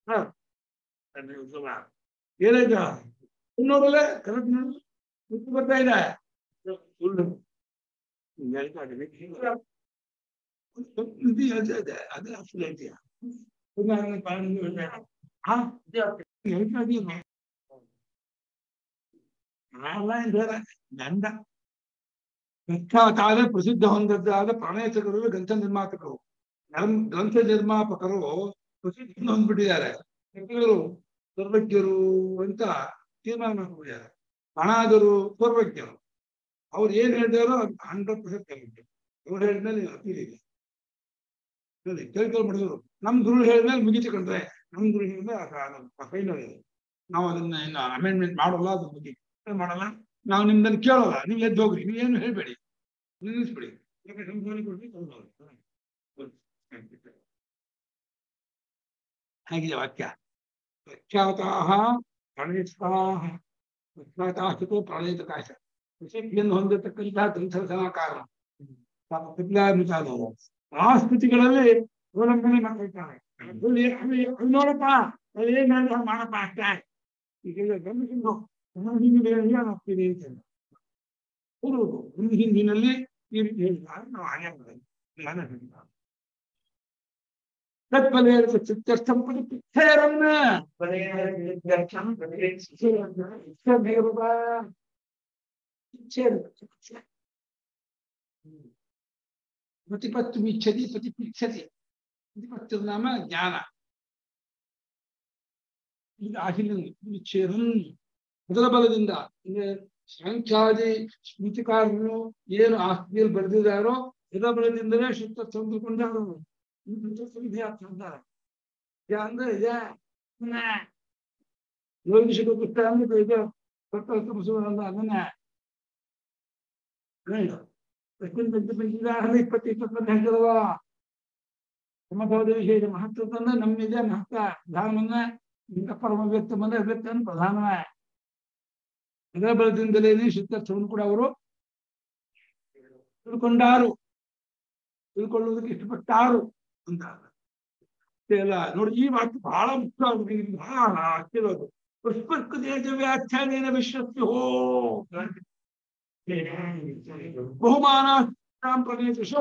ಏನಾಯ್ತ ನೋಡಲ್ಲ ಕರೆಕ್ಟ್ ನೋಡಿ ಮುಟ್ಟು ಬರ್ತಾ ಇದೆ ಸುಳ್ಳು ಹೇಳ್ತಾ ಇದ್ದೀನಿ. ಇದು ಅದೇ ಅದೇ ಅದೇ ಅಸಲು ಇದೆಯಾ ಉದಾಹರಣೆ ಪಾಲನೆ ಇಲ್ಲ. ಹಾ ಹೇಳ್ತಾ ಇದೀನಿ ಅಲ್ಲ ಬೇರೆ ಗಂಡ ಪ್ರಖ್ಯಾತ ಪ್ರಸಿದ್ಧ ಹೊಂದದ್ದಾದ ಪ್ರಣೇತಕರು ಗ್ರಂಥ ನಿರ್ಮಾಪಕರು ಗ್ರಂ- ಗ್ರಂಥ ನಿರ್ಮಾಪಕರು ಪ್ರಸಿದ್ಧಿ ಹೊಂದ್ಬಿಟ್ಟಿದ್ದಾರೆ ಕವಿಗಳು ಸರ್ವಜ್ಞರು ಅಂತ ತೀರ್ಮಾನ ಮಾಡ್ಕೊಂಡಿದ್ದಾರೆ ಹಣಾದರು ಸರ್ವಜ್ಞರು ಅವ್ರು ಏನ್ ಹೇಳ್ತಾರೋ ಅದು ಹಂಡ್ರೆಡ್ ಪರ್ಸೆಂಟ್ ಕರೆಕ್ಟ್ ಅವ್ರು ಹೇಳಿದ್ಮೇಲೆ ಅಪೀಲ್ ಇದೆ ನೋಡಿ ಕೇಳ್ಕೊಂಡ್ಬಿಡಿದ್ರು ನಮ್ ಗುರು ಹೇಳಿದ್ಮೇಲೆ ಮುಗಿತು ಕಂಡ್ರೆ ನಮ್ ಗುರು ಹೇಳಿದ್ಮೇಲೆ ಫೈನಲ್ ಇದೆ ನಾವು ಅದನ್ನ ಇನ್ನು ಅಮೆಂಡ್ಮೆಂಟ್ ಮಾಡೋಲ್ಲ ಅದ್ರ ಬಗ್ಗೆ ಏನ್ ಮಾಡಲ್ಲ ನಾವು ನಿಮ್ದನ್ನ ಕೇಳೋಲ್ಲ ನೀವು ಎದ್ದು ಹೋಗ್ರಿ ನೀವೇನು ಹೇಳ್ಬೇಡಿ ನಿಲ್ಲಿಸ್ಬಿಡಿ ಯಾಕೆ ಸಂಭಾವನೆ ಕೊಡ್ರಿ ತಗೊಂಡೋಗ್ರಿ. ಹೇಗಿದೆ ವಾಕ್ಯ ಪ್ರಖ್ಯಾತಾಹ ಪ್ರಣೇತಾಹ ಪ್ರಖ್ಯಾತಾಹಿತೋ ಪ್ರಣೇತಕಾಶ ಪ್ರಸಿದ್ಧಿಯನ್ನು ಹೊಂದಿರತಕ್ಕಂತಹ ಗ್ರಂಥ ರಚನಾಕಾರ ಪಿತ್ಲಾಮಿತಾದವರು ಆ ಸ್ಥಿತಿಗಳಲ್ಲಿ ಅವಲಂಬನೆ ಮಾಡ್ಕೊಳ್ತಾರೆ ಅಲ್ಲಿ ಅಲ್ಲಿ ಅಲ್ಲಿ ನೋಡಪ್ಪ ಅಲ್ಲಿ ಏನ್ ಹೇಳಿದ್ರೆ ಮಾಡಪ್ಪ ಅಷ್ಟೇ ಈಗ ಗಮನಿಸಿದ್ದು ಹಿಂದಿನ ಏನು ಹೋಗ್ತೀವಿ ಅಂತ ಹೌದು ಒಂದು ಹಿಂದಿನಲ್ಲಿ ಈ ರೀತಿ ಹೇಳಿದಾಗ ನಾವು ಹಾಗೆ ಮಾಡೋದು. ನಾನು ಹೇಳಿದ ತತ್ಫಲೇ ಚಿತ್ತಸ್ಥಂ ಪುತ್ಥೇರನ್ನ ಇಚ್ಛೆ ಇರುತ್ತೆ, ಇಚ್ಛೆ. ಪ್ರತಿಪತ್ತು ಇಚ್ಛತಿ ಪ್ರತಿಪಿಚ್ಛತಿ ಪ್ರತಿಪತ್ತು ನಾಮ ಜ್ಞಾನ ಇದು ಅಹಿಲ್ ವಿಚ್ಛೇದನ್ ಅದರ ಬಲದಿಂದ ಅಂದ್ರೆ ಸಾಂಖ್ಯಾದಿ ಸ್ಮೃತಿಕಾರರು ಏನು ಆಸ್ತಿಯಲ್ಲಿ ಬರೆದಿದ್ದಾರೋ ಇದರ ಬಲದಿಂದಲೇ ಶುದ್ಧ ತಂದುಕೊಂಡರು ಅಂತಾರೆ ಅಂದ್ರೆ ಇದೆ ಯೋಗಿಸಿದ ಪುಸ್ತಕ ಅಂದ್ರೆ ಇದು ಸಪ್ತಮಸೂರಲ್ಲ ಅದನ್ನೇ ಹೇಳು ಪ್ರಶ್ನೆ ಉದಾಹರಣೆ ಇಪ್ಪತ್ತು ಇಪ್ಪತ್ತೊಂದು ಹೇಳ್ತಿರುವ ಸಮಭಾವದ ವಿಶೇಷ ಮಹತ್ವದನ್ನ ನಮ್ಮಿದೆ ಮಹತ್ವ ಧಾಮನ್ನ ಇಂಥ ಪರಮ ವ್ಯಕ್ತ ಬಂದ್ರೆ ವ್ಯಕ್ತ ಪ್ರಧಾನವೇ ಇದರ ಬಲದಿಂದಲೇನೆ ಶುದ್ಧತ್ವವನ್ನು ಕೂಡ ಅವರು ತಿಳ್ಕೊಂಡಾರು ತಿಳ್ಕೊಳ್ಳೋದಕ್ಕೆ ಇಷ್ಟಪಟ್ಟಾರು ಅಂತ ಅಷ್ಟೇ ಅಲ್ಲ ನೋಡಿ ಈ ಮಾತು ಬಹಳ ಮುಖ್ಯವಾಗಿದೆ ಇದು ಬಹಳ ಆಗ್ತಿರೋದು ಪುಷ್ಪರ್ಕದೇಶ ವ್ಯಾಖ್ಯಾನೇನ ವಿಶ್ವಸ್ಯ ಹೋ ಬಹುಮಾನ ಪ್ರದೇಶೋ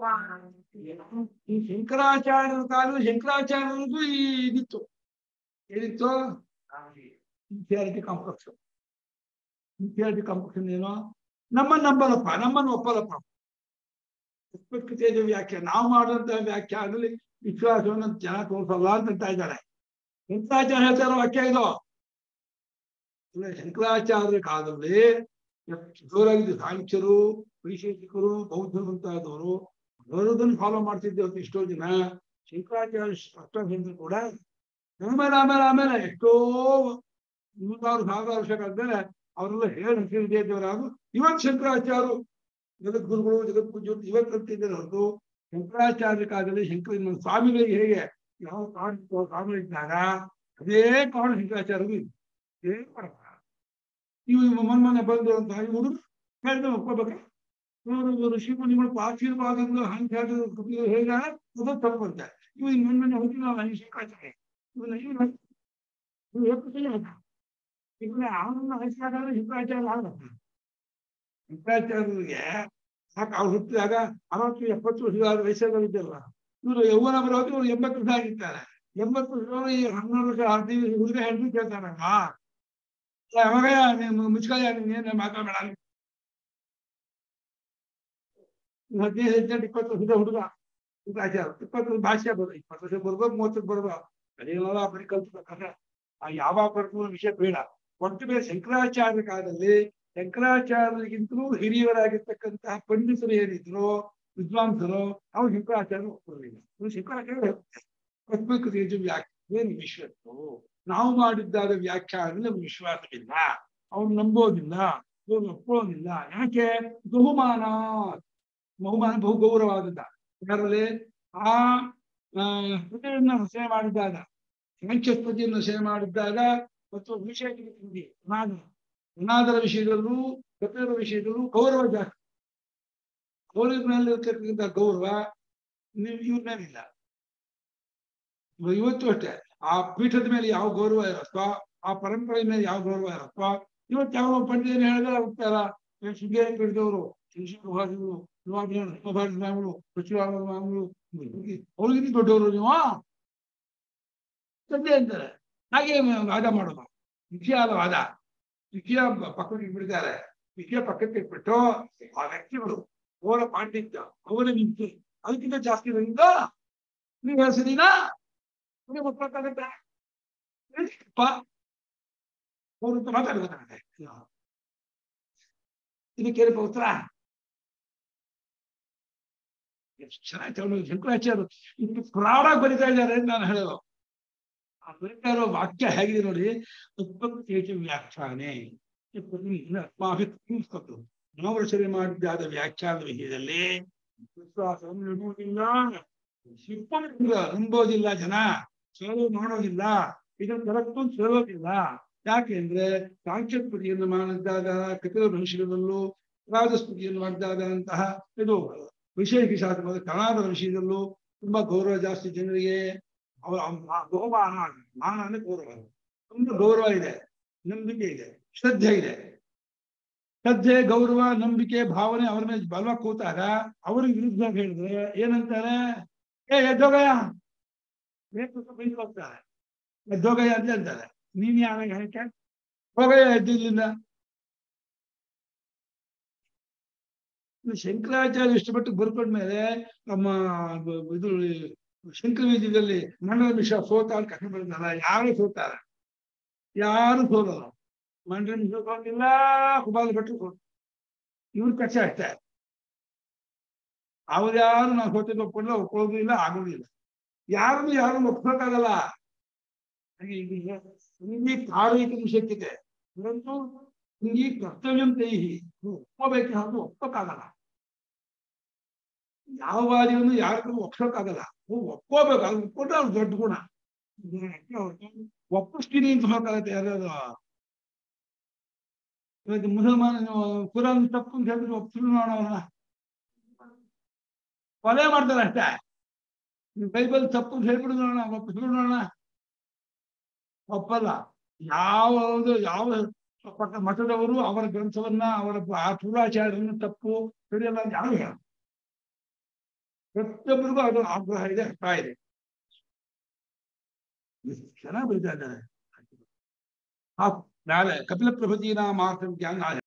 ಈ ಶಂಕರಾಚಾರ್ಯರ ಕಾಲದಲ್ಲಿ ಶಂಕರಾಚಾರ್ಯರಿಗೂ ಈ ಇದಿತ್ತು ಏನಿತ್ತು ಇನ್ಫಿಯಾರಿಟಿ ಕಾಂಪ್ಲೆಕ್ಸ್ ಇನ್ಫಿಯಾರಿಟಿ ಕಾಂಪ್ಲೆಕ್ಸ್ ಏನು ನಮ್ಮನ್ನ ನಂಬಲಪ್ಪ ನಮ್ಮನ್ನು ಒಪ್ಪಲಪ್ಪ ತೇಜ ವ್ಯಾಖ್ಯಾನ ನಾವು ಮಾಡುವಂತಹ ವ್ಯಾಖ್ಯಾನದಲ್ಲಿ ವಿಶ್ವಾಸವನ್ನು ಜನ ತೋರಿಸಲ್ಲ ಅಂತ ಹೇಳ್ತಾ ಇದ್ದಾರೆ ಶಂಕರಾಚಾರ್ಯ ಹೇಳ್ತಾರೋ ವಾಕ್ಯ ಇದು ಇಲ್ಲ, ಶಂಕರಾಚಾರ್ಯರ ಕಾಲದಲ್ಲಿ ಎಷ್ಟು ಜೋರಾಗಿದ್ದು ಸಾಂಖ್ಯರು ವೈಶೇಷಿಕರು ಬೌದ್ಧರು ಮುಂತಾದವರು ಬರೋದನ್ನು ಫಾಲೋ ಮಾಡ್ತಿದ್ದೆ ಹೊತ್ತು ಎಷ್ಟೋ ಜನ ಶಂಕರಾಚಾರ್ಯ ಅಷ್ಟಾಂಶ ಕೂಡ ಆಮೇಲೆ ಆಮೇಲೆ ಆಮೇಲೆ ಎಷ್ಟೋ ನೂರಾರು ಸಾವಿರ ವರ್ಷಗಳಾದ್ಮೇಲೆ ಅವರೆಲ್ಲ ಹೇಳಿ ಹಿಡಿದಿದ್ದವರಾದ್ರು ಇವತ್ತು ಶಂಕರಾಚಾರ್ಯರು ಜಗದ್ಗುರುಗಳು ಜಗತ್ಪೂಜ್ಯರು ಇವತ್ತು ಅಂತಿದ್ದಾರೆ ಹೊರತು ಶಂಕರಾಚಾರ್ಯ ಕಾಲದಲ್ಲಿ ಶಂಕರ ಸ್ವಾಮಿಗಳಿಗೆ ಹೇಗೆ ಯಾವ ಕಾರಣ ಸ್ವಾಮಿಗಳಿದ್ದಾಗ ಅದೇ ಕಾರಣ ಶಂಕರಾಚಾರ್ಯರು ಇದೆ. ಇದೇ ಕಾರಣ ಇವು ಮೊನ್ನೆ ಬಂದು ಅಂತ ಇವರು ಹೇಳಿದ ಒಪ್ಕೋಬೇಕ ಇವರು ಋಷಿ ಮುನಿಗಳು ಆಶೀರ್ವಾದಗಳು ಹಂಗೆ ಹೇಳಿದ್ರು ಹೇಗ ಅದು ತಪ್ಪು ಅಂತ ಇವು ಮೊನ್ನೆ ಹೋಗಿ ನಾವು ಹಂಗೆ ಶಂಕರಾಚಾರ್ಯ ಇವನ್ನ ಇವ್ನ ಇವ್ನು ಹೇಳ್ಕೊತಿಲ್ಲ ಅಂತ. ಇವನ್ನ ಅವನನ್ನ ಹಸಿರಾದ್ರೆ ಶಂಕರಾಚಾರ್ಯ ಆಗಲ್ಲ ಶಂಕರಾಚಾರ್ಯರಿಗೆ ಸಾಕು ಅವ್ರು ಹುಟ್ಟಿದಾಗ ಅರವತ್ತು ಎಪ್ಪತ್ತು ವರ್ಷದ ವಯಸ್ಸಲ್ಲಿದ್ದಲ್ಲ ಇವರು ಯೌವನ ಬರೋದು ಇವರು ಎಂಬತ್ತು ವರ್ಷ ಆಗಿರ್ತಾರೆ ಎಂಬತ್ತು ವರ್ಷದವರು ಈ ಹನ್ನೆರಡು ವರ್ಷ ಹದಿನೈದು ಹುಡುಗ ಹೇಳಿದ್ರು ಕೇಳ್ತಾರಮ್ಮ ಮಗಯ್ಯ ನೀನು ಮುಚ್ಕಯ್ಯ ನೀನೇನು ಮಾತಾಡಬೇಡ ಹದಿನೈದು ಹದಿನೆಂಟು ಇಪ್ಪತ್ತು ವರ್ಷದ ಹುಡುಗ ಶಂಕರಾಚಾರ್ಯ ಇಪ್ಪತ್ತು ಭಾಷೆ ಬರೋದು ಇಪ್ಪತ್ತು ವರ್ಷ ಬರ್ಬೋದು ಮೂವತ್ತಕ್ಕೆ ಬರ್ಬೋದು ಅದೇನೆಲ್ಲ ಬರೀ ಕಲ್ತ್ಬೇಕಾದ್ರೆ ಆ ಯಾವಾಗ ಬರ್ಬೋದು ವಿಷಯ ಬೇಡ ಒಟ್ಟು ಮೇಲೆ ಶಂಕರಾಚಾರ್ಯ ಕಾಲದಲ್ಲಿ ಶಂಕರಾಚಾರ್ಯರಿಗಿಂತಲೂ ಹಿರಿಯರಾಗಿರ್ತಕ್ಕಂತಹ ಪಂಡಿತರು ಏನಿದ್ರು ವಿದ್ವಾಂಸರು ಅವ್ರು ಶಂಕರಾಚಾರ್ಯ ಒಪ್ಪಲಿಲ್ಲ ಇವ್ರು ಶಂಕರಾಚಾರ್ಯ ಪದ್ಮಕ ತೇಜ ವ್ಯಾಖ್ಯಾನ ಏನು ವಿಶ್ವತ್ತು ನಾವು ಮಾಡಿದ್ದಾದ ವ್ಯಾಖ್ಯಾನದಲ್ಲಿ ನಮ್ಗೆ ವಿಶ್ವಾಸವಿಲ್ಲ ಅವ್ರು ನಂಬೋದಿಲ್ಲ ಅವ್ರು ಒಪ್ಪೋದಿಲ್ಲ ಯಾಕೆ ಬಹುಮಾನ ಬಹುಮಾನ ಬಹು ಗೌರವಾದದ್ದ ಯಾರಲ್ಲಿ ಆ ಆ, ಸ್ತುತಿಯನ್ನ ಸೇವೆ ಮಾಡಿದ್ದಾಗ ಸಾಂಖ್ಯ ಸ್ತುತಿಯನ್ನು ಸೇವೆ ಮಾಡಿದ್ದಾಗ ಮತ್ತು ವಿಷಯ ಅನಾದ ಅನಾದರ ವಿಷಯದಲ್ಲೂ ಕಪಿಲರ ವಿಷಯದಲ್ಲೂ ಗೌರವ ಜಾಸ್ತಿ ಗೌರವದ ಮೇಲೆ ಇರ್ತಕ್ಕಂಥ ಗೌರವ ನೀವು ಇವ್ರ ಮೇಲಿಲ್ಲ ಇವತ್ತು ಅಷ್ಟೇ ಆ ಪೀಠದ ಮೇಲೆ ಯಾವ ಗೌರವ ಇರುತ್ತೋ ಆ ಪರಂಪರೆ ಮೇಲೆ ಯಾವ ಗೌರವ ಇರುತ್ತೋ ಇವತ್ತು ಯಾವ ಪಂಡಿತರು ಹೇಳಿದ್ರೆ ಹೋಗ್ತಾರ ಶೃಂಗೇರಿ ಪೀಠದವರು ಶಿವಭಾಷಗಳು ಶಿವಭಾಷ ಸ್ವಾಮಿಗಳು ಪೃಥ್ವಿರಾಜ ಸ್ವಾಮಿಗಳು ಅವ್ರಿಗಿಂತ ದೊಡ್ಡವರು ನೀವು ತಂದೆ ಅಂತಾರೆ ಹಾಗೆ ವಾದ ಮಾಡೋದು ವಿಷಯ ಅಲ್ಲ ವಾದ ವಿಷಯ ಪಕ್ಕಕ್ಕೆ ಇಟ್ಬಿಡ್ತಾರೆ ವಿಷಯ ಪಕ್ಕಕ್ಕೆ ಇಟ್ಬಿಟ್ಟು ಆ ವ್ಯಕ್ತಿಗಳು ಅವರ ಪಾಂಡಿತ್ಯ ಅವರ ನಿಂತು ಅದಕ್ಕಿಂತ ಜಾಸ್ತಿ ಬಂದ ನೀವು ಹೆಸರಿನ ನೀವು ಒಪ್ಬೇಕಾಗತ್ತೆ ಅವರು ಮಾತಾಡ್ಬೇಕಾಗತ್ತೆ ಇದಕ್ಕೆ ಉತ್ತರ ಎಷ್ಟು ಚೆನ್ನಾಗಿ ತಗೊಂಡು ಶಂಕರಾಚಾರ್ಯರು ಇದು ಪ್ರಾಡಾಗಿ ಬರಿತಾ ಇದ್ದಾರೆ ಅಂತ ನಾನು ಹೇಳೋದು ಆ ಬರಿತಾ ಇರೋ ವಾಕ್ಯ ಹೇಗಿದೆ ನೋಡಿ ಉತ್ಪತ್ತಿ ವ್ಯಾಖ್ಯಾನೆ ಅಸ್ಮಾಭಿಸ್ಕೊಟ್ಟು ನಾವು ರಚನೆ ಮಾಡಿದ್ದಾದ ವ್ಯಾಖ್ಯಾನದ ವಿಷಯದಲ್ಲಿ ವಿಶ್ವಾಸವನ್ನು ಇಡುವುದಿಲ್ಲ ಶಿಪ್ಪನಿಲ್ಲ ನಂಬೋದಿಲ್ಲ ಜನ ಸೇವೆ ಮಾಡೋದಿಲ್ಲ ಇದನ್ನು ಜಗತ್ತು ಸೇರೋದಿಲ್ಲ ಯಾಕೆಂದ್ರೆ ಸಾಂಖ್ಯಸ್ಪತಿಯನ್ನು ಮಾಡಿದಾಗ ಕಪಿಲ ಭವಿಷ್ಯದಲ್ಲೂ ರಾಜಸ್ಪತಿಯನ್ನು ಮಾಡಿದಾಗ ಅಂತಹ ಇದು ವಿಶೇಷ ಶಾಸ್ತ್ರದ ಕನ್ನಡದ ವಿಷಯದಲ್ಲೂ ತುಂಬಾ ಗೌರವ ಜಾಸ್ತಿ ಜನರಿಗೆ ಅವರ ಬಹುಮಾನ ಮಾನ ಅಂದ್ರೆ ಗೌರವ ತುಂಬಾ ಗೌರವ ಇದೆ ನಂಬಿಕೆ ಇದೆ ಶ್ರದ್ಧೆ ಇದೆ ಶ್ರದ್ಧೆ ಗೌರವ ನಂಬಿಕೆ ಭಾವನೆ ಅವರ ಮೇಲೆ ಬಲವ ಕೂತಾಗ ಅವ್ರಿಗೆ ವಿರುದ್ಧ ಹೇಳಿದ್ರೆ ಏನಂತಾರೆ ಏ ಎದ್ದೋಗಯ್ಯ ಬೇಕು ಹೋಗ್ತಾರೆ ಎದ್ದೋಗಯ್ಯ ಅಂತ ಹೇಳ್ತಾರೆ ನೀನ್ ಯಾವಾಗ ಹೇಳ್ಕೆ ಹೋಗಯ್ಯ ಎದ್ದು ಇಲ್ಲಿಂದ ಇದು ಶಂಕರಾಚಾರ್ಯ ಇಷ್ಟಪಟ್ಟು ಬರ್ಕೊಂಡ್ಮೇಲೆ ನಮ್ಮ ಬ- ಇದು ಶಂಕರ ವಿದ್ಯದಲ್ಲಿ ಮಂಡಲ ಮಿಶ್ರ ಸೋತ ಅಂತ ಕರ್ಕೊಂಡು ಬಂದಲ್ಲ ಯಾರು ಸೋತಾರ ಯಾರು ಸೋಲಲ್ಲ ಮಂಡಲ ಮಿಶ್ರ ಸೋತಿಲ್ಲ ಕುಬಾಲ ಭಟ್ರು ಸೋತ ಇವ್ರ ಕಷ್ಟ ಅಷ್ಟೇ ಅವ್ರು ಯಾರು ನಾವು ಸೋತಿದ್ದು ಒಪ್ಕೊಂಡ್ರೆ ಒಪ್ಪೋದು ಇಲ್ಲ ಆಗೋದು ಇಲ್ಲ ಯಾರನ್ನು ಯಾರನ್ನು ಒಪ್ಸೋಕ್ಕಾಗಲ್ಲ ಹಾಗೆ ಈಗ ಹಿಂಗೆ ಕಾರೈಕ ಶಕ್ತಿದೆ ಪರಂತು ಹಿಂಗೆ ಕರ್ತವ್ಯಂ ತೈಹಿ ಒಪ್ಪಬೇಕು ಹಾಗೂ ಒಪ್ಪಕ್ಕಾಗಲ್ಲ ಯಾವ ವಾದಿಯನ್ನು ಯಾರಿಗೂ ಒಪ್ಸೋಕ್ಕಾಗಲ್ಲ ನೀವು ಒಪ್ಕೋಬೇಕು ಅದು ಒಪ್ಕೊಂಡ್ರೆ ಅವ್ರು ದೊಡ್ಡ ಗುಣ ಒಪ್ಪಿಸ್ತೀನಿ ಅಂತ ಹೋಗತ್ತೆ ಯಾರ್ಯಾರು ಇವತ್ತು ಮುಸಲ್ಮಾನ ನೀವು ಕುರಾನ್ ತಪ್ಪು ಅಂತ ಹೇಳಿದ್ರೆ ಒಪ್ಪಿದ್ರು ನೋಡೋಣ ಕೊಲೆ ಮಾಡ್ತಾರೆ ಅಷ್ಟೇ ನೀವು ಬೈಬಲ್ ತಪ್ಪು ಅಂತ ಹೇಳ್ಬಿಡು ನೋಡೋಣ ಒಪ್ಪಿಸ್ಬಿಡು ನೋಡೋಣ ಒಪ್ಪಲ್ಲ ಯಾವುದು ಯಾವ ಪಕ್ಕ ಮಠದವರು ಅವರ ಗ್ರಂಥವನ್ನ ಅವರ ಆ ಪೂರ್ವಾಚಾರ್ಯರನ್ನು ತಪ್ಪು ಸರಿಯಲ್ಲ ಅಂತ ಯಾರು ಹೇಳಲ್ಲ. ಪ್ರತಿಯೊಬ್ಬರಿಗೂ ಅದು ಆಗ್ರಹ ಇದೆ ಹಠ ಇದೆ ಎಷ್ಟು ಚೆನ್ನಾಗಿ ಬರೀತಾ ಇದ್ದಾರೆ ಆ ನಾಳೆ ಕಪಿಲ ಪ್ರಭುಜಿ ನಾಮ ಜ್ಞಾನ